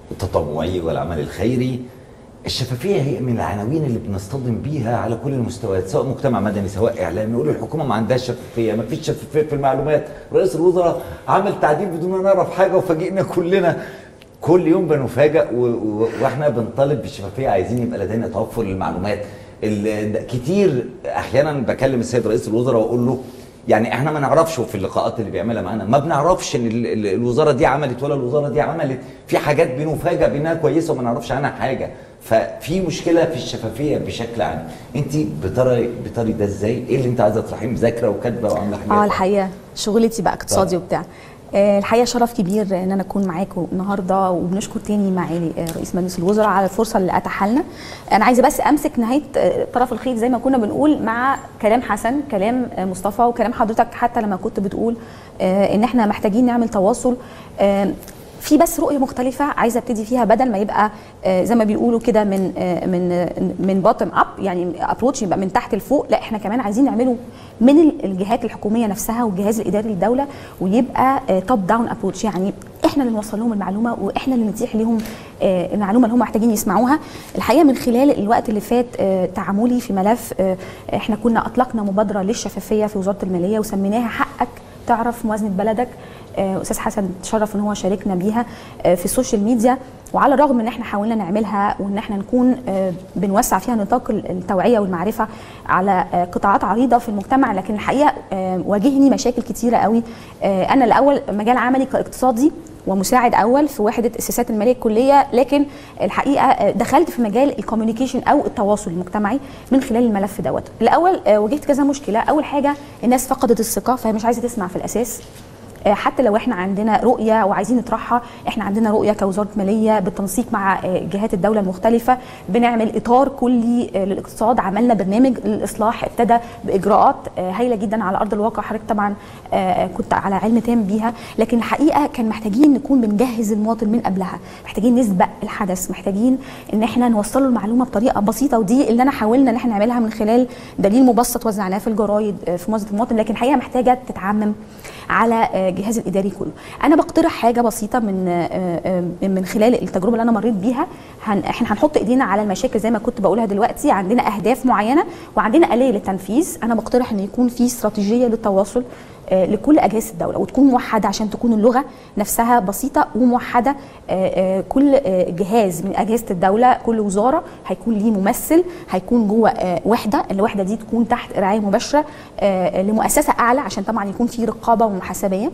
التطوعي والعمل الخيري الشفافيه هي من العناوين اللي بنصطدم بيها على كل المستويات سواء مجتمع مدني سواء اعلامي يقول الحكومه ما عندهاش شفافيه ما فيش شفافيه في المعلومات رئيس الوزراء عمل تعديل بدون ما نعرف حاجه وفاجئنا كلنا كل يوم بنفاجئ و- و- واحنا بنطالب بالشفافيه عايزين يبقى لدينا توفر للمعلومات ال- ده كتير احيانا بكلم السيد رئيس الوزراء واقول له يعني احنا ما نعرفش في اللقاءات اللي بيعملها معانا ما بنعرفش ان ال- ال- الوزاره دي عملت ولا الوزاره دي عملت في حاجات بنفاجئ بانها كويسه وما نعرفش عنها حاجه ففي مشكله في الشفافيه بشكل عام انت بترى بتري ده ازاي ايه اللي انت عايزه تطرحيه مذاكره وكاتبه وعامله حاجات اه الحقيقه شغلتي بقى اقتصادي وبتاع آه، الحقيقه شرف كبير ان انا اكون معاكم النهارده وبنشكر تاني معالي آه، رئيس مجلس الوزراء على الفرصه اللي اتاحها لنا انا عايزه بس امسك نهايه آه، طرف الخيط زي ما كنا بنقول مع كلام حسن كلام آه، مصطفى وكلام حضرتك حتى لما كنت بتقول آه، ان احنا محتاجين نعمل تواصل آه، في بس رؤيه مختلفه عايزه ابتدي فيها بدل ما يبقى آه، زي ما بيقولوا كده من آه، من آه، من بوتم اب يعني ابروتش يبقى من تحت لفوق لا احنا كمان عايزين نعمله من ال- الجهات الحكوميه نفسها والجهاز الاداري للدوله ويبقى توب داون ابروتش يعني احنا اللي نوصل لهم المعلومه واحنا اللي نتيح لهم آه، المعلومه اللي هم محتاجين يسمعوها الحقيقه من خلال الوقت اللي فات آه، تعاملي في ملف آه، احنا كنا اطلقنا مبادره للشفافيه في وزاره الماليه وسميناها حقك تعرف موازنه بلدك آه، استاذ حسن تشرف ان هو شاركنا بيها آه، في السوشيال ميديا وعلى الرغم ان احنا حاولنا نعملها وان احنا نكون آه، بنوسع فيها نطاق التوعيه والمعرفه على آه، قطاعات عريضه في المجتمع لكن الحقيقه آه، واجهني مشاكل كتيره قوي آه، انا الاول مجال عملي كاقتصادي ومساعد اول في وحده السياسات الماليه الكليه لكن الحقيقه آه، دخلت في مجال الكوميونيكيشن او التواصل المجتمعي من خلال الملف دوت الاول آه، واجهت كذا مشكله اول حاجه الناس فقدت الثقه فهي مش عايزه تسمع في الاساس آه، حتى لو احنا عندنا رؤيه وعايزين نطرحها احنا عندنا رؤيه كوزاره ماليه بالتنسيق مع آه، جهات الدوله المختلفه بنعمل اطار كلي آه، للاقتصاد عملنا برنامج للاصلاح ابتدى باجراءات آه، هايله جدا على ارض الواقع حضرتك طبعا آه، كنت على علم تام بيها لكن الحقيقه كان محتاجين نكون بنجهز المواطن من قبلها محتاجين نسبق الحدث محتاجين ان احنا نوصل له المعلومه بطريقه بسيطه ودي اللي انا حاولنا ان احنا نعملها من خلال دليل مبسط وزعناه في الجرايد آه، في موازنه المواطن لكن الحقيقه محتاجه تتعمم على آه، الجهاز الاداري كله انا بقترح حاجه بسيطه من آه، آه، من خلال التجربه اللي انا مريت بيها هن احنا هنحط ايدينا على المشاكل زي ما كنت بقولها دلوقتي عندنا اهداف معينه وعندنا اليه للتنفيذ انا بقترح ان يكون في استراتيجيه للتواصل آه، لكل اجهزه الدوله وتكون موحده عشان تكون اللغه نفسها بسيطه وموحده آه، آه، كل آه، جهاز من اجهزه الدوله كل وزاره هيكون ليه ممثل هيكون جوه آه، وحده الوحده دي تكون تحت رعايه مباشره آه، لمؤسسه اعلى عشان طبعا يكون في رقابه ومحاسبيه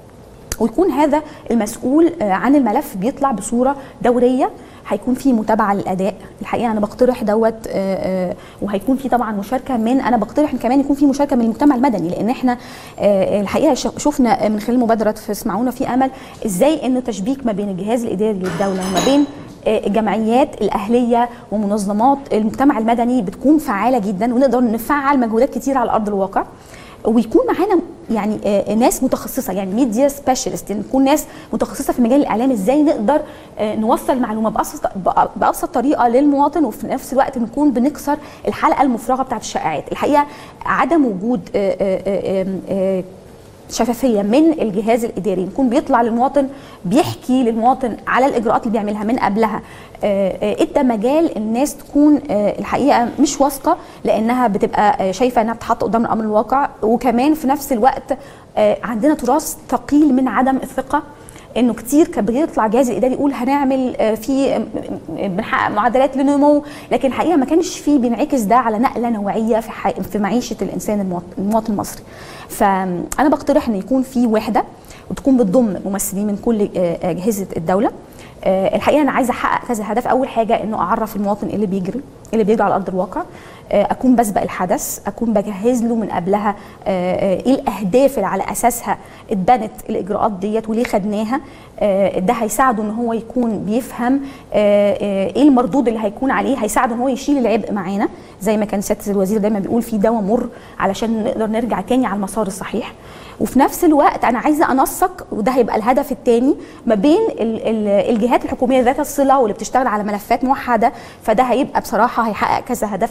ويكون هذا المسؤول آه، عن الملف بيطلع بصوره دوريه هيكون في متابعه للاداء الحقيقه انا بقترح دوت آه، آه، وهيكون في طبعا مشاركه من انا بقترح إن كمان يكون في مشاركه من المجتمع المدني لان احنا آه، الحقيقه ش- شفنا من خلال مبادره في اسمعونا في امل ازاي انه تشبيك ما بين الجهاز الاداري للدوله وما بين آه، الجمعيات الاهليه ومنظمات المجتمع المدني بتكون فعاله جدا ونقدر نفعل مجهودات كتير على ارض الواقع ويكون معانا يعني آه، ناس متخصصه يعني ميديا سبيشالست يعني نكون ناس متخصصه في مجال الاعلام ازاي نقدر آه، نوصل المعلومه بابسط بأ- بابسط طريقه للمواطن وفي نفس الوقت نكون بنكسر الحلقه المفرغه بتاعت الشائعات الحقيقه عدم وجود آه، آه، آه، آه، شفافيه من الجهاز الاداري يكون بيطلع للمواطن بيحكي للمواطن على الاجراءات اللي بيعملها من قبلها آه، آه، ادى مجال الناس تكون آه، الحقيقه مش واثقه لانها بتبقى آه، شايفه انها بتتحط قدام الامر الواقع وكمان في نفس الوقت آه، عندنا تراث ثقيل من عدم الثقه انه كتير كان بيطلع جهاز الاداري يقول هنعمل آه، في آه، بنحقق معدلات لنمو لكن الحقيقه ما كانش فيه بينعكس ده على نقله نوعيه في حي- في معيشه الانسان المواطن المواطن المصري فانا بقترح ان يكون في وحده وتكون بتضم ممثلين من كل آه، اجهزه الدوله آه، الحقيقه انا عايزه احقق كذا هدف اول حاجه انه اعرف المواطن إيه اللي بيجري إيه اللي بيجري على ارض الواقع آه، اكون بسبق الحدث اكون بجهز له من قبلها آه، آه، ايه الاهداف اللي على اساسها اتبنت الاجراءات ديت وليه خدناها آه، ده هيساعده ان هو يكون بيفهم آه، آه، ايه المردود اللي هيكون عليه هيساعده ان هو يشيل العبء معانا زي ما كان سياده الوزير دايما بيقول في دواء مر علشان نقدر نرجع تاني على المسار الصحيح وفي نفس الوقت انا عايزه انسق وده هيبقى الهدف الثاني ما بين ال- ال- الجهات الحكوميه ذات الصله واللي بتشتغل على ملفات موحده فده هيبقى بصراحه هيحقق كذا هدف في نفس الوقت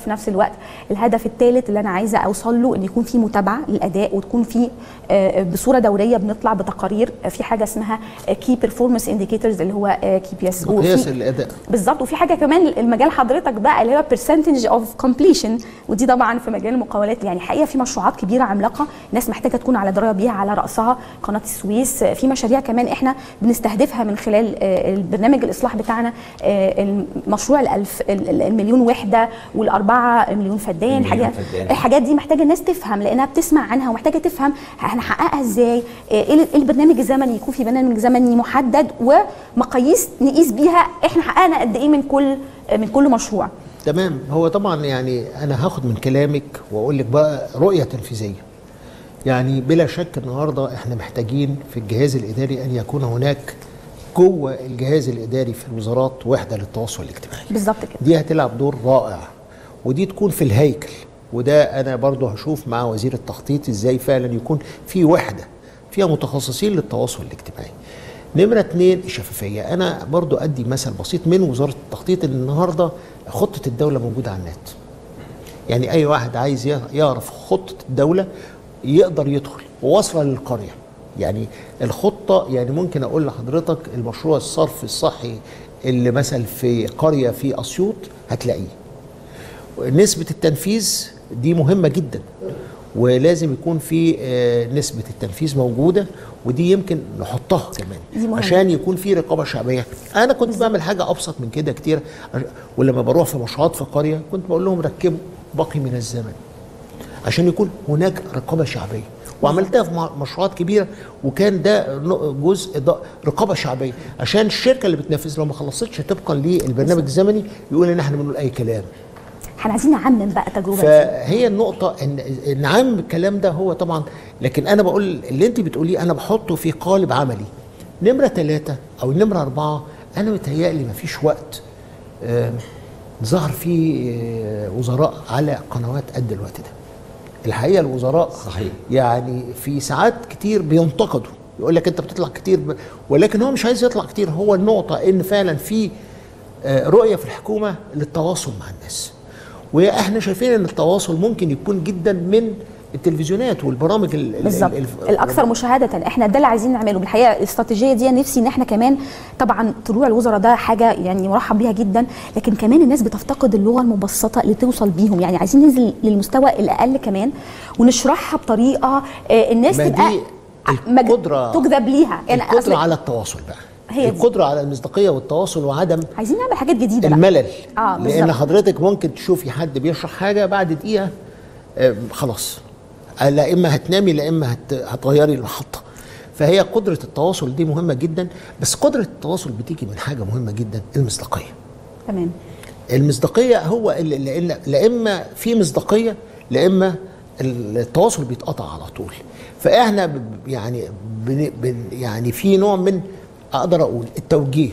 الوقت الهدف الثالث اللي انا عايزه اوصل له ان يكون في متابعه للاداء وتكون في آه، بصوره دوريه بنطلع بتقارير آه، في حاجه اسمها كي بيرفورمانس انديكيتورز اللي هو كي بي اس مقياس الاداء بالظبط وفي حاجه كمان المجال حضرتك بقى اللي هو percentage اوف كومبليشن ودي طبعا في مجال المقاولات يعني حقيقه في مشروعات كبيره عملاقه الناس محتاجه تكون على درايه بيها على راسها قناه السويس في مشاريع كمان احنا بنستهدفها من خلال آه، البرنامج الاصلاح بتاعنا آه، المشروع الألف ال- ال- المليون وحده والاربعه مليون فدان مليون حاجه فدان. الحاجات دي محتاجه الناس تفهم لانها بتسمع عنها ومحتاجه تفهم هنحققها ازاي آه، ايه ال- إيه البرنامج الزمني يكون في برنامج زمني محدد ومقاييس نقيس بيها احنا حققنا قد ايه من كل آه، من كل مشروع تمام هو طبعا يعني انا هاخد من كلامك واقول لك بقى رؤيه تنفيذيه يعني بلا شك النهارده احنا محتاجين في الجهاز الاداري ان يكون هناك جوه الجهاز الاداري في الوزارات وحده للتواصل الاجتماعي بالظبط كده دي هتلعب دور رائع ودي تكون في الهيكل وده انا برضو هشوف مع وزير التخطيط ازاي فعلا يكون في وحده فيها متخصصين للتواصل الاجتماعي نمرة اتنين الشفافية أنا برضو أدي مثل بسيط من وزارة التخطيط إن النهاردة خطة الدولة موجودة على النت يعني أي واحد عايز يعرف خطة الدولة يقدر يدخل وواصلة للقرية يعني الخطة يعني ممكن أقول لحضرتك المشروع الصرف الصحي اللي مثل في قرية في أسيوط هتلاقيه نسبة التنفيذ دي مهمة جدا ولازم يكون في آه، نسبة التنفيذ موجودة ودي يمكن نحطها دي كمان مهمة. عشان يكون في رقابة شعبية أنا كنت بعمل حاجة أبسط من كده كتير عش- ولما بروح في مشروعات في قرية كنت بقول لهم ركبوا باقي من الزمن عشان يكون هناك رقابة شعبية وعملتها في م- مشروعات كبيرة وكان ده ن- جزء ده رقابة شعبية عشان الشركة اللي بتنفذ لو ما خلصتش طبقا للبرنامج الزمني يقول ان احنا بنقول اي كلام احنا عايزين نعمم بقى تجربه دي. فهي النقطة ان ان عام الكلام ده هو طبعا لكن انا بقول اللي انت بتقوليه انا بحطه في قالب عملي. نمرة ثلاثة او نمرة أربعة انا متهيألي مفيش وقت آه، ظهر فيه آه، وزراء على قنوات قد الوقت ده. الحقيقة الوزراء صحيح يعني في ساعات كتير بينتقدوا يقول لك انت بتطلع كتير ب... ولكن هو مش عايز يطلع كتير هو النقطة ان فعلا في آه، رؤية في الحكومة للتواصل مع الناس واحنا شايفين ان التواصل ممكن يكون جدا من التلفزيونات والبرامج ال- ال- بالظبط ال- الاكثر مشاهده احنا ده اللي عايزين نعمله بالحقيقه الاستراتيجيه دي نفسي ان احنا كمان طبعا طلوع الوزراء ده حاجه يعني مرحب بيها جدا لكن كمان الناس بتفتقد اللغه المبسطه اللي توصل بيهم يعني عايزين ننزل للمستوى الاقل كمان ونشرحها بطريقه آه، الناس ما تبقى دي مج- القدرة تجذب ليها يعني القدرة أصل- على التواصل بقى هي دي. القدرة على المصداقية والتواصل وعدم عايزين نعمل حاجات جديده بقى. الملل اه لان بالظبط حضرتك ممكن تشوفي حد بيشرح حاجه بعد دقيقه آه، خلاص آه، لا اما هتنامي لا اما هت- هتغيري المحطه فهي قدره التواصل دي مهمه جدا بس قدره التواصل بتيجي من حاجه مهمه جدا المصداقيه تمام المصداقيه هو اللي لان لا اما في مصداقيه لا اما التواصل بيتقطع على طول فاحنا ب- يعني بن بن يعني في نوع من اقدر اقول التوجيه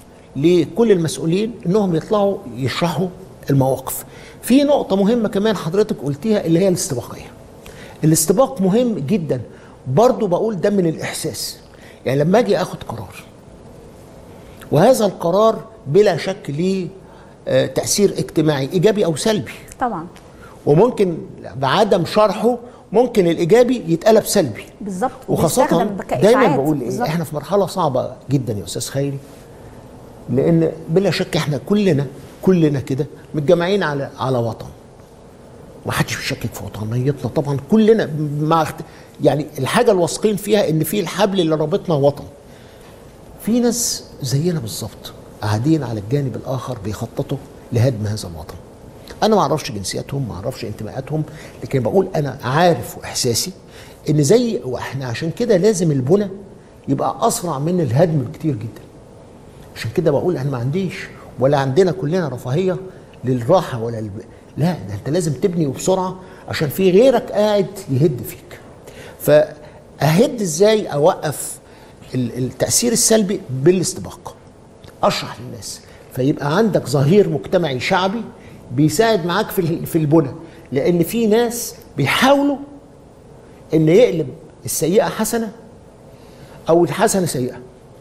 لكل المسؤولين انهم يطلعوا يشرحوا المواقف في نقطه مهمه كمان حضرتك قلتيها اللي هي الاستباقيه الاستباق مهم جدا برضو بقول ده من الاحساس يعني لما اجي اخد قرار وهذا القرار بلا شك ليه آه، تاثير اجتماعي ايجابي او سلبي طبعا وممكن بعدم شرحه ممكن الايجابي يتقلب سلبي بالظبط وخاصة وبيستخدم كإشاعات. دايما بقول ايه بالظبط. احنا في مرحلة صعبة جدا يا استاذ خيري لان بلا شك احنا كلنا كلنا كده متجمعين على على وطن ما حدش بيشكك في وطنيتنا طبعا كلنا مع اخت... يعني الحاجة الواثقين فيها ان في الحبل اللي رابطنا وطن في ناس زينا بالظبط قاعدين على الجانب الاخر بيخططوا لهدم هذا الوطن انا ما اعرفش جنسياتهم ما اعرفش انتماءاتهم لكن بقول انا عارف واحساسي ان زي واحنا عشان كده لازم البنى يبقى اسرع من الهدم بكتير جدا عشان كده بقول انا ما عنديش ولا عندنا كلنا رفاهيه للراحه ولا الب... لا ده انت لازم تبني وبسرعه عشان في غيرك قاعد يهد فيك فاهد ازاي اوقف ال- التاثير السلبي بالاستباق اشرح للناس فيبقى عندك ظهير مجتمعي شعبي بيساعد معاك في ال- في البنى لان في ناس بيحاولوا ان يقلب السيئه حسنه او الحسنه سيئه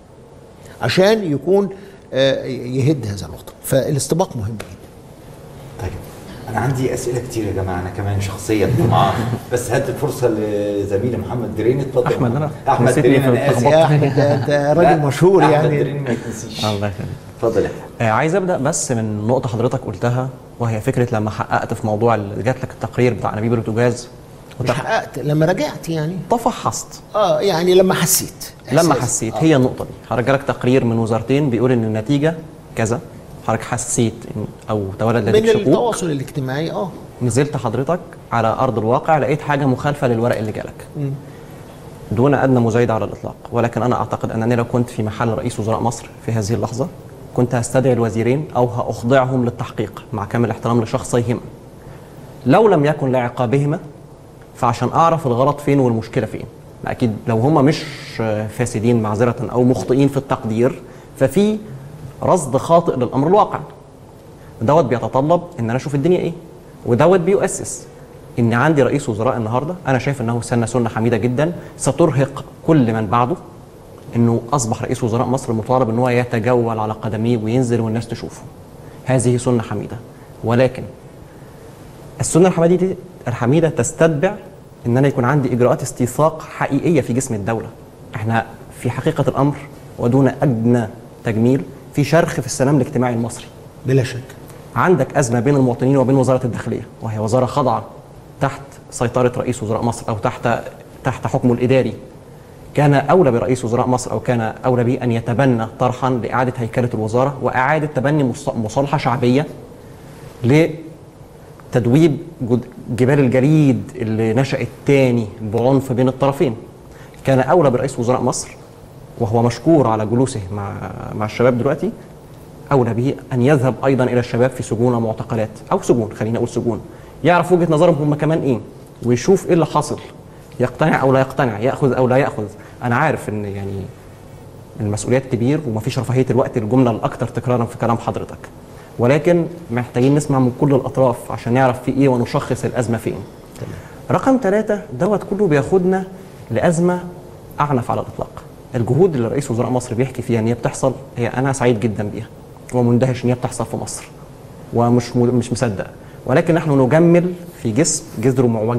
عشان يكون آه، يهد هذا الوطن فالاستباق مهم جدا انا عندي اسئله كتير يا جماعه انا كمان شخصيا طمعان بس هات الفرصه لزميلي محمد درين اتفضل احمد انا احمد نسيتني درين في انا اسف التخبط. يا أحمد، ده- ده راجل لا، مشهور أحمد يعني. درين ما يتنسيش الله يخليك اتفضل يا آه عايز ابدا بس من نقطه حضرتك قلتها وهي فكره لما حققت في موضوع اللي جات لك التقرير بتاع انابيب البوتاجاز مش حققت لما رجعت يعني تفحصت اه يعني لما حسيت لما إحساس. حسيت آه. هي النقطه دي هرجع لك تقرير من وزارتين بيقول ان النتيجه كذا حضرتك حسيت إن او تولد من لديك شكوك التواصل الاجتماعي اه نزلت حضرتك على ارض الواقع لقيت حاجه مخالفه للورق اللي جالك مم. دون ادنى مزايده على الاطلاق ولكن انا اعتقد انني لو كنت في محل رئيس وزراء مصر في هذه اللحظه كنت هستدعي الوزيرين او هاخضعهم للتحقيق مع كامل الاحترام لشخصيهما لو لم يكن لعقابهما فعشان اعرف الغلط فين والمشكله فين اكيد لو هم مش فاسدين معذره او مخطئين في التقدير ففي رصد خاطئ للامر الواقع دوت بيتطلب ان انا اشوف الدنيا ايه ودوت بيؤسس ان عندي رئيس وزراء النهارده انا شايف انه سن سنه حميده جدا سترهق كل من بعده انه اصبح رئيس وزراء مصر مطالب ان هو يتجول على قدميه وينزل والناس تشوفه هذه سنه حميده ولكن السنه الحميده دي الحميده تستتبع ان انا يكون عندي اجراءات استيثاق حقيقيه في جسم الدوله احنا في حقيقه الامر ودون ادنى تجميل في شرخ في السلام الاجتماعي المصري بلا شك عندك ازمه بين المواطنين وبين وزاره الداخليه وهي وزاره خاضعه تحت سيطره رئيس وزراء مصر او تحت تحت حكمه الاداري كان اولى برئيس وزراء مصر او كان اولى به ان يتبنى طرحا لاعاده هيكله الوزاره واعاده تبني مص- مصالحه شعبيه لتدويب جد- جبال الجليد اللي نشأت تاني بعنف بين الطرفين كان اولى برئيس وزراء مصر وهو مشكور على جلوسه مع مع الشباب دلوقتي اولى به ان يذهب ايضا الى الشباب في سجون ومعتقلات او سجون خلينا اقول سجون يعرف وجهه نظرهم هم كمان ايه ويشوف ايه اللي حاصل يقتنع او لا يقتنع ياخذ او لا ياخذ انا عارف ان يعني المسؤوليات كبير ومفيش رفاهيه الوقت الجمله الاكثر تكرارا في كلام حضرتك ولكن محتاجين نسمع من كل الاطراف عشان نعرف في ايه ونشخص الازمه فين رقم ثلاثة دوت كله بياخدنا لأزمة أعنف على الإطلاق الجهود اللي رئيس وزراء مصر بيحكي فيها إن هي بتحصل هي أنا سعيد جدا بيها ومندهش إن هي بتحصل في مصر ومش م- مش مصدق ولكن نحن نجمل في جسم جذره معوج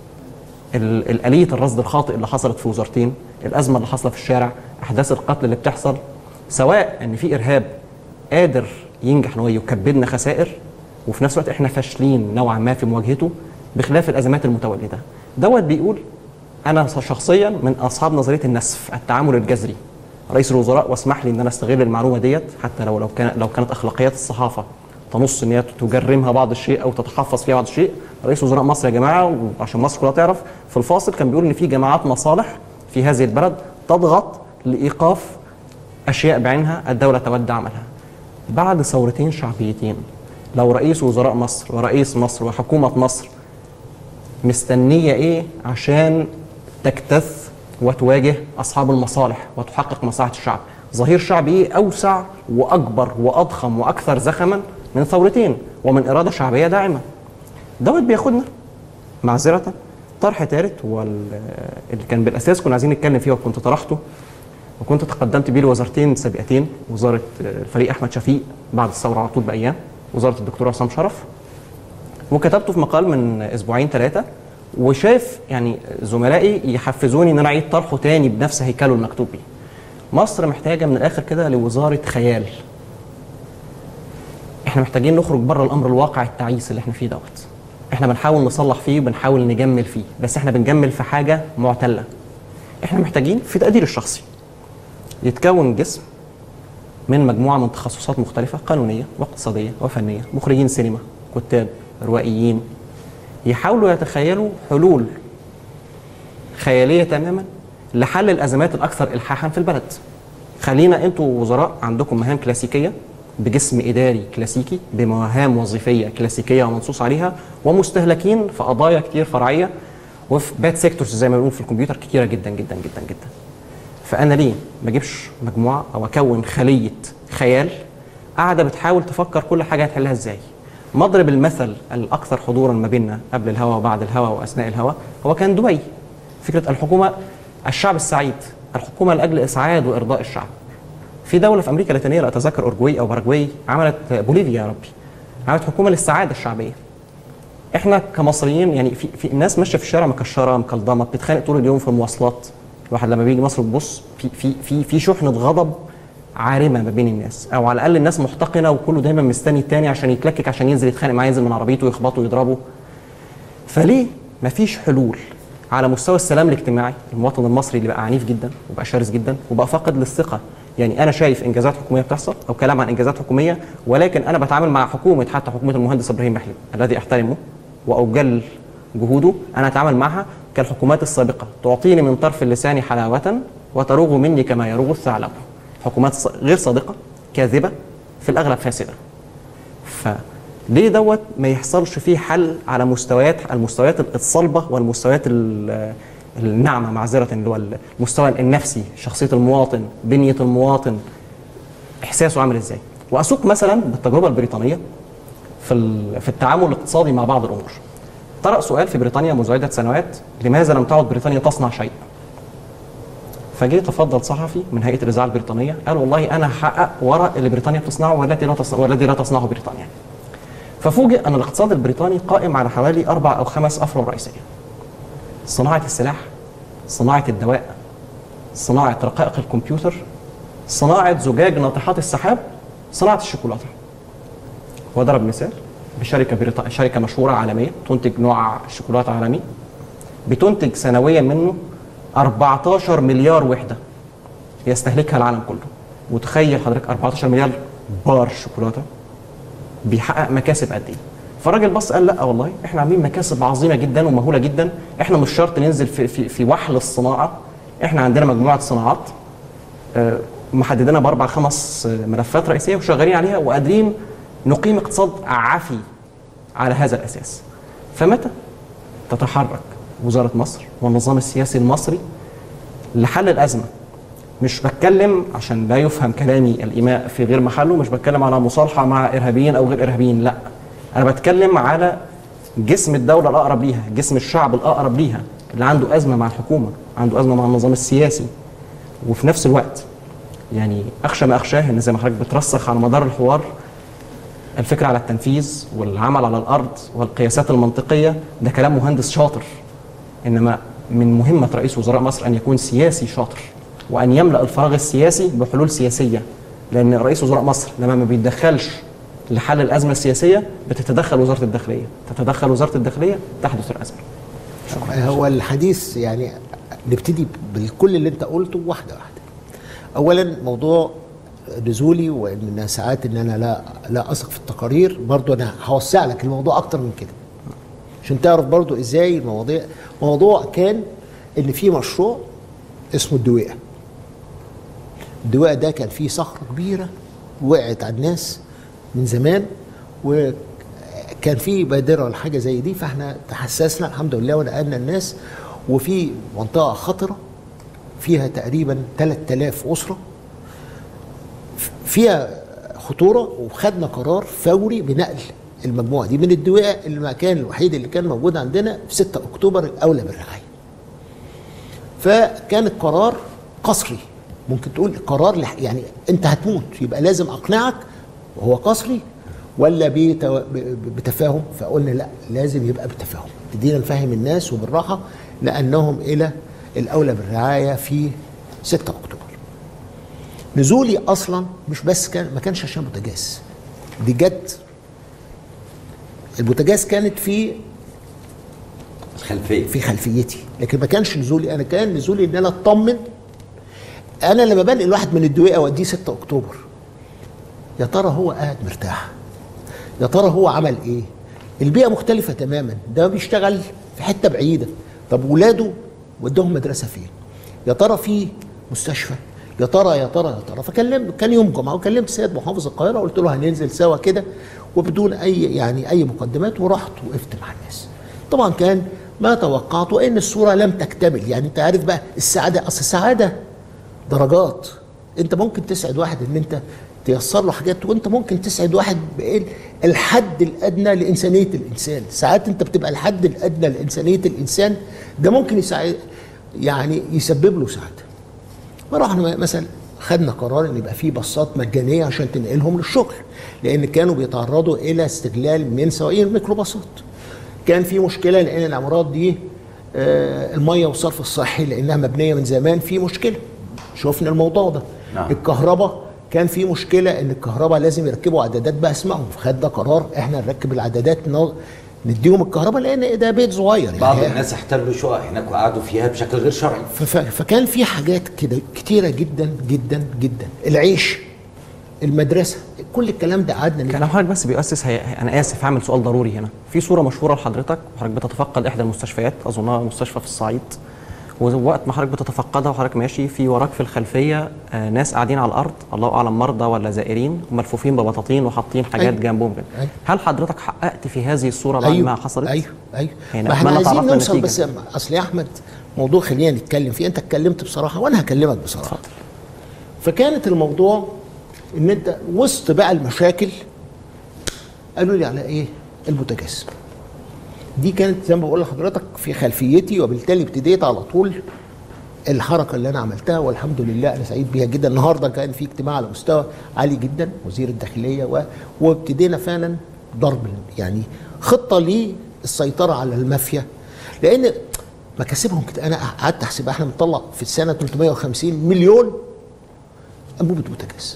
ال- الآلية الرصد الخاطئ اللي حصلت في وزارتين الأزمة اللي حاصلة في الشارع أحداث القتل اللي بتحصل سواء إن في إرهاب قادر ينجح إن هو يكبدنا خسائر وفي نفس الوقت إحنا فاشلين نوعا ما في مواجهته بخلاف الأزمات المتولدة دوت بيقول أنا شخصيا من أصحاب نظرية النسف التعامل الجذري رئيس الوزراء واسمح لي ان انا استغل المعلومه ديت حتى لو لو كان لو كانت اخلاقيات الصحافه تنص ان هي تجرمها بعض الشيء او تتحفظ فيها بعض الشيء رئيس وزراء مصر يا جماعه وعشان مصر كلها تعرف في الفاصل كان بيقول ان في جماعات مصالح في هذه البلد تضغط لايقاف اشياء بعينها الدوله تود عملها بعد ثورتين شعبيتين لو رئيس وزراء مصر ورئيس مصر وحكومه مصر مستنيه ايه عشان تكتث وتواجه اصحاب المصالح وتحقق مصلحه الشعب ظهير شعبي ايه اوسع واكبر واضخم واكثر زخما من ثورتين ومن اراده شعبيه داعمه دوت بياخدنا معذره طرح ثالث واللي كان بالاساس كنا عايزين نتكلم فيه وكنت طرحته وكنت تقدمت بيه لوزارتين سابقتين وزاره الفريق احمد شفيق بعد الثوره على طول بايام وزاره الدكتور عصام شرف وكتبته في مقال من اسبوعين ثلاثه وشاف يعني زملائي يحفزوني ان انا اعيد طرحه تاني بنفس هيكله المكتوب بيه. مصر محتاجه من الاخر كده لوزاره خيال. احنا محتاجين نخرج بره الامر الواقع التعيس اللي احنا فيه دوت. احنا بنحاول نصلح فيه وبنحاول نجمل فيه، بس احنا بنجمل في حاجه معتله. احنا محتاجين في تقديري الشخصي يتكون جسم من مجموعه من تخصصات مختلفه قانونيه واقتصاديه وفنيه، مخرجين سينما، كتاب، روائيين، يحاولوا يتخيلوا حلول خياليه تماما لحل الازمات الاكثر الحاحا في البلد. خلينا انتوا وزراء عندكم مهام كلاسيكيه بجسم اداري كلاسيكي بمهام وظيفيه كلاسيكيه ومنصوص عليها ومستهلكين في قضايا كتير فرعيه وفي باد سيكتورز زي ما بنقول في الكمبيوتر كتيره جدا جدا جدا جدا. فانا ليه ما اجيبش مجموعه او اكون خليه خيال قاعده بتحاول تفكر كل حاجه هتحلها ازاي؟ مضرب المثل الاكثر حضورا ما بيننا قبل الهوى وبعد الهوى واثناء الهوى هو كان دبي فكره الحكومه الشعب السعيد الحكومه لاجل اسعاد وارضاء الشعب في دوله في امريكا اللاتينيه لا اتذكر اورجواي او باراجواي عملت بوليفيا يا ربي عملت حكومه للسعاده الشعبيه احنا كمصريين يعني في في ناس ماشيه في الشارع مكشره مكلضمه بتتخانق طول اليوم في المواصلات الواحد لما بيجي مصر بيبص في في في في شحنه غضب عارمه ما بين الناس او على الاقل الناس محتقنه وكله دايما مستني التاني عشان يتلكك عشان ينزل يتخانق معاه ينزل من عربيته يخبطه ويضربه فليه مفيش حلول على مستوى السلام الاجتماعي المواطن المصري اللي بقى عنيف جدا وبقى شرس جدا وبقى فاقد للثقه يعني انا شايف انجازات حكوميه بتحصل او كلام عن انجازات حكوميه ولكن انا بتعامل مع حكومه حتى حكومه المهندس ابراهيم محلب الذي احترمه واجل جهوده انا اتعامل معها كالحكومات السابقه تعطيني من طرف اللسان حلاوه وتروغ مني كما يروغ الثعلب حكومات ص- غير صادقه كاذبه في الاغلب فاسده فليه دوت ما يحصلش فيه حل على مستويات المستويات الصلبه والمستويات ال- الناعمه معذره اللي هو المستوى النفسي شخصيه المواطن بنيه المواطن احساسه عامل ازاي واسوق مثلا بالتجربه البريطانيه في ال- في التعامل الاقتصادي مع بعض الامور طرأ سؤال في بريطانيا منذ عده سنوات لماذا لم تعد بريطانيا تصنع شيء فجه تفضل صحفي من هيئه الاذاعه البريطانيه قال والله انا هحقق وراء اللي بريطانيا بتصنعه والتي لا تصنع والذي لا تصنعه بريطانيا ففوجئ ان الاقتصاد البريطاني قائم على حوالي اربع او خمس افرع رئيسيه صناعه السلاح صناعه الدواء صناعه رقائق الكمبيوتر صناعه زجاج ناطحات السحاب صناعه الشوكولاته وضرب مثال بشركه بريطانية شركه مشهوره عالميه تنتج نوع شوكولاته عالمي بتنتج سنويا منه 14 مليار وحده يستهلكها العالم كله وتخيل حضرتك 14 مليار بار شوكولاته بيحقق مكاسب قد ايه فالراجل بص قال لا والله احنا عاملين مكاسب عظيمه جدا ومهوله جدا احنا مش شرط ننزل في في, في وحل الصناعه احنا عندنا مجموعه صناعات آه، محددينها باربع خمس آه، ملفات رئيسيه وشغالين عليها وقادرين نقيم اقتصاد عافي على هذا الاساس فمتى تتحرك وزاره مصر والنظام السياسي المصري لحل الازمه مش بتكلم عشان لا يفهم كلامي الايماء في غير محله مش بتكلم على مصالحه مع ارهابيين او غير ارهابيين لا انا بتكلم على جسم الدوله الاقرب ليها جسم الشعب الاقرب ليها اللي عنده ازمه مع الحكومه عنده ازمه مع النظام السياسي وفي نفس الوقت يعني اخشى ما اخشاه ان زي ما حضرتك بترسخ على مدار الحوار الفكره على التنفيذ والعمل على الارض والقياسات المنطقيه ده كلام مهندس شاطر انما من مهمه رئيس وزراء مصر ان يكون سياسي شاطر وان يملا الفراغ السياسي بحلول سياسيه لان رئيس وزراء مصر لما ما بيتدخلش لحل الازمه السياسيه بتتدخل وزاره الداخليه تتدخل وزاره الداخليه تحدث الازمه هو الحديث يعني نبتدي بكل اللي انت قلته واحده واحده اولا موضوع نزولي وان ساعات ان انا لا لا اثق في التقارير برضو انا هوسع لك الموضوع اكتر من كده عشان تعرف برضو ازاي المواضيع موضوع كان ان في مشروع اسمه الدويقه الدويقه ده كان فيه صخره كبيره وقعت على الناس من زمان وكان في بادره لحاجه زي دي فاحنا تحسسنا الحمد لله ونقلنا الناس وفي منطقه خطره فيها تقريبا 3000 اسره فيها خطوره وخدنا قرار فوري بنقل المجموعه دي من الدويقه المكان الوحيد اللي كان موجود عندنا في 6 اكتوبر الاولى بالرعايه. فكان القرار قصري ممكن تقول قرار لح- يعني انت هتموت يبقى لازم اقنعك وهو قصري ولا بيتو... ب- ب- بتفاهم فقلنا لا لازم يبقى بتفاهم تدينا نفهم الناس وبالراحه لانهم الى الاولى بالرعايه في 6 اكتوبر نزولي اصلا مش بس كان ما كانش عشان بوتاجاز دي جت البوتاجاز كانت في الخلفيه في خلفيتي لكن ما كانش نزولي انا كان نزولي ان انا اطمن انا لما بنقل واحد من الدويقه اوديه 6 اكتوبر يا ترى هو قاعد مرتاح يا ترى هو عمل ايه البيئه مختلفه تماما ده بيشتغل في حته بعيده طب ولاده ودوهم مدرسه فين يا ترى في مستشفى يا ترى يا ترى يا ترى فكلمت كان يوم جمعه وكلمت السيد محافظ القاهره قلت له هننزل سوا كده وبدون اي يعني اي مقدمات ورحت وقفت مع الناس طبعا كان ما توقعت وان الصوره لم تكتمل يعني انت عارف بقى السعاده اصل السعاده درجات انت ممكن تسعد واحد ان انت تيسر له حاجات وانت ممكن تسعد واحد بايه الحد الادنى لانسانيه الانسان ساعات انت بتبقى الحد الادنى لانسانيه الانسان ده ممكن يساعد يعني يسبب له سعاده فرحنا مثلا خدنا قرار ان يبقى في باصات مجانيه عشان تنقلهم للشغل لان كانوا بيتعرضوا الى استغلال من سواقين الميكروباصات كان في مشكله لان العمارات دي آه، الميه والصرف الصحي لانها مبنيه من زمان في مشكله شفنا الموضوع ده نعم. الكهرباء كان في مشكله ان الكهرباء لازم يركبوا عدادات باسمائهم فخد ده قرار احنا نركب العدادات ن- نديهم الكهرباء لان ده بيت صغير يعني بعض الناس احتلوا شقق هناك وقعدوا فيها بشكل غير شرعي ف- ف- فكان في حاجات كده كتيره جدا جدا جدا العيش المدرسه كل الكلام ده قعدنا كلام حضرتك بس بيؤسس هي... انا اسف هعمل سؤال ضروري هنا في صوره مشهوره لحضرتك وحضرتك بتتفقد احدى المستشفيات اظنها مستشفى في الصعيد ووقت ما حضرتك بتتفقدها وحضرتك ماشي في وراك في الخلفيه آه ناس قاعدين على الارض الله اعلم مرضى ولا زائرين وملفوفين ببطاطين وحاطين حاجات أيوة. جنبهم كده أيوة. هل حضرتك حققت في هذه الصوره بعد أيوة. ما حصلت؟ ايوه ايوه يعني ما احنا أتمنى عايزين تعرفنا نوصل النتيجة. بس اصل يا احمد موضوع خلينا نتكلم فيه انت اتكلمت بصراحه وانا هكلمك بصراحه فكانت الموضوع ان انت وسط بقى المشاكل قالوا لي على ايه البوتاجاز دي كانت زي ما بقول لحضرتك في خلفيتي وبالتالي ابتديت على طول الحركه اللي انا عملتها والحمد لله انا سعيد بيها جدا النهارده كان في اجتماع على مستوى عالي جدا وزير الداخليه و... وابتدينا فعلا ضرب يعني خطه للسيطره على المافيا لان مكاسبهم كده انا قعدت احسب احنا بنطلع في السنه 350 مليون انبوبه بوتاجاز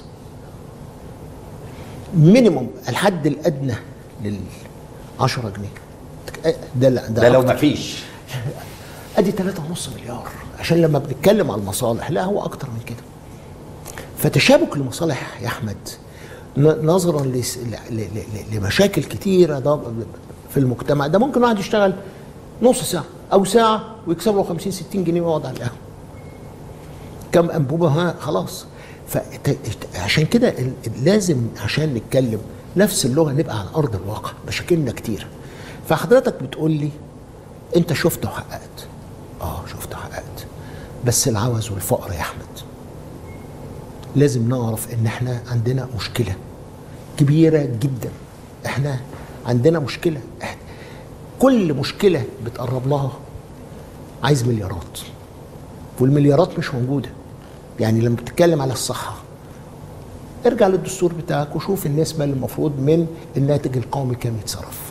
مينيموم الحد الادنى لل 10 جنيه ده لا ده لو أكتر. مفيش ادي 3.5 مليار عشان لما بنتكلم على المصالح لا هو اكتر من كده فتشابك المصالح يا احمد ن- نظرا لس- ل- ل- ل- لمشاكل كتيره ض- في المجتمع ده ممكن واحد يشتغل نص ساعه او ساعه ويكسب له 50 60 جنيه ويقعد على القهوه كم انبوبه ها خلاص فعشان كده ال- ال- لازم عشان نتكلم نفس اللغه نبقى على ارض الواقع مشاكلنا كتير فحضرتك بتقول لي انت شفت وحققت اه شفت وحققت بس العوز والفقر يا احمد لازم نعرف ان احنا عندنا مشكله كبيره جدا احنا عندنا مشكله إحنا كل مشكله بتقرب لها عايز مليارات والمليارات مش موجوده يعني لما بتتكلم على الصحه ارجع للدستور بتاعك وشوف النسبه اللي المفروض من الناتج القومي كام يتصرف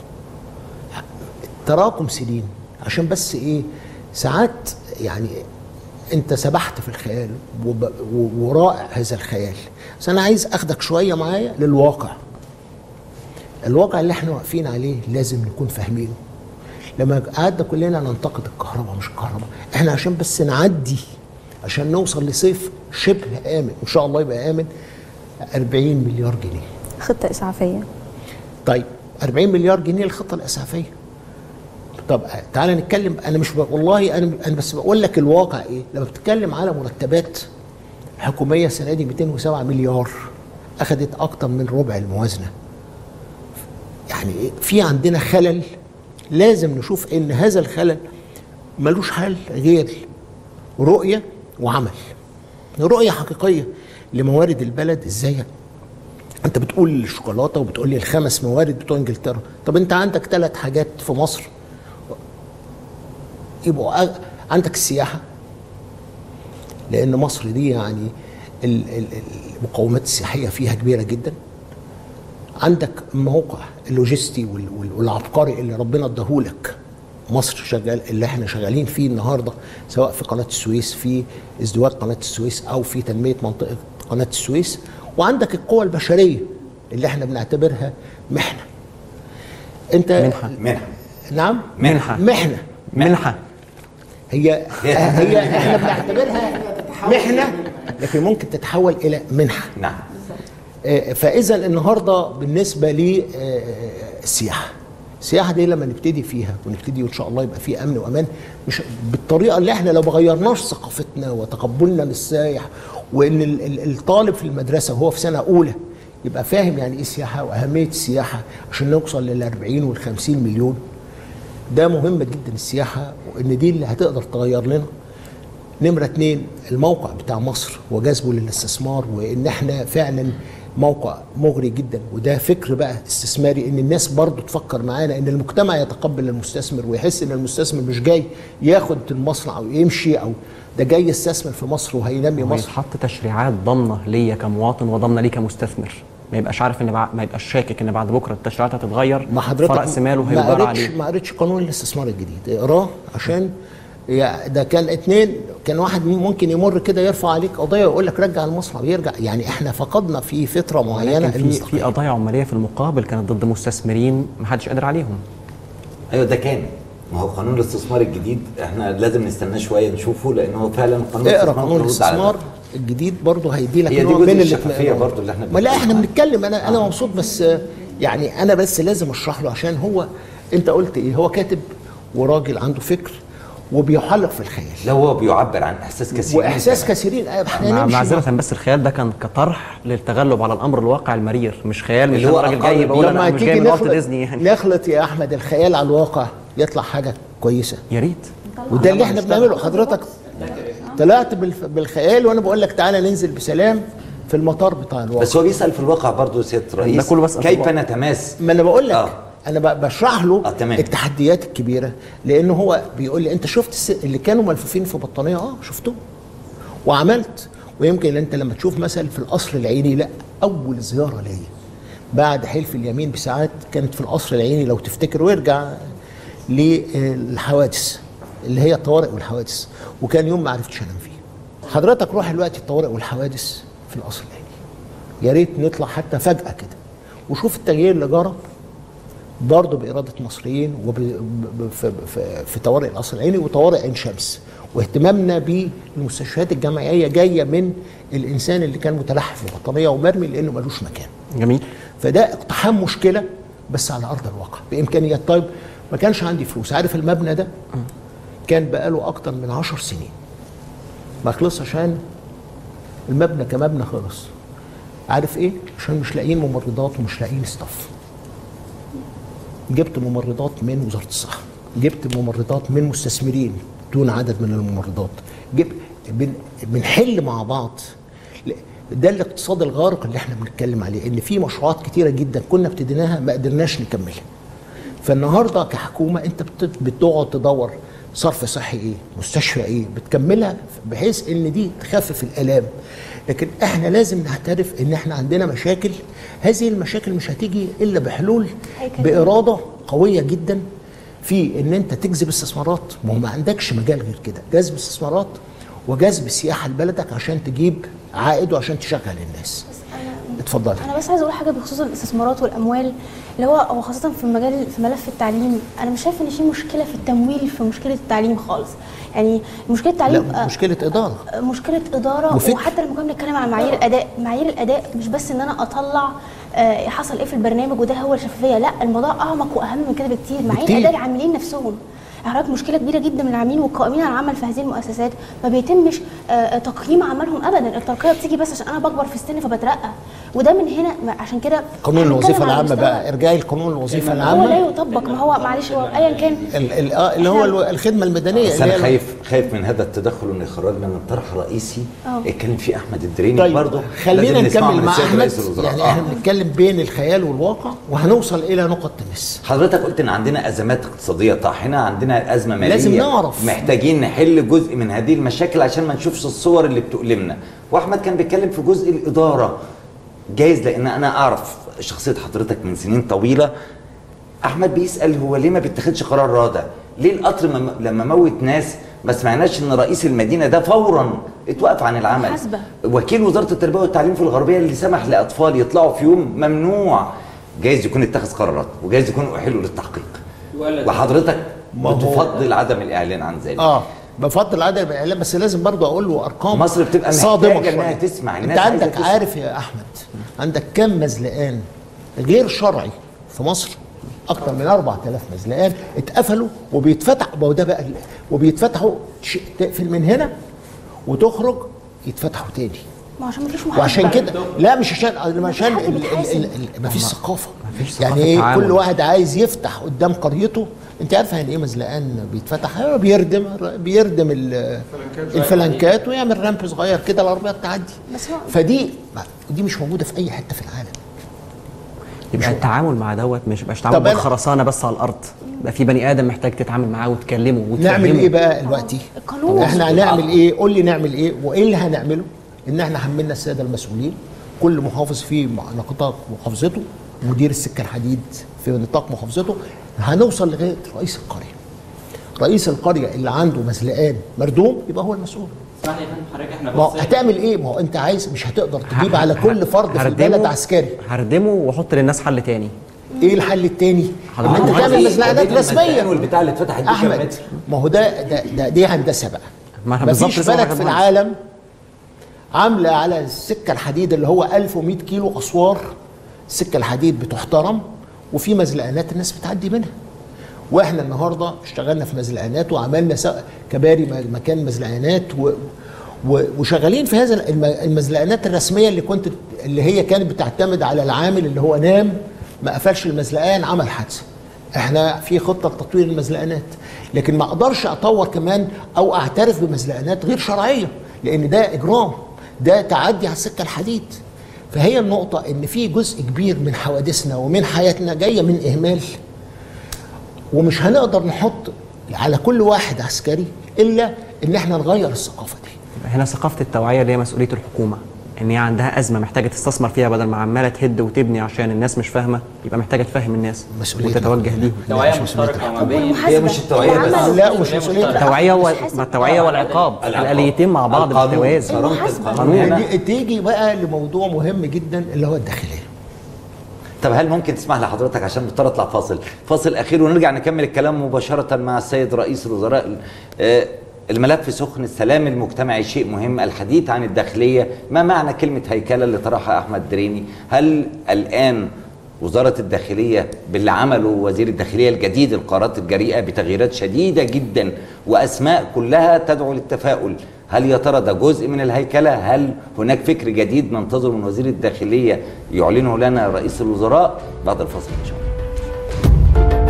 تراكم سنين عشان بس ايه ساعات يعني انت سبحت في الخيال وب- و- ورائع هذا الخيال بس انا عايز اخدك شويه معايا للواقع الواقع اللي احنا واقفين عليه لازم نكون فاهمينه لما قعدنا كلنا ننتقد الكهرباء مش الكهرباء احنا عشان بس نعدي عشان نوصل لصيف شبه امن ان شاء الله يبقى امن 40 مليار جنيه خطه اسعافيه طيب 40 مليار جنيه الخطه الاسعافيه طب تعالى نتكلم انا مش ب... والله انا انا بس بقول لك الواقع ايه لما بتتكلم على مرتبات حكوميه السنه دي 207 مليار اخذت اكتر من ربع الموازنه يعني إيه؟ في عندنا خلل لازم نشوف ان هذا الخلل ملوش حل غير رؤيه وعمل رؤيه حقيقيه لموارد البلد ازاي انت بتقول الشوكولاته وبتقول لي الخمس موارد بتوع انجلترا طب انت عندك ثلاث حاجات في مصر يبقوا أ- عندك السياحه لان مصر دي يعني ال- ال- المقومات السياحيه فيها كبيره جدا عندك موقع اللوجستي وال- وال- والعبقري اللي ربنا اداهولك مصر شغال اللي احنا شغالين فيه النهارده سواء في قناه السويس في ازدواج قناه السويس او في تنميه منطقه قناه السويس وعندك القوى البشريه اللي احنا بنعتبرها محنه انت منحة. منحة. نعم منحة. محنه منحة هي هي احنا بنعتبرها محنه لكن ممكن تتحول الى منحه نعم آه، فاذا النهارده بالنسبه للسياحه السياحه دي لما نبتدي فيها ونبتدي ان شاء الله يبقى في امن وامان مش بالطريقه اللي احنا لو ما غيرناش ثقافتنا وتقبلنا للسائح وان ال- ال- الطالب في المدرسه وهو في سنه اولى يبقى فاهم يعني ايه السياحه واهميه السياحه عشان نوصل لل 40 وال 50 مليون ده مهم جدا السياحه وان دي اللي هتقدر تغير لنا نمرة اتنين الموقع بتاع مصر وجذبه للاستثمار وان احنا فعلا موقع مغري جدا وده فكر بقى استثماري ان الناس برضو تفكر معانا ان المجتمع يتقبل المستثمر ويحس ان المستثمر مش جاي ياخد المصنع او يمشي او ده جاي يستثمر في مصر وهينمي مصر ويتحط تشريعات ضامنه ليا كمواطن وضامنه لي كمستثمر ما يبقاش عارف ان بع... ما يبقاش شاكك ان بعد بكره التشريعات هتتغير ما حضرتك فرأس ماله ما هيدار قريتش عليه ما قريتش قانون الاستثمار الجديد اقراه عشان يا- ده كان اتنين كان واحد ممكن يمر كده يرفع عليك قضيه ويقول لك رجع المصنع ويرجع يعني احنا فقدنا في فتره معينه ولكن في المصداقية. في قضايا عماليه في المقابل كانت ضد مستثمرين ما حدش قادر عليهم ايوه ده كان ما هو قانون الاستثمار الجديد احنا لازم نستناه شويه نشوفه لان هو فعلا قانون اقرا الاستثمار قانون مربوط على الاستثمار الجديد برضه هيدي لك هي دي نوع جزء من الشفافية الاطمئنان. برضه اللي احنا ما لا احنا بنتكلم بنتكلم انا انا مبسوط بس آه، يعني انا بس لازم اشرح له عشان هو انت قلت ايه هو كاتب وراجل عنده فكر وبيحلق في الخيال لا هو بيعبر عن احساس كثير واحساس كثيرين آه، احنا مع نمشي معذرة بس الخيال ده كان كطرح للتغلب على الامر الواقع المرير مش خيال مش اللي انا هو راجل أقل جاي بقول لما انا مش جاي تيجي من والت نخلط- ديزني يعني نخلط يا احمد الخيال على الواقع يطلع حاجه كويسه يا ريت وده اللي احنا بنعمله حضرتك طلعت بالف- بالخيال وانا بقول لك تعالى ننزل بسلام في المطار بتاع الواقع بس هو بيسال في الواقع برضه يا سياده الرئيس ده كله بسأل في كيف الواقع. نتماس ما انا بقول لك آه. انا ب- بشرح له آه، تمام. التحديات الكبيره لان هو بيقول لي انت شفت الس- اللي كانوا ملفوفين في بطانيه اه شفتهم وعملت ويمكن انت لما تشوف مثلا في القصر العيني لا اول زياره ليا بعد حلف اليمين بساعات كانت في القصر العيني لو تفتكر ويرجع للحوادث اللي هي الطوارئ والحوادث وكان يوم ما عرفتش انام فيه حضرتك روح دلوقتي الطوارئ والحوادث في القصر العيني يا ريت نطلع حتى فجاه كده وشوف التغيير اللي جرى برضه بإرادة مصريين وب... ب- في, في, في طوارئ القصر العيني وطوارئ عين شمس واهتمامنا بالمستشفيات الجامعية جاية من الإنسان اللي كان متلحف في البطانية ومرمي لأنه ملوش مكان جميل فده اقتحام مشكلة بس على أرض الواقع بإمكانيات طيب ما كانش عندي فلوس عارف المبنى ده كان بقاله أكتر من عشر سنين ما خلص عشان المبنى كمبنى خلص عارف ايه عشان مش لاقيين ممرضات ومش لاقيين ستاف جبت ممرضات من وزاره الصحه جبت ممرضات من مستثمرين دون عدد من الممرضات جبت بن بنحل مع بعض ل- ده الاقتصاد الغارق اللي احنا بنتكلم عليه ان في مشروعات كتيره جدا كنا ابتديناها ما قدرناش نكملها فالنهارده كحكومه انت بت- بتقعد تدور صرف صحي ايه مستشفى ايه بتكملها بحيث ان دي تخفف الالام لكن احنا لازم نعترف ان احنا عندنا مشاكل هذه المشاكل مش هتيجي الا بحلول باراده قويه جدا في ان انت تجذب استثمارات ما هو ما عندكش مجال غير كده جذب استثمارات وجذب سياحه لبلدك عشان تجيب عائد وعشان تشغل الناس اتفضلي انا بس عايزه اقول حاجه بخصوص الاستثمارات والاموال اللي هو هو خاصه في مجال في ملف التعليم انا مش شايفه ان في مشكله في التمويل في مشكله التعليم خالص يعني مشكله التعليم لا مشكله اداره مشكله اداره وفكر. وحتى لما كنا بنتكلم على معايير الاداء معايير الاداء مش بس ان انا اطلع آه، حصل ايه في البرنامج وده هو الشفافيه لا الموضوع اعمق واهم من كده بكتير معايير بكتير. اداء العاملين نفسهم حضرتك مشكله كبيره جدا من العاملين والقائمين على العمل في هذه المؤسسات ما بيتمش آه، تقييم عملهم ابدا الترقيه بتيجي بس عشان انا بكبر في السن فبترقى وده من هنا ما- عشان كده قانون إحنا الوظيفه بنتكلم على العامه مستوى- بقى ارجعي لقانون الوظيفه هو لا العامه يطبق ما هو معلش هو ايا كان ال- ال- آه، اللي هو الو- الخدمه المدنيه بس اللي انا هي- خايف خايف من هذا التدخل انه يخرجنا من طرح رئيسي آه. اتكلم فيه احمد الدريني طيب برضه خلينا لازم نسمعه نكمل من مع السيد احمد رئيس الوزراء. يعني آه. احنا بنتكلم بين الخيال والواقع وهنوصل الى نقط تمس حضرتك قلت ان عندنا ازمات اقتصاديه طاحنه عندنا ازمه ماليه لازم نعرف. محتاجين نحل جزء من هذه المشاكل عشان ما نشوفش الصور اللي بتؤلمنا واحمد كان بيتكلم في جزء الاداره جايز لان انا اعرف شخصيه حضرتك من سنين طويله احمد بيسال هو ليه ما بيتخذش قرار رادع ليه القطر مم- لما موت ناس ما سمعناش ان رئيس المدينه ده فورا اتوقف عن العمل محاسبة. وكيل وزاره التربيه والتعليم في الغربيه اللي سمح لاطفال يطلعوا في يوم ممنوع جايز يكون اتخذ قرارات وجايز يكون احيلوا للتحقيق وحضرتك ما هو- بتفضل عدم الاعلان عن ذلك اه بفضل عدم الاعلام بس لازم برضه اقول له ارقام مصر بتبقى صادمه محتاجة إنها شوية. تسمع، انت الناس عايزة عندك تسمع. عارف يا احمد عندك كم مزلقان غير شرعي في مصر اكتر من 4000 مزلقان اتقفلوا وبيتفتح ما هو ده بقى ال- وبيتفتحوا تش- تقفل من هنا وتخرج يتفتحوا تاني ما عشان مفيش محاسبه وعشان كده لا مش عشان عشان حد ال- ال- بيتحاسب. ال- ال- مفيش ثقافه مفيش يعني ثقافة ايه تعامل. كل واحد عايز يفتح قدام قريته انت عارفه يعني ايه مزلقان بيتفتح هو بيردم بيردم ال- الفلنكات ويعمل رامب صغير كده العربيات تعدي بس هو فدي دي مش موجوده في اي حته في العالم يبقى التعامل مع دوت مش يبقاش طب تعامل أنا- بالخرسانه بس على الارض يبقى في بني ادم محتاج تتعامل معاه وتكلمه وتفهمه نعمل ايه بقى دلوقتي القانون احنا هنعمل ايه قول لي نعمل ايه وايه اللي هنعمله ان احنا حملنا الساده المسؤولين كل محافظ في نطاق محافظته مدير السكه الحديد في نطاق محافظته هنوصل لغايه رئيس القريه رئيس القريه اللي عنده مزلقان مردوم يبقى هو المسؤول اسمح لي يا فندم حضرتك احنا ما هو بص هتعمل ايه ما هو انت عايز مش هتقدر تجيب ه- على ه- كل فرد في هردمه- البلد عسكري هردمه واحط للناس حل تاني ايه الحل التاني؟ ان حضرتك انت عايز تعمل إيه؟ مزلقانات بديل رسميه المزلقان والبتاع اللي اتفتحت دي كام احمد متر؟ ما هو ده ده, ده دي هندسه بقى ما احنا ما بالظبط فيش لسه بلد واحد في مهندس. العالم عامله على السكه الحديد اللي هو 1100 كيلو اسوار السكه الحديد بتحترم وفي مزلقانات الناس بتعدي منها واحنا النهارده اشتغلنا في مزلقانات وعملنا س- كباري م- مكان مزلقانات و و- وشغالين في هذا الم- المزلقانات الرسميه اللي كنت اللي هي كانت بتعتمد على العامل اللي هو نام ما قفلش المزلقان عمل حادثه احنا في خطه لتطوير المزلقانات لكن ما اقدرش اطور كمان او اعترف بمزلقانات غير شرعيه لان ده اجرام ده تعدي على السكه الحديد فهي النقطه ان في جزء كبير من حوادثنا ومن حياتنا جايه من اهمال ومش هنقدر نحط على كل واحد عسكري الا ان احنا نغير الثقافه دي هنا ثقافه التوعيه اللي هي مسؤوليه الحكومه ان هي عندها ازمه محتاجه تستثمر فيها بدل ما عماله تهد وتبني عشان الناس مش فاهمه يبقى محتاجه تفهم الناس وتتوجه ليهم توعية مشتركة ما بين هي مش التوعيه بس لا مش مسؤوليه التوعيه و... ما التوعيه والعقاب الاليتين مع بعض القانون. بالتوازي قانون دي- تيجي بقى لموضوع مهم جدا اللي هو الداخليه طب هل ممكن تسمح لحضرتك عشان نضطر اطلع فاصل فاصل اخير ونرجع نكمل الكلام مباشره مع السيد رئيس الوزراء آه، الملف سخن السلام المجتمعي شيء مهم الحديث عن الداخليه ما معنى كلمه هيكله اللي طرحها احمد دريني هل الان وزارة الداخلية باللي عمله وزير الداخلية الجديد القرارات الجريئة بتغييرات شديدة جدا وأسماء كلها تدعو للتفاؤل هل يا ترى ده جزء من الهيكلة هل هناك فكر جديد ننتظر من وزير الداخلية يعلنه لنا رئيس الوزراء بعد الفصل إن شاء الله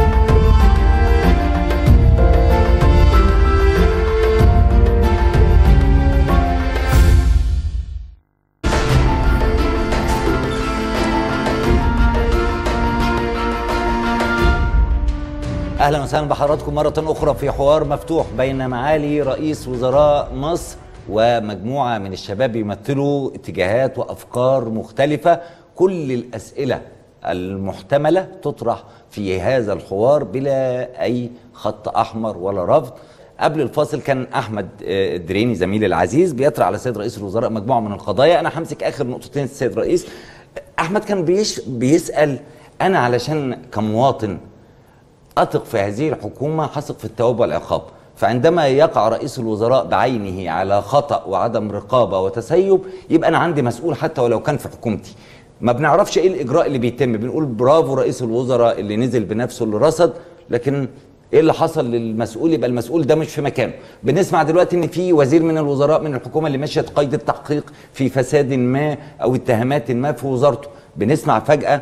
اهلا وسهلا بحضراتكم مره اخرى في حوار مفتوح بين معالي رئيس وزراء مصر ومجموعه من الشباب يمثلوا اتجاهات وافكار مختلفه كل الاسئله المحتمله تطرح في هذا الحوار بلا اي خط احمر ولا رفض قبل الفاصل كان احمد آه، الدريني زميلي العزيز بيطرح على السيد رئيس الوزراء مجموعه من القضايا انا همسك اخر نقطتين السيد الرئيس احمد كان بيش بيسال انا علشان كمواطن أثق في هذه الحكومة حثق في الثواب والعقاب فعندما يقع رئيس الوزراء بعينه على خطأ وعدم رقابة وتسيب يبقى أنا عندي مسؤول حتى ولو كان في حكومتي ما بنعرفش ايه الاجراء اللي بيتم بنقول برافو رئيس الوزراء اللي نزل بنفسه اللي رصد لكن ايه اللي حصل للمسؤول يبقى المسؤول ده مش في مكانه بنسمع دلوقتي ان في وزير من الوزراء من الحكومه اللي مشيت قيد التحقيق في فساد ما او اتهامات ما في وزارته بنسمع فجاه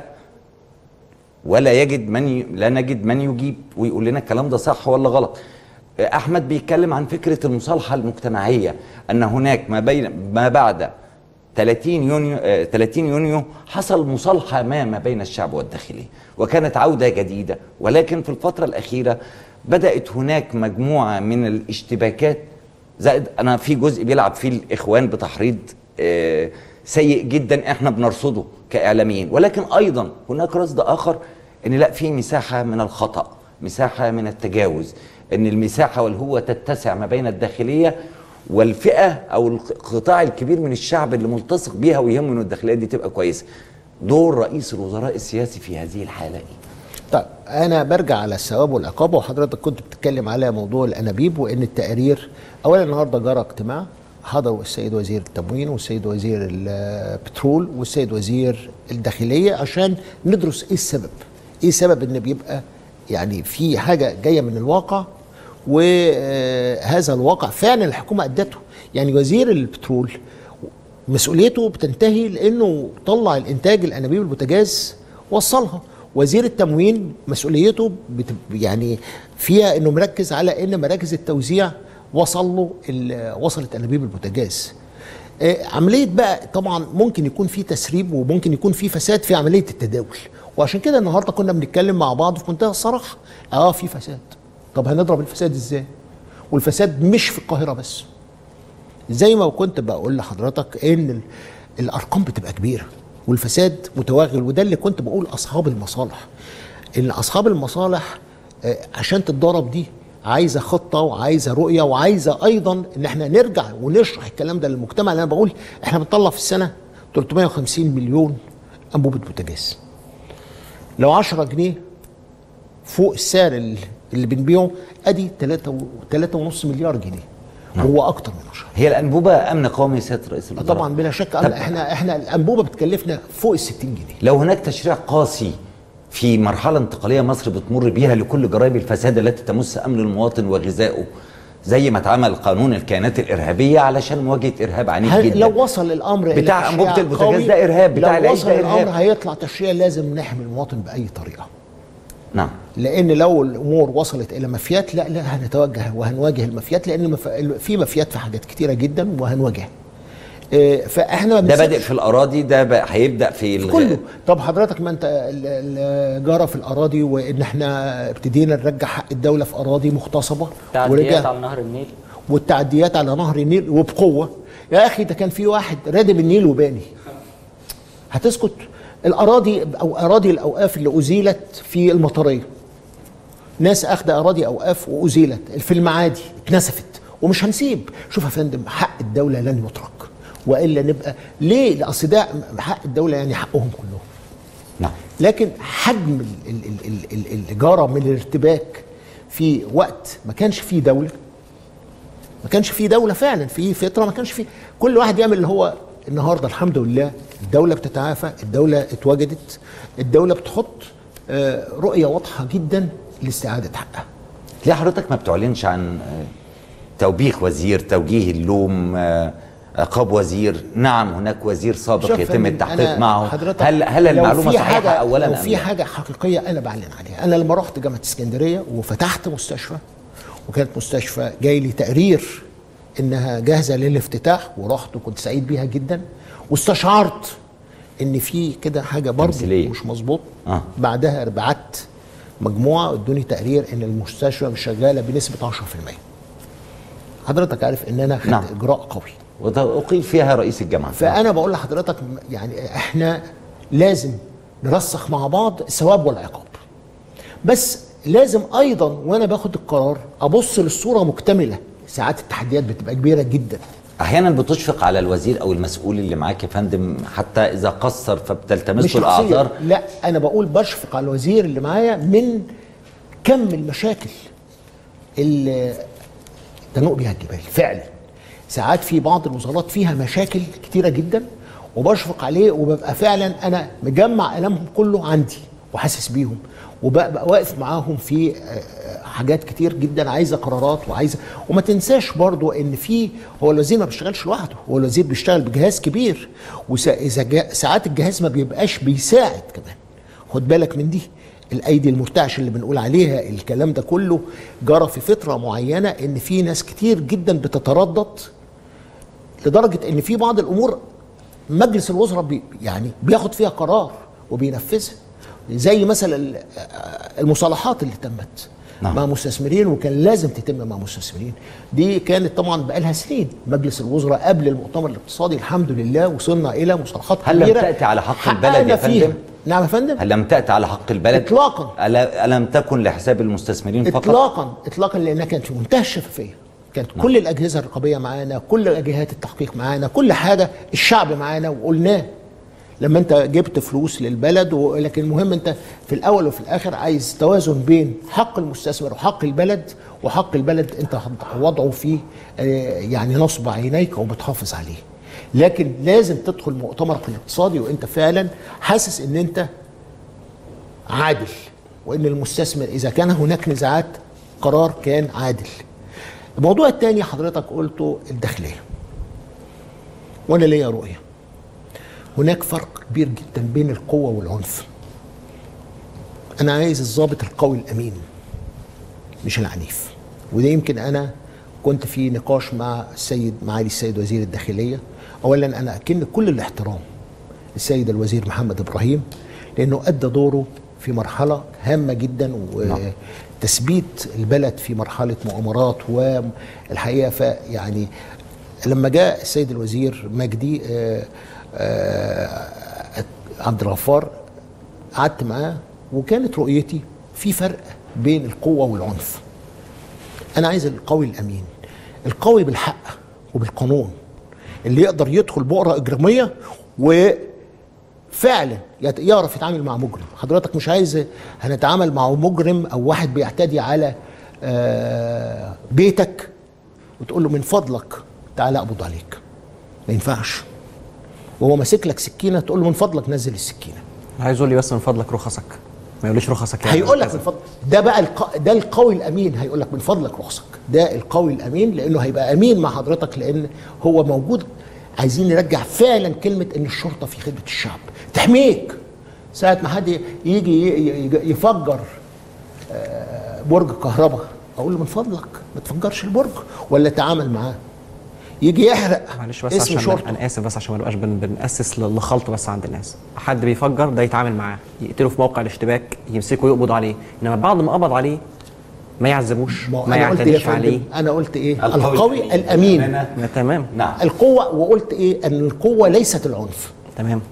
ولا يجد من ي... لا نجد من يجيب ويقول لنا الكلام ده صح ولا غلط احمد بيتكلم عن فكره المصالحه المجتمعيه ان هناك ما بين ما بعد 30 يونيو آه، 30 يونيو حصل مصالحه ما ما بين الشعب والداخليه وكانت عوده جديده ولكن في الفتره الاخيره بدات هناك مجموعه من الاشتباكات زائد انا في جزء بيلعب فيه الاخوان بتحريض آه، سيء جدا احنا بنرصده كاعلاميين ولكن ايضا هناك رصد اخر ان لا في مساحه من الخطا مساحه من التجاوز ان المساحه والهوه تتسع ما بين الداخليه والفئه او القطاع الكبير من الشعب اللي ملتصق بيها ويهمه ان الداخليه دي تبقى كويسه دور رئيس الوزراء السياسي في هذه الحاله ايه طيب انا برجع على الثواب والعقاب وحضرتك كنت بتتكلم على موضوع الانابيب وان التقارير اولا النهارده جرى اجتماع حضروا السيد وزير التموين والسيد وزير البترول والسيد وزير الداخليه عشان ندرس ايه السبب ايه السبب ان بيبقى يعني في حاجه جايه من الواقع وهذا الواقع فعلا الحكومه ادته يعني وزير البترول مسؤوليته بتنتهي لانه طلع الانتاج الانابيب البوتاجاز وصلها وزير التموين مسؤوليته بت يعني فيها انه مركز على ان مراكز التوزيع وصل له ال- وصلت انابيب البوتاجاز آه، عمليه بقى طبعا ممكن يكون في تسريب وممكن يكون في فساد في عمليه التداول وعشان كده النهارده كنا بنتكلم مع بعض في منتهى الصراحه اه في فساد طب هنضرب الفساد ازاي والفساد مش في القاهره بس زي ما كنت بقول لحضرتك ان ال- الارقام بتبقى كبيره والفساد متوغل وده اللي كنت بقول اصحاب المصالح ان اصحاب المصالح آه، عشان تتضرب دي عايزه خطه وعايزه رؤيه وعايزه ايضا ان احنا نرجع ونشرح الكلام ده للمجتمع اللي انا بقول احنا بنطلع في السنه 350 مليون انبوبه بوتاجاز لو 10 جنيه فوق السعر اللي اللي بنبيعه ادي 3 3.5 مليار جنيه هو اكتر من 10 هي الانبوبه امن قومي سياده رئيس الوزراء طبعا بلا شك طب- احنا احنا الانبوبه بتكلفنا فوق ال 60 جنيه لو هناك تشريع قاسي في مرحلة انتقالية مصر بتمر بيها لكل جرائم الفساد التي تمس أمن المواطن وغذائه زي ما اتعمل قانون الكيانات الإرهابية علشان مواجهة إرهاب عنيف هل جدا لو وصل الامر إلى بتاع تشريع أنبوبة البوتاجاز قوي، ده إرهاب، بتاع لو العيش وصل ده إرهاب. الامر هيطلع تشريع لازم نحمي المواطن باي طريقه نعم لان لو الامور وصلت الى مافيات لا لا هنتوجه وهنواجه المافيات لان المف... في مافيات في حاجات كتيره جدا وهنواجهها آه، فاحنا ما ده بنسيبش- بادئ في الأراضي ده بقى هيبدأ في الغ... كله طب حضرتك ما انت ال- ال- جرى في الاراضي وان احنا ابتدينا نرجع حق الدوله في اراضي مغتصبه تعديات ورجع على نهر النيل والتعديات على نهر النيل وبقوه يا اخي ده كان في واحد رادم النيل وباني هتسكت الاراضي او اراضي الاوقاف اللي ازيلت في المطريه ناس اخذ اراضي اوقاف وازيلت في المعادي اتنسفت ومش هنسيب شوف يا فندم حق الدوله لن يترك والا نبقى ليه لاصل ده حق الدوله يعني حقهم كلهم نعم لكن حجم ال- ال- ال- ال- ال- اللي جرى من الارتباك في وقت ما كانش فيه دوله ما كانش فيه دوله فعلا في فتره ما كانش فيه كل واحد يعمل اللي هو النهارده الحمد لله الدوله بتتعافى الدوله اتوجدت الدوله بتحط آه، رؤيه واضحه جدا لاستعاده حقها ليه حضرتك ما بتعلنش عن آه، توبيخ وزير توجيه اللوم آه، عقاب وزير نعم هناك وزير سابق شوف يا يتم فندم، التحقيق أنا معه حضرتك هل هل لو المعلومه في صحيحه حاجة اولا لو أم في لا؟ حاجه حقيقيه انا بعلن عليها انا لما رحت جامعه اسكندريه وفتحت مستشفى وكانت مستشفى جاي لي تقرير انها جاهزه للافتتاح ورحت وكنت سعيد بيها جدا واستشعرت ان في كده حاجه برضه تمثيلية. مش مظبوط آه. بعدها بعت مجموعه ادوني تقرير ان المستشفى مش شغاله بنسبه 10% حضرتك عارف ان انا خدت نعم. اجراء قوي وأقيل فيها رئيس الجامعه فانا بقول لحضرتك يعني احنا لازم نرسخ مع بعض الثواب والعقاب بس لازم ايضا وانا باخد القرار ابص للصوره مكتمله ساعات التحديات بتبقى كبيره جدا احيانا بتشفق على الوزير او المسؤول اللي معاك يا فندم حتى اذا قصر فبتلتمس مش له شخصيا الاعذار لا انا بقول بشفق على الوزير اللي معايا من كم المشاكل اللي تنوء بها الجبال فعلا ساعات في بعض الوزارات فيها مشاكل كتيره جدا وبشفق عليه وببقى فعلا انا مجمع الامهم كله عندي وحاسس بيهم وببقى واقف معاهم في آه، حاجات كتير جدا عايزه قرارات وعايزه وما تنساش برضو ان في هو الوزير ما بيشتغلش لوحده هو الوزير بيشتغل بجهاز كبير واذا جا- ساعات الجهاز ما بيبقاش بيساعد كمان خد بالك من دي الايدي المرتعشه اللي بنقول عليها الكلام ده كله جرى في فتره معينه ان في ناس كتير جدا بتتردد لدرجه ان في بعض الامور مجلس الوزراء بي يعني بياخد فيها قرار وبينفذها زي مثلا ال- المصالحات اللي تمت نعم. مع مستثمرين وكان لازم تتم مع مستثمرين دي كانت طبعا بقالها سنين مجلس الوزراء قبل المؤتمر الاقتصادي الحمد لله وصلنا الى مصالحات هل لم كبيره تاتي على حق حققنا البلد يا فيها. فندم؟ نعم يا فندم هل لم تاتي على حق البلد؟ اطلاقا ألا- الم تكن لحساب المستثمرين فقط؟ اطلاقا اطلاقا لانها كانت في منتهى الشفافيه كانت كل الاجهزه الرقابيه معانا كل جهات التحقيق معانا كل حاجه الشعب معانا وقلناه لما انت جبت فلوس للبلد ولكن المهم انت في الاول وفي الاخر عايز توازن بين حق المستثمر وحق البلد وحق البلد انت وضعه في آه، يعني نصب عينيك وبتحافظ عليه لكن لازم تدخل مؤتمرك الاقتصادي وانت فعلا حاسس ان انت عادل وان المستثمر اذا كان هناك نزاعات قرار كان عادل الموضوع الثاني حضرتك قلته الداخليه وانا ليا رؤيه هناك فرق كبير جدا بين القوه والعنف انا عايز الضابط القوي الامين مش العنيف وده يمكن انا كنت في نقاش مع السيد معالي السيد وزير الداخليه اولا انا اكن كل الاحترام السيد الوزير محمد ابراهيم لانه ادى دوره في مرحله هامه جدا وتثبيت البلد في مرحله مؤامرات والحقيقه فيعني لما جاء السيد الوزير مجدي آه، آه، عبد الغفار قعدت معاه وكانت رؤيتي في فرق بين القوه والعنف انا عايز القوي الامين القوي بالحق وبالقانون اللي يقدر يدخل بؤره اجراميه وفعلا يت- يعرف يتعامل مع مجرم حضرتك مش عايز هنتعامل مع مجرم او واحد بيعتدي على آه، بيتك وتقول له من فضلك تعالى اقبض عليك ما ينفعش وهو ماسك لك سكينه تقول له من فضلك نزل السكينه عايز يقول لي بس من فضلك رخصك ما يقوليش رخصك يعني هيقول لك من فضلك ده بقى الق... ده القوي الامين هيقول لك من فضلك رخصك ده القوي الامين لانه هيبقى امين مع حضرتك لان هو موجود عايزين نرجع فعلا كلمه ان الشرطه في خدمه الشعب تحميك ساعه ما حد يجي ي- ي- يفجر آه، برج كهرباء اقول له من فضلك ما تفجرش البرج ولا تعامل معاه يجي يحرق معلش بس اسم عشان شرطه انا اسف بس عشان ما نبقاش بن- بنأسس ل- لخلط بس عند الناس حد بيفجر ده يتعامل معاه يقتله في موقع الاشتباك يمسكه يقبض عليه انما بعد ما قبض عليه ما يعذبوش ما هو ما انا قلت إيه يا يعتديش عليه فندم انا قلت ايه القوي القوي الامين ما تمام نعم القوه وقلت ايه ان القوه ليست العنف تمام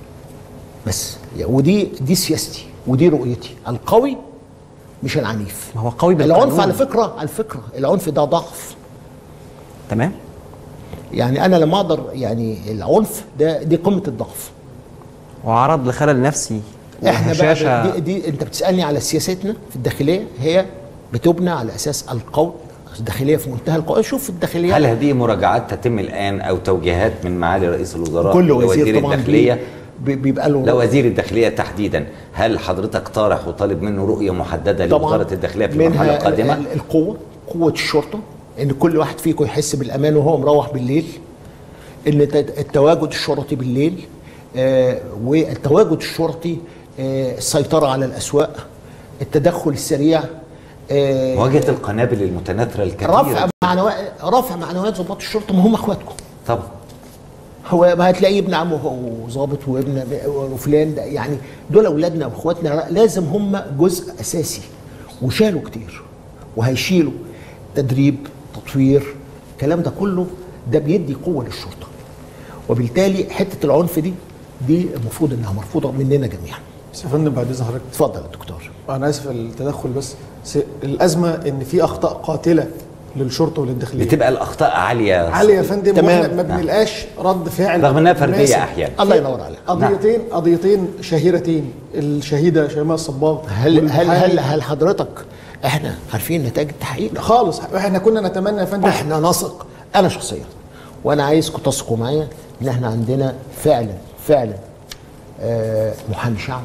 بس ودي دي سياستي ودي رؤيتي القوي مش العنيف ما هو قوي العنف بالقانون. على فكره على فكره العنف ده ضعف تمام يعني انا لما اقدر يعني العنف ده دي قمه الضعف وعرض لخلل نفسي احنا وهشاشة بقى دي, دي انت بتسالني على سياستنا في الداخليه هي بتبنى على اساس القول الداخليه في منتهى القوه شوف الداخليه هل هذه مراجعات تتم الان او توجيهات من معالي رئيس الوزراء كل وزير لوزير طبعا الداخليه بي- بيبقى له لو وزير الداخليه تحديدا هل حضرتك طارح وطالب منه رؤيه محدده طبعاً لوزاره الداخليه في المرحله منها القادمه ال- ال- القوه قوه الشرطه ان كل واحد فيكم يحس بالامان وهو مروح بالليل ان الت- التواجد الشرطي بالليل آه والتواجد الشرطي آه السيطره على الاسواق التدخل السريع آه مواجهه القنابل المتناثره الكثيره رفع معنويات رفع معنويات ضباط الشرطه ما هم اخواتكم طبعا هو ما هتلاقيه ابن عمه هو ظابط وابن وفلان ده يعني دول اولادنا واخواتنا لازم هم جزء اساسي وشالوا كتير وهيشيلوا تدريب تطوير الكلام ده كله ده بيدي قوه للشرطه وبالتالي حته العنف دي دي المفروض انها مرفوضه مننا جميعا بس يا فندم بعد اذن حضرتك اتفضل يا دكتور انا اسف التدخل بس س- الازمه ان في اخطاء قاتله للشرطه وللداخليه بتبقى الاخطاء عاليه عاليه يا فندم تمام. واحنا ما نعم. بنلقاش رد فعل رغم إنها فردية مناسب. أحيانا. الله ينور عليك. قضيتين قضيتين شهيرتين الشهيده شيماء الصباغ هل هل والمحامي- هل هل حضرتك احنا عارفين نتائج التحقيق خالص احنا كنا نتمنى يا فندم احنا نثق انا شخصيا وانا عايزكم تثقوا معايا ان احنا عندنا فعلا فعلا آه، محامي شعب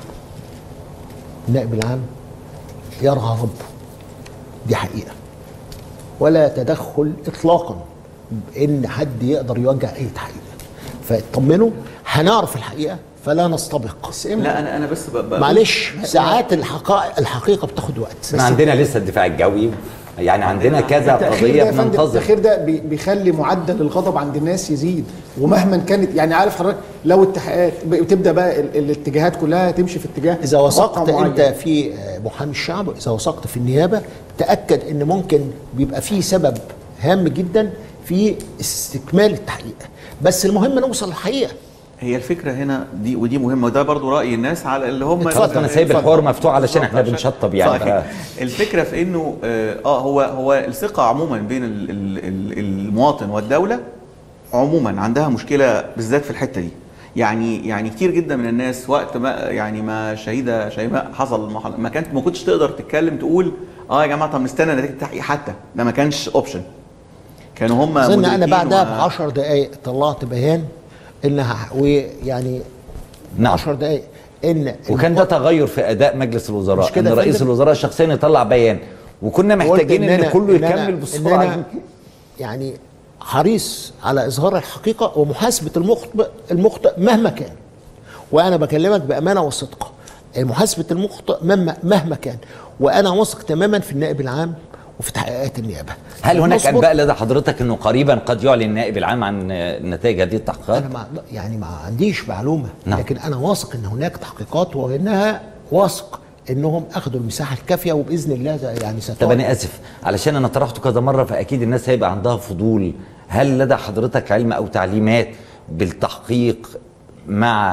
النائب العام يرغب دي حقيقه ولا تدخل اطلاقا ان حد يقدر يوجه اي تحقيق فاطمنوا هنعرف الحقيقه فلا نستبق لا انا انا بس ب- ب- معلش ساعات الحقائق الحقيقه بتاخد وقت احنا عندنا لسه الدفاع الجوي يعني عندنا كذا التأخير قضيه ده يا فندم بننتظر التأخير ده بي- بيخلي معدل الغضب عند الناس يزيد ومهما كانت يعني عارف حضرتك لو التحقيقات بتبدا بقى ال- الاتجاهات كلها تمشي في اتجاه اذا وثقت واقع معين. انت في محامي الشعب اذا وثقت في النيابه تاكد ان ممكن بيبقى في سبب هام جدا في استكمال التحقيق بس المهم نوصل للحقيقه هي الفكره هنا دي ودي مهمه وده برضو راي الناس على اللي هم اتفضل انا سايب الحوار مفتوح علشان احنا بنشطب يعني صحيح. ف- الفكره في انه اه آه، هو هو الثقه عموما بين ال- ال- ال- المواطن والدوله عموما عندها مشكله بالذات في الحته دي يعني يعني كتير جدا من الناس وقت ما يعني ما شهيده شيماء حصل المحل- ما كانت ما كنتش تقدر تتكلم تقول اه يا جماعه طب نستنى نتيجه التحقيق حتى ده ما كانش اوبشن كانوا هم اظن انا مدركين بعدها و- ب 10 دقائق طلعت بيان انها ويعني نعم 10 دقائق ان وكان ده تغير في اداء مجلس الوزراء مش كده ان يا رئيس فندم؟ الوزراء شخصيا يطلع بيان وكنا قلت محتاجين ان, أنا- كله إن أنا- يكمل إن بسرعه أنا يعني حريص على اظهار الحقيقه ومحاسبه المخطئ المخطئ مهما كان وانا بكلمك بامانه وصدق محاسبه المخطئ مهما مهما كان وانا واثق تماما في النائب العام وفي تحقيقات النيابه هل هناك نصبر. انباء لدى حضرتك انه قريبا قد يعلن النائب العام عن نتائج هذه التحقيقات؟ انا ما يعني ما عنديش معلومه نعم. لكن انا واثق ان هناك تحقيقات وانها واثق انهم اخذوا المساحه الكافيه وباذن الله ده يعني طب ستعلن. انا اسف علشان انا طرحته كذا مره فاكيد الناس هيبقى عندها فضول هل لدى حضرتك علم او تعليمات بالتحقيق مع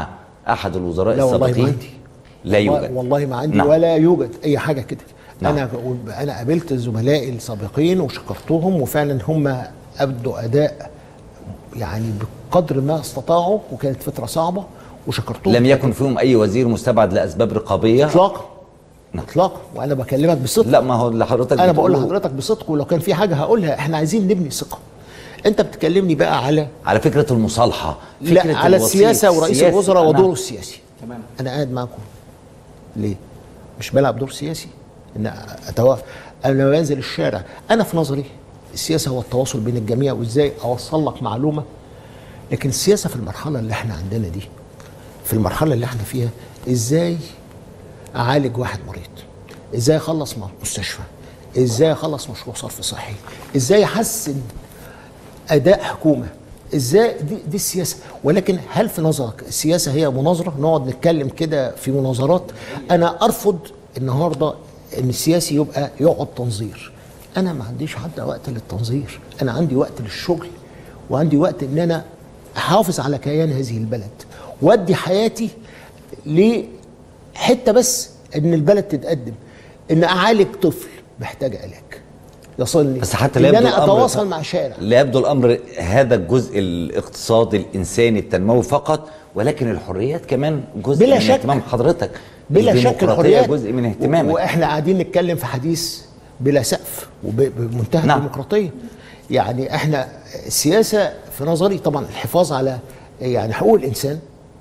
احد الوزراء لا والله ما السابقين عندي لا والله- يوجد والله ما عندي نعم. ولا يوجد اي حاجه كده نعم. انا انا قابلت زملائي السابقين وشكرتهم وفعلا هم ابدوا اداء يعني بقدر ما استطاعوا وكانت فتره صعبه وشكرتهم لم يكن فيهم اي وزير مستبعد لاسباب رقابيه اطلاقا اطلاقا وانا بكلمك بصدق لا ما هو اللي حضرتك انا بقول بتقوله- لحضرتك بصدق ولو كان في حاجه هقولها احنا عايزين نبني ثقه انت بتكلمني بقى على على فكره المصالحه لا فكرة على الوسيط، السياسه ورئيس السياسة. الوزراء أنا- ودوره السياسي تمام انا قاعد معاكم ليه مش بلعب دور سياسي ان أتوا... انا لما بنزل الشارع انا في نظري السياسه هو التواصل بين الجميع وازاي اوصل لك معلومه لكن السياسه في المرحله اللي احنا عندنا دي في المرحله اللي احنا فيها ازاي اعالج واحد مريض ازاي اخلص مع مستشفى ازاي اخلص مشروع صرف صحي ازاي احسن اداء حكومه ازاي دي, دي السياسه ولكن هل في نظرك السياسه هي مناظره نقعد نتكلم كده في مناظرات انا ارفض النهارده ان السياسي يبقى يقعد تنظير انا ما عنديش حتى وقت للتنظير انا عندي وقت للشغل وعندي وقت ان انا احافظ على كيان هذه البلد وادي حياتي لحته بس ان البلد تتقدم ان اعالج طفل محتاج علاج يصلني بس حتى ان لا يبدو انا الأمر- اتواصل مع شارع لا يبدو الامر هذا الجزء الاقتصادي الانساني التنموي فقط ولكن الحريات كمان جزء بلا من شك. اهتمام حضرتك بلا شك الديمقراطية الحريات جزء من اهتمامك واحنا قاعدين نتكلم في حديث بلا سقف وبمنتهى نعم. الديمقراطيه يعني احنا السياسه في نظري طبعا الحفاظ على يعني حقوق الانسان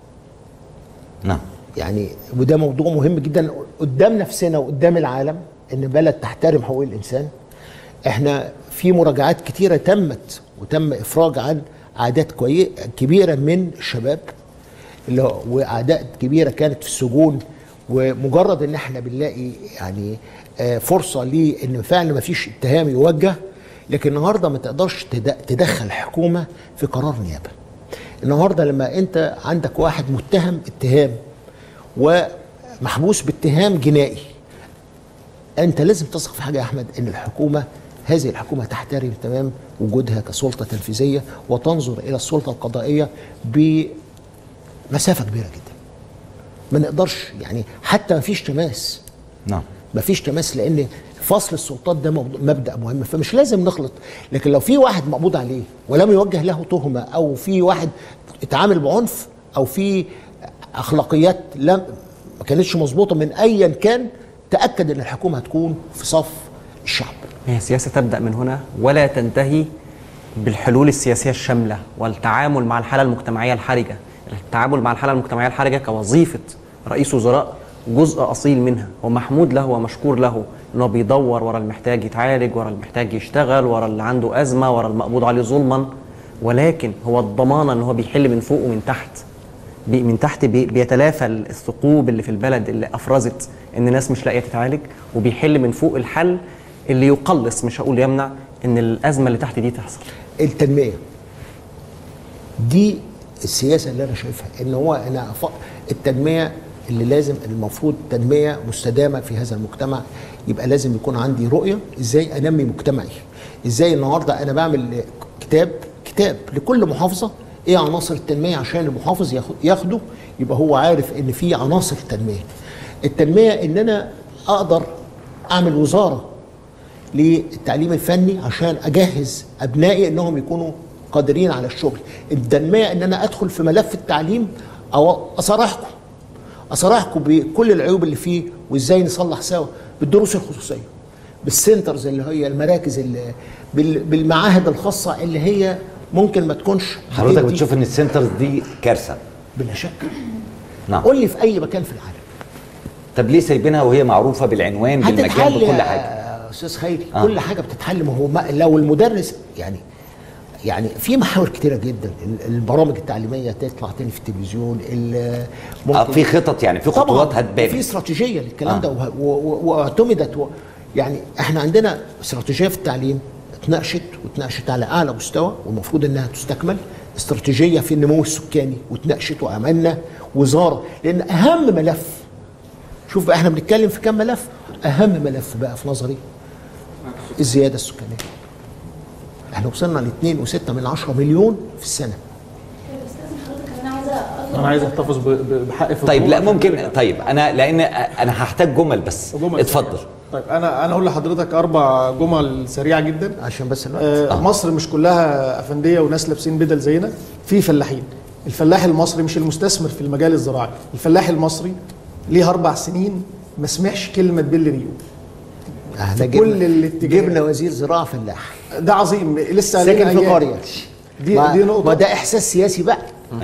نعم يعني وده موضوع مهم جدا قدام نفسنا وقدام العالم ان بلد تحترم حقوق الانسان احنا في مراجعات كتيره تمت وتم افراج عن اعداد كوي- كبيره من الشباب اللي هو واعداد كبيره كانت في السجون ومجرد ان احنا بنلاقي يعني آه، فرصه لان فعلا ما فيش اتهام يوجه لكن النهارده ما تقدرش تد- تدخل حكومه في قرار نيابه النهارده لما انت عندك واحد متهم اتهام ومحبوس باتهام جنائي انت لازم تثق في حاجه يا احمد ان الحكومه هذه الحكومه تحترم تمام وجودها كسلطه تنفيذيه وتنظر الى السلطه القضائيه بمسافه كبيره جدا ما نقدرش يعني حتى ما فيش تماس نعم ما فيش تماس لان فصل السلطات ده موضوع- مبدا مهم فمش لازم نخلط لكن لو في واحد مقبوض عليه ولم يوجه له تهمه او في واحد اتعامل بعنف او في اخلاقيات لم ما كانتش مظبوطه من ايا كان تاكد ان الحكومه هتكون في صف الشعب هي السياسة تبدأ من هنا ولا تنتهي بالحلول السياسية الشاملة والتعامل مع الحالة المجتمعية الحرجة التعامل مع الحالة المجتمعية الحرجة كوظيفة رئيس وزراء جزء أصيل منها ومحمود له ومشكور له إنه بيدور ورا المحتاج يتعالج ورا المحتاج يشتغل ورا اللي عنده أزمة ورا المقبوض عليه ظلما ولكن هو الضمانة إن هو بيحل من فوق ومن تحت بي- من تحت بي- بيتلافى الثقوب اللي في البلد اللي افرزت ان الناس مش لاقيه تتعالج وبيحل من فوق الحل اللي يقلص مش هقول يمنع ان الازمه اللي تحت دي تحصل التنميه دي السياسه اللي انا شايفها ان هو انا ف... التنميه اللي لازم المفروض تنميه مستدامه في هذا المجتمع يبقى لازم يكون عندي رؤيه ازاي انمي مجتمعي ازاي النهارده انا بعمل كتاب كتاب لكل محافظه ايه عناصر التنميه عشان المحافظ ياخد ياخده يبقى هو عارف ان في عناصر التنميه التنميه ان انا اقدر اعمل وزاره للتعليم الفني عشان اجهز ابنائي انهم يكونوا قادرين على الشغل التنميه ان انا ادخل في ملف التعليم او اصارحكم اصارحكم بكل العيوب اللي فيه وازاي نصلح سوا بالدروس الخصوصيه بالسنترز اللي هي المراكز اللي بال- بالمعاهد الخاصه اللي هي ممكن ما تكونش حضرتك بتدي- بتشوف ان السنترز دي كارثه بلا شك نعم قول لي في اي مكان في العالم طب ليه سايبينها وهي معروفه بالعنوان بالمكان هتتحل بكل يا حاجه استاذ خيري آه. آه. كل حاجه بتتحل ما هو ما لو المدرس يعني يعني في محاور كتيره جدا ال- البرامج التعليميه تطلع تاني في التلفزيون ال- آه في خطط يعني في طبعاً، خطوات هتبان في استراتيجيه للكلام آه. ده وه- و- و- واعتمدت و- يعني احنا عندنا استراتيجيه في التعليم اتناقشت واتناقشت على اعلى مستوى والمفروض انها تستكمل استراتيجيه في النمو السكاني واتناقشت وعملنا وزاره لان اهم ملف شوف بقى احنا بنتكلم في كام ملف اهم ملف بقى في نظري الزياده السكانيه احنا وصلنا ل 2.6 من 10 مليون في السنه انا عايزه انا عايز احتفظ ب- ب- بحقي في طيب لا الجمعة. ممكن طيب انا لان انا هحتاج جمل بس جمل اتفضل طيب انا انا هقول لحضرتك اربع جمل سريعه جدا عشان بس الوقت آه آه. مصر مش كلها افنديه وناس لابسين بدل زينا في فلاحين الفلاح المصري مش المستثمر في المجال الزراعي الفلاح المصري ليه اربع سنين ما سمعش كلمه بل ريو احنا في جبنا كل الاتجاهات. جبنا وزير زراعه فلاح ده عظيم لسه ساكن علينا في أيام. قريه دي ما, دي نقطه ما ده احساس سياسي بقى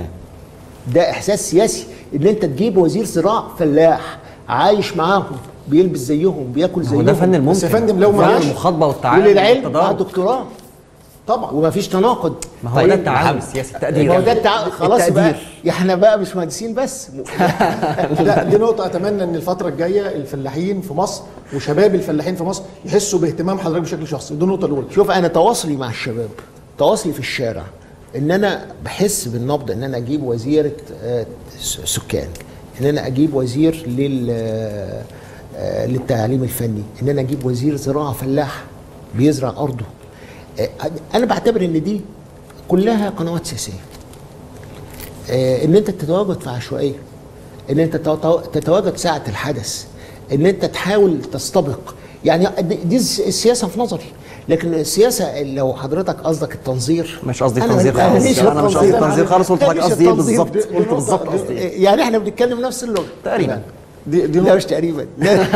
ده احساس سياسي ان انت تجيب وزير زراعه فلاح عايش معاهم بيلبس زيهم بياكل هو زيهم ده فن الممكن. بس يا فندم لو فن معاش المخاطبه والتعامل وللعلم والتضارب. مع دكتوراه طبعا ومفيش تناقض ما هو ده التعامل السياسي التقدير ما هو ده التع... خلاص بقى التقدير. احنا بقى مش مهندسين بس لا دي نقطة أتمنى إن الفترة الجاية الفلاحين في مصر وشباب الفلاحين في مصر يحسوا باهتمام حضرتك بشكل شخصي، دي النقطة الأولى. شوف انا تواصلي مع الشباب تواصلي في الشارع ان انا بحس بالنبض ان انا اجيب وزيره آه، س- سكان ان انا اجيب وزير لل آه، آه، للتعليم الفني ان انا اجيب وزير زراعه فلاح بيزرع ارضه آه، انا بعتبر ان دي كلها قنوات سياسيه آه، ان انت تتواجد في عشوائيه ان انت تتو- تتواجد ساعه الحدث ان انت تحاول تستبق يعني دي دي السياسه في نظري لكن السياسه لو حضرتك قصدك التنظير مش قصدي أنا- التنظير أنا خالص. ماليش أنا مش قصدي التنظير. التنظير خالص، قلت ده لحضرتك مش قصدي إيه التنظير. بالظبط. دي- قلت دي نقطة- بالظبط قصدي إيه. يعني احنا بنتكلم نفس اللغه تقريبا دي دي لا نقطة مش تقريبا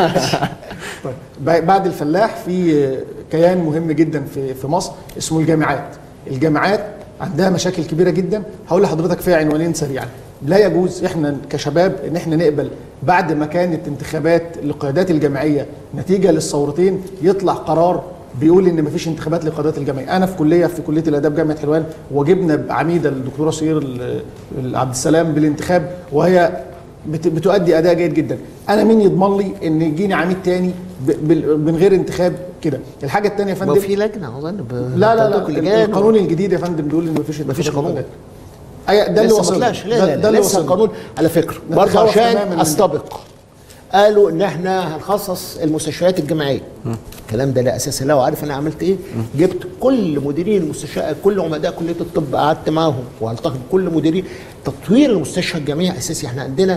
طيب ب- بعد الفلاح في كيان مهم جدا في في مصر اسمه الجامعات. الجامعات عندها مشاكل كبيرة جدا، هقول لحضرتك فيها عنوانين سريعا. لا يجوز احنا كشباب ان احنا نقبل بعد ما كانت انتخابات لقيادات الجمعيه نتيجه للثورتين يطلع قرار بيقول ان مفيش انتخابات لقيادات الجمعيه انا في كليه في كليه الاداب جامعه حلوان وجبنا عميده الدكتوره سير ال- ال- عبد السلام بالانتخاب وهي بت- بتؤدي اداء جيد جدا انا مين يضمن لي ان يجيني عميد تاني ب- بال- من غير انتخاب كده الحاجه الثانيه يا ما فندم في لجنه اظن ب- لا لا لا بتدوك لجان. القانون الجديد يا فندم بيقول ان مفيش مفيش انتخابات قانون. لقيادات. أي- ده اللي لسه ما وصلنا طلعش لا ده- لا, ده لا اللي لسه وصلنا. القانون على فكره برضه نتخوف عشان تماماً من- استبق قالوا ان احنا هنخصص المستشفيات الجامعيه الكلام ده لا اساس له عارف انا عملت ايه جبت كل مديرين المستشفيات كل عمداء كليه الطب قعدت معاهم والتقي بكل مديرين تطوير المستشفى الجامعي اساسي احنا عندنا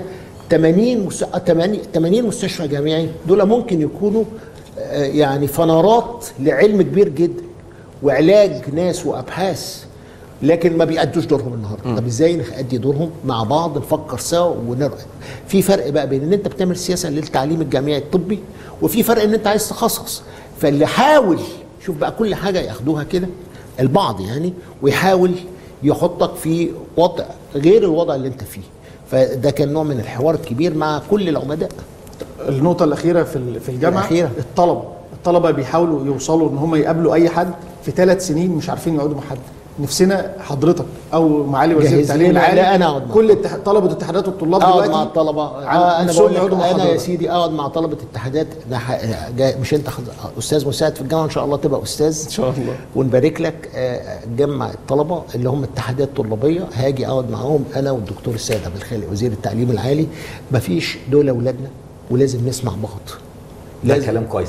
80 مس... 80 80 مستشفى جامعي دول ممكن يكونوا آه، يعني فنارات لعلم كبير جدا وعلاج ناس وابحاث لكن ما بيأدوش دورهم النهارده طب ازاي نأدي دورهم مع بعض نفكر سوا ونرى في فرق بقى بين ان انت بتعمل سياسه للتعليم الجامعي الطبي وفي فرق ان انت عايز تخصص فاللي حاول شوف بقى كل حاجه ياخدوها كده البعض يعني ويحاول يحطك في وضع غير الوضع اللي انت فيه فده كان نوع من الحوار الكبير مع كل العمداء النقطة الأخيرة في ال- في الجامعة الأخيرة. الطلبة الطلبة بيحاولوا يوصلوا إن هم يقابلوا أي حد في ثلاث سنين مش عارفين يقعدوا مع حد نفسنا حضرتك أو معالي وزير جهز التعليم لنا- العالي لا، أنا أقعد مع كل اتح... طلبة اتحادات الطلاب اقعد دلوقتي مع الطلبه عن- آه انا نفسهم بقول لك يقعدوا مع انا يا حضرتك. سيدي اقعد مع طلبه اتحادات ده ح- جاي مش انت حض- استاذ مساعد في الجامعه ان شاء الله تبقى استاذ ان شاء الله ونبارك لك آه، جمع الطلبه اللي هم اتحادات طلابيه هاجي اقعد معاهم انا والدكتور السيد عبد الخالق وزير التعليم العالي مفيش دول اولادنا ولازم نسمع بعض ده كلام كويس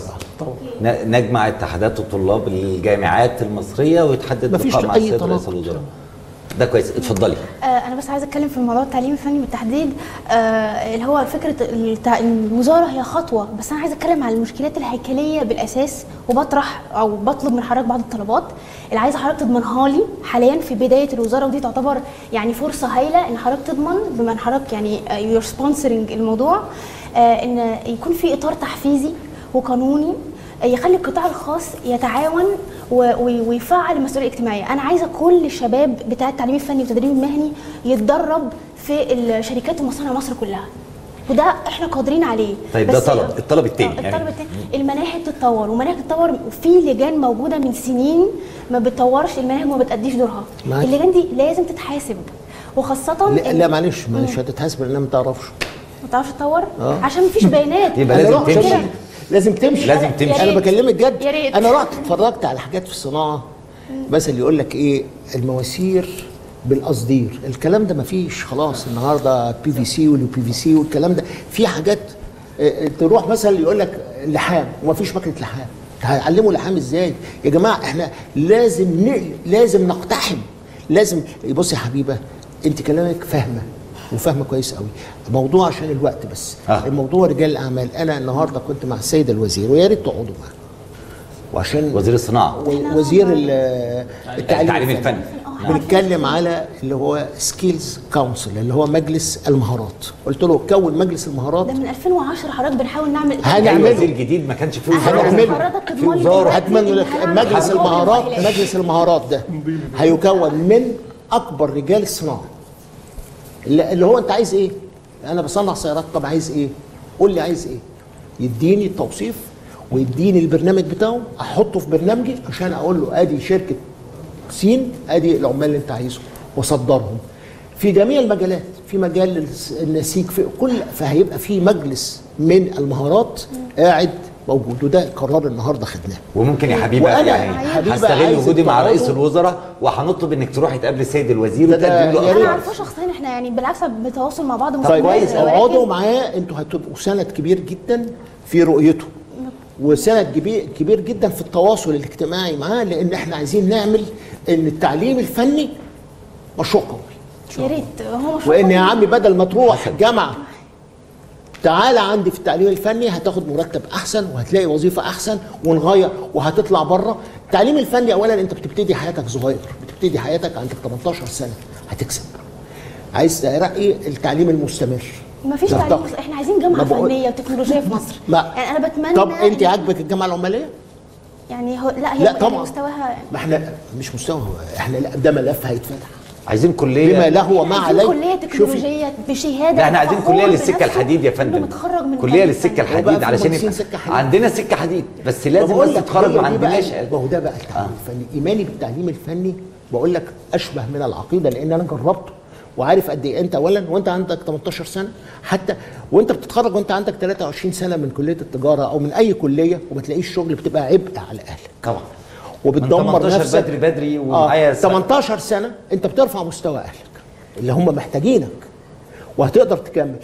ن- نجمع اتحادات الطلاب الجامعات المصريه ويتحدد مفيش لقاء مع أي السيد رئيس تناقض. الوزراء ده كويس اتفضلي آه، انا بس عايزه اتكلم في موضوع التعليم الفني بالتحديد آه، اللي هو فكره التع... الوزاره هي خطوه بس انا عايزه اتكلم عن المشكلات الهيكليه بالاساس وبطرح او بطلب من حضرتك بعض الطلبات اللي عايزه حضرتك تضمنها لي حاليا في بدايه الوزاره ودي تعتبر يعني فرصه هايله ان حضرتك تضمن بما ان حضرتك يعني يور سبونسرنج الموضوع آه، ان يكون في اطار تحفيزي وقانوني يخلي القطاع الخاص يتعاون و- و- ويفعل المسؤوليه الاجتماعيه، انا عايزه كل الشباب بتاع التعليم الفني والتدريب المهني يتدرب في الشركات ومصانع مصر كلها. وده احنا قادرين عليه طيب ده بس- طلب الطلب الثاني الطلب يعني التاني المناهج تتطور ومناهج تتطور في لجان موجوده من سنين ما بتطورش المناهج وما بتأديش دورها معاك. اللجان دي لازم تتحاسب وخاصه لا, إن- لا معلش مم. مش هتتحاسب لانها ما تعرفش ما تعرفش تطور آه. عشان مفيش بيانات يبقى أنا لازم رحت تمشي. شفت- لازم تمشي لازم تمشي. انا بكلمك جد يا ريت. انا رحت اتفرجت على حاجات في الصناعه مثلا يقول لك ايه المواسير بالقصدير الكلام ده مفيش خلاص النهارده بي في سي واليو بي في سي والكلام ده في حاجات آه، تروح مثلا يقول لك لحام ومفيش مكنه لحام هيعلموا لحام ازاي يا جماعه احنا لازم ن... لازم نقتحم لازم بص يا حبيبه انت كلامك فاهمه وفاهمه كويس قوي موضوع عشان الوقت بس آه. الموضوع رجال الاعمال انا النهارده كنت مع السيد الوزير ويا ريت تقعدوا معاه وعشان وزير الصناعه و- وزير ال- التعليم الفني. بنتكلم على اللي هو سكيلز كونسل اللي هو مجلس المهارات قلت له كون مجلس المهارات ده من 2010 حضرتك بنحاول نعمل هنعمله. وزير جديد ما كانش فيه هنعمله في وزاره هتمنى لك مجلس المهارات مجلس المهارات ده هيكون من اكبر رجال الصناعه اللي اللي هو انت عايز ايه؟ انا بصنع سيارات طب عايز ايه؟ قول لي عايز ايه؟ يديني التوصيف ويديني البرنامج بتاعه احطه في برنامجي عشان اقول له ادي شركه سين ادي العمال اللي انت عايزهم واصدرهم في جميع المجالات في مجال الس- النسيج في كل فهيبقى في مجلس من المهارات قاعد موجود وده قرار النهارده خدناه وممكن يا حبيبه وأنا يعني حبيبة هستغل عايزك وجودي مع تقعدوا- رئيس الوزراء وهنطلب انك تروحي تقابلي السيد الوزير ده- ده وتقدمي له يا انا ريت. أفكار. عارفاه شخصيا احنا يعني بالعكس بنتواصل مع بعض طيب مستمر، كويس ولكن اقعدوا معاه انتوا هتبقوا سند كبير جدا في رؤيته وسند كبير كبير جدا في التواصل الاجتماعي معاه لان احنا عايزين نعمل ان التعليم الفني مشروع قوي يا ريت هو مشروع وان يا قوي. عمي بدل ما تروح جامعه تعالى عندي في التعليم الفني هتاخد مرتب احسن وهتلاقي وظيفه احسن ونغير وهتطلع بره التعليم الفني اولا انت بتبتدي حياتك صغير بتبتدي حياتك عندك 18 سنه هتكسب عايز ترقي التعليم المستمر ما فيش ترتقي. تعليم احنا عايزين جامعه ما بقول- فنيه وتكنولوجيه في مصر ما يعني انا بتمنى طب انت عاجبك الجامعه العماليه؟ يعني هو لا هي لا يعني طبعاً. مستواها ما احنا مش مستوى هو احنا لا ده ملف هيتفتح عايزين كليه بما له وما عايزين عليه كليه شوفي تكنولوجيه بشهاده لا احنا عايزين فخور كليه للسكه بنفسه الحديد يا إنه فندم متخرج من كليه تعليم للسكه فني. هو بقى الحديد في علشان مهندسين يبقى سكة حديد. عندنا سكه حديد بس لازم بقول الناس لك تتخرج هي ما دي بقى- عندناش ما هو ده بقى التعليم الفني ايماني بالتعليم الفني بقول لك اشبه من العقيده لان انا جربته وعارف قد ايه انت اولا وانت عندك 18 سنه حتى وانت بتتخرج وانت عندك 23 سنه من كليه التجاره او من اي كليه وما تلاقيش شغل بتبقى عبء على اهلك طبعا وبتدمر 18 نفسك بدري بدري آه ومعايا سنة. 18 سنه انت بترفع مستوى اهلك اللي هم محتاجينك وهتقدر تكمل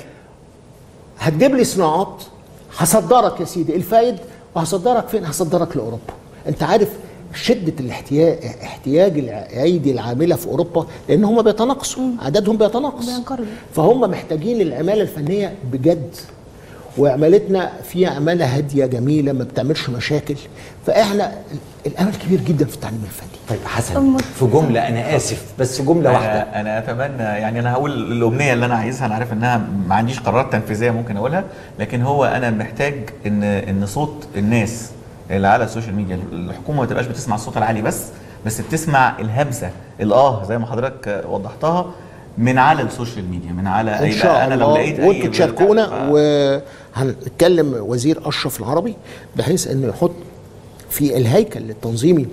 هتجيب لي صناعات هصدرك يا سيدي الفايد وهصدرك فين هصدرك لاوروبا انت عارف شده الاحتياج احتياج الايدي العامله في اوروبا لان هم بيتناقصوا عددهم بيتناقص بينقرضوا. فهم محتاجين العماله الفنيه بجد وعمالتنا فيها عماله هاديه جميله ما بتعملش مشاكل فاحنا الامل كبير جدا في التعليم الفني طيب حسن في جمله انا اسف بس جمله واحده أنا, انا اتمنى يعني انا هقول الامنيه اللي انا عايزها انا عارف انها ما عنديش قرارات تنفيذيه ممكن اقولها لكن هو انا محتاج ان ان صوت الناس اللي على السوشيال ميديا الحكومه ما تبقاش بتسمع الصوت العالي بس بس بتسمع الهمسه الاه زي ما حضرتك وضحتها من على السوشيال ميديا من على ان أي شاء لا انا لو الله لقيت أي وانتوا تشاركونا ف- وهنتكلم وزير اشرف العربي بحيث انه يحط في الهيكل التنظيمي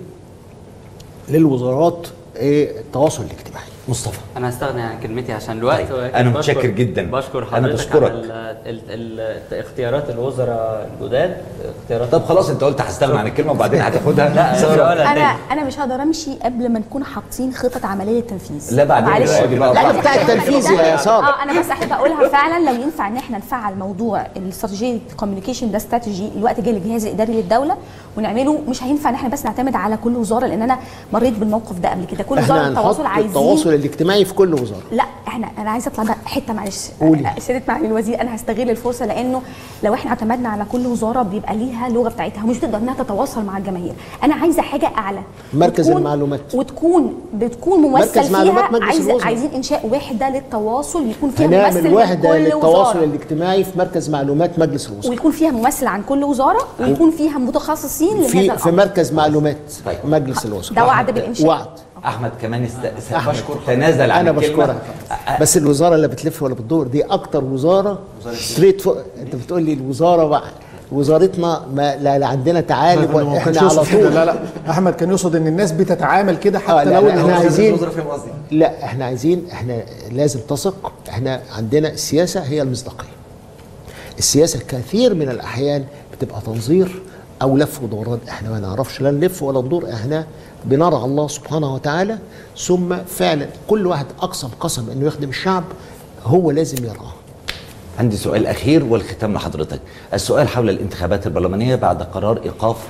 للوزارات إيه التواصل الاجتماعي مصطفى انا هستغني عن كلمتي عشان الوقت طيب، ولكن أنا بشكر- متشكر جدا. بشكر أنا حضرتك بشكرك. على ال- ال- ال- اختيارات الوزراء الجداد اختيارات طب خلاص انت قلت هستغنى عن الكلمه وبعدين هتاخدها لا، سارة. انا انا مش هقدر امشي قبل ما نكون حاطين خطط عمليه للتنفيذ لا، بعدين معلش. اقعدي بقى لا ده بتاع التنفيذ يا ساره اه انا بس احب اقولها فعلا لو ينفع ان احنا نفعل موضوع الاستراتيجيه كوميونيكيشن ده استراتيجي الوقت جاي للجهاز الاداري للدوله ونعمله مش هينفع ان احنا بس نعتمد على كل وزاره لان انا مريت بالموقف ده قبل كده كل وزاره احنا هنحط التواصل عايزين التواصل الاجتماعي في كل وزاره لا احنا انا عايزه اطلع بقى حته معلش قولي. سياده معالي الوزير انا هستغل الفرصه لانه لو احنا اعتمدنا على كل وزاره بيبقى ليها لغه بتاعتها ومش بتقدر انها تتواصل مع الجماهير انا عايزه حاجه اعلى مركز وتكون- المعلومات وتكون بتكون ممثل مركز معلومات فيها مجلس عايز الوزراء. عايزين انشاء وحده للتواصل يكون فيها ممثل هنعمل من وحده كل للتواصل وزاره الاجتماعي في مركز معلومات مجلس الوزراء ويكون فيها ممثل عن كل وزاره ويكون فيها متخصصين لهذا في في الامر مركز معلومات مجلس الوزراء ده وعد بالإنشاء. وعد احمد كمان است... است... أحمد. بشكر تنازل عن انا الكلمة. بشكرك بس الوزاره اللي بتلف ولا بتدور دي اكتر وزاره ستريت فوق انت بتقول لي الوزاره بقى وزارتنا ما لا, لا عندنا تعالب ما احنا كانش على يقصد كده، طول لا لا احمد كان يقصد ان الناس بتتعامل كده آه حتى لا لو لا احنا الوزارة- عايزين الوزارة فاهم قصدي. لا احنا عايزين احنا لازم تثق احنا عندنا السياسه هي المصداقيه السياسه كثير من الاحيان بتبقى تنظير او لف ودوران احنا ما نعرفش لا نلف ولا ندور احنا بنرى الله سبحانه وتعالى ثم فعلا كل واحد اقسم قسم انه يخدم الشعب هو لازم يرعاه عندي سؤال اخير والختام لحضرتك السؤال حول الانتخابات البرلمانيه بعد قرار ايقاف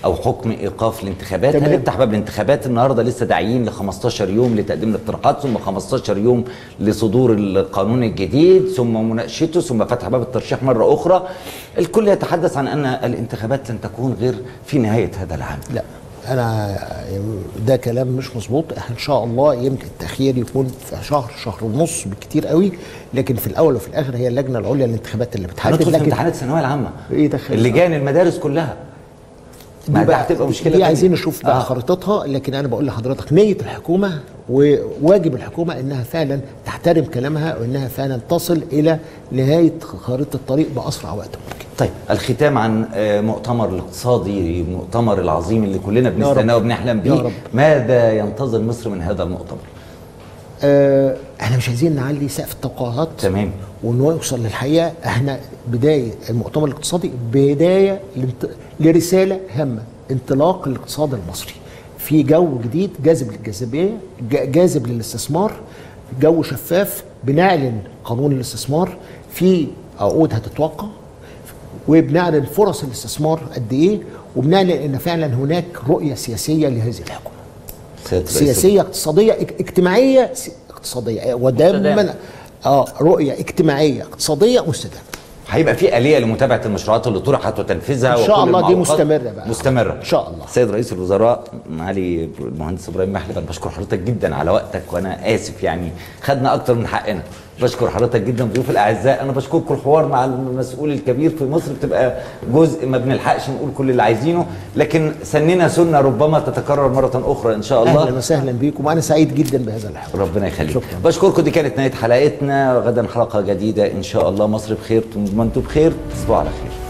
او حكم ايقاف الانتخابات تمام. هنفتح باب الانتخابات النهارده لسه داعيين ل 15 يوم لتقديم الاقتراحات ثم 15 يوم لصدور القانون الجديد ثم مناقشته ثم فتح باب الترشيح مره اخرى الكل يتحدث عن ان الانتخابات لن تكون غير في نهايه هذا العام لا انا ده كلام مش مظبوط ان شاء الله يمكن التاخير يكون في شهر شهر ونص بالكتير قوي لكن في الاول وفي الاخر هي اللجنه العليا للانتخابات اللي بتحدد هندخل في لكن امتحانات الثانويه العامه ايه دخل اللجان المدارس كلها ما دي ده بقى هتبقى مشكله دي تانية. عايزين نشوف بقى آه. آه. خريطتها لكن انا بقول لحضرتك نيه الحكومه وواجب الحكومه انها فعلا تحترم كلامها وانها فعلا تصل الى نهايه خريطه الطريق باسرع وقت ممكن طيب الختام عن آه، مؤتمر الاقتصادي المؤتمر العظيم اللي كلنا بنستناه رب. وبنحلم يا بيه رب. ماذا ينتظر مصر من هذا المؤتمر آه احنا مش عايزين نعلي سقف التوقعات تمام وانه يوصل للحقيقه احنا بدايه المؤتمر الاقتصادي بدايه لانت- لرساله هامه انطلاق الاقتصاد المصري في جو جديد جاذب للجاذبيه جا- جاذب للاستثمار جو شفاف بنعلن قانون الاستثمار في عقود هتتوقع وبنعلن فرص الاستثمار قد ايه وبنعلن ان فعلا هناك رؤيه سياسيه لهذه الحكومه سيادة رئيس سياسيه اقتصاديه اج- اجتماعيه س- اقتصاديه ودايما مستدامة. اه رؤيه اجتماعيه اقتصاديه مستدامه هيبقى في آلية لمتابعة المشروعات اللي طرحت وتنفيذها إن شاء وكل الله دي المعوقات مستمرة بقى. مستمرة إن شاء الله. سيد رئيس الوزراء معالي المهندس إبراهيم محلب أنا بشكر حضرتك جدا على وقتك وأنا آسف يعني خدنا أكتر من حقنا بشكر حضرتك جدا ضيوف الأعزاء أنا بشكركم الحوار مع المسؤول الكبير في مصر بتبقى جزء ما بنلحقش نقول كل اللي عايزينه لكن سننا سنة ربما تتكرر مرة أخرى إن شاء الله اهلا وسهلا بيكم وانا سعيد جدا بهذا الحوار ربنا يخليك بشكركم دي كانت نهايه حلقتنا غدا حلقه جديده ان شاء الله مصر بخير وانتم بخير تصبحوا على خير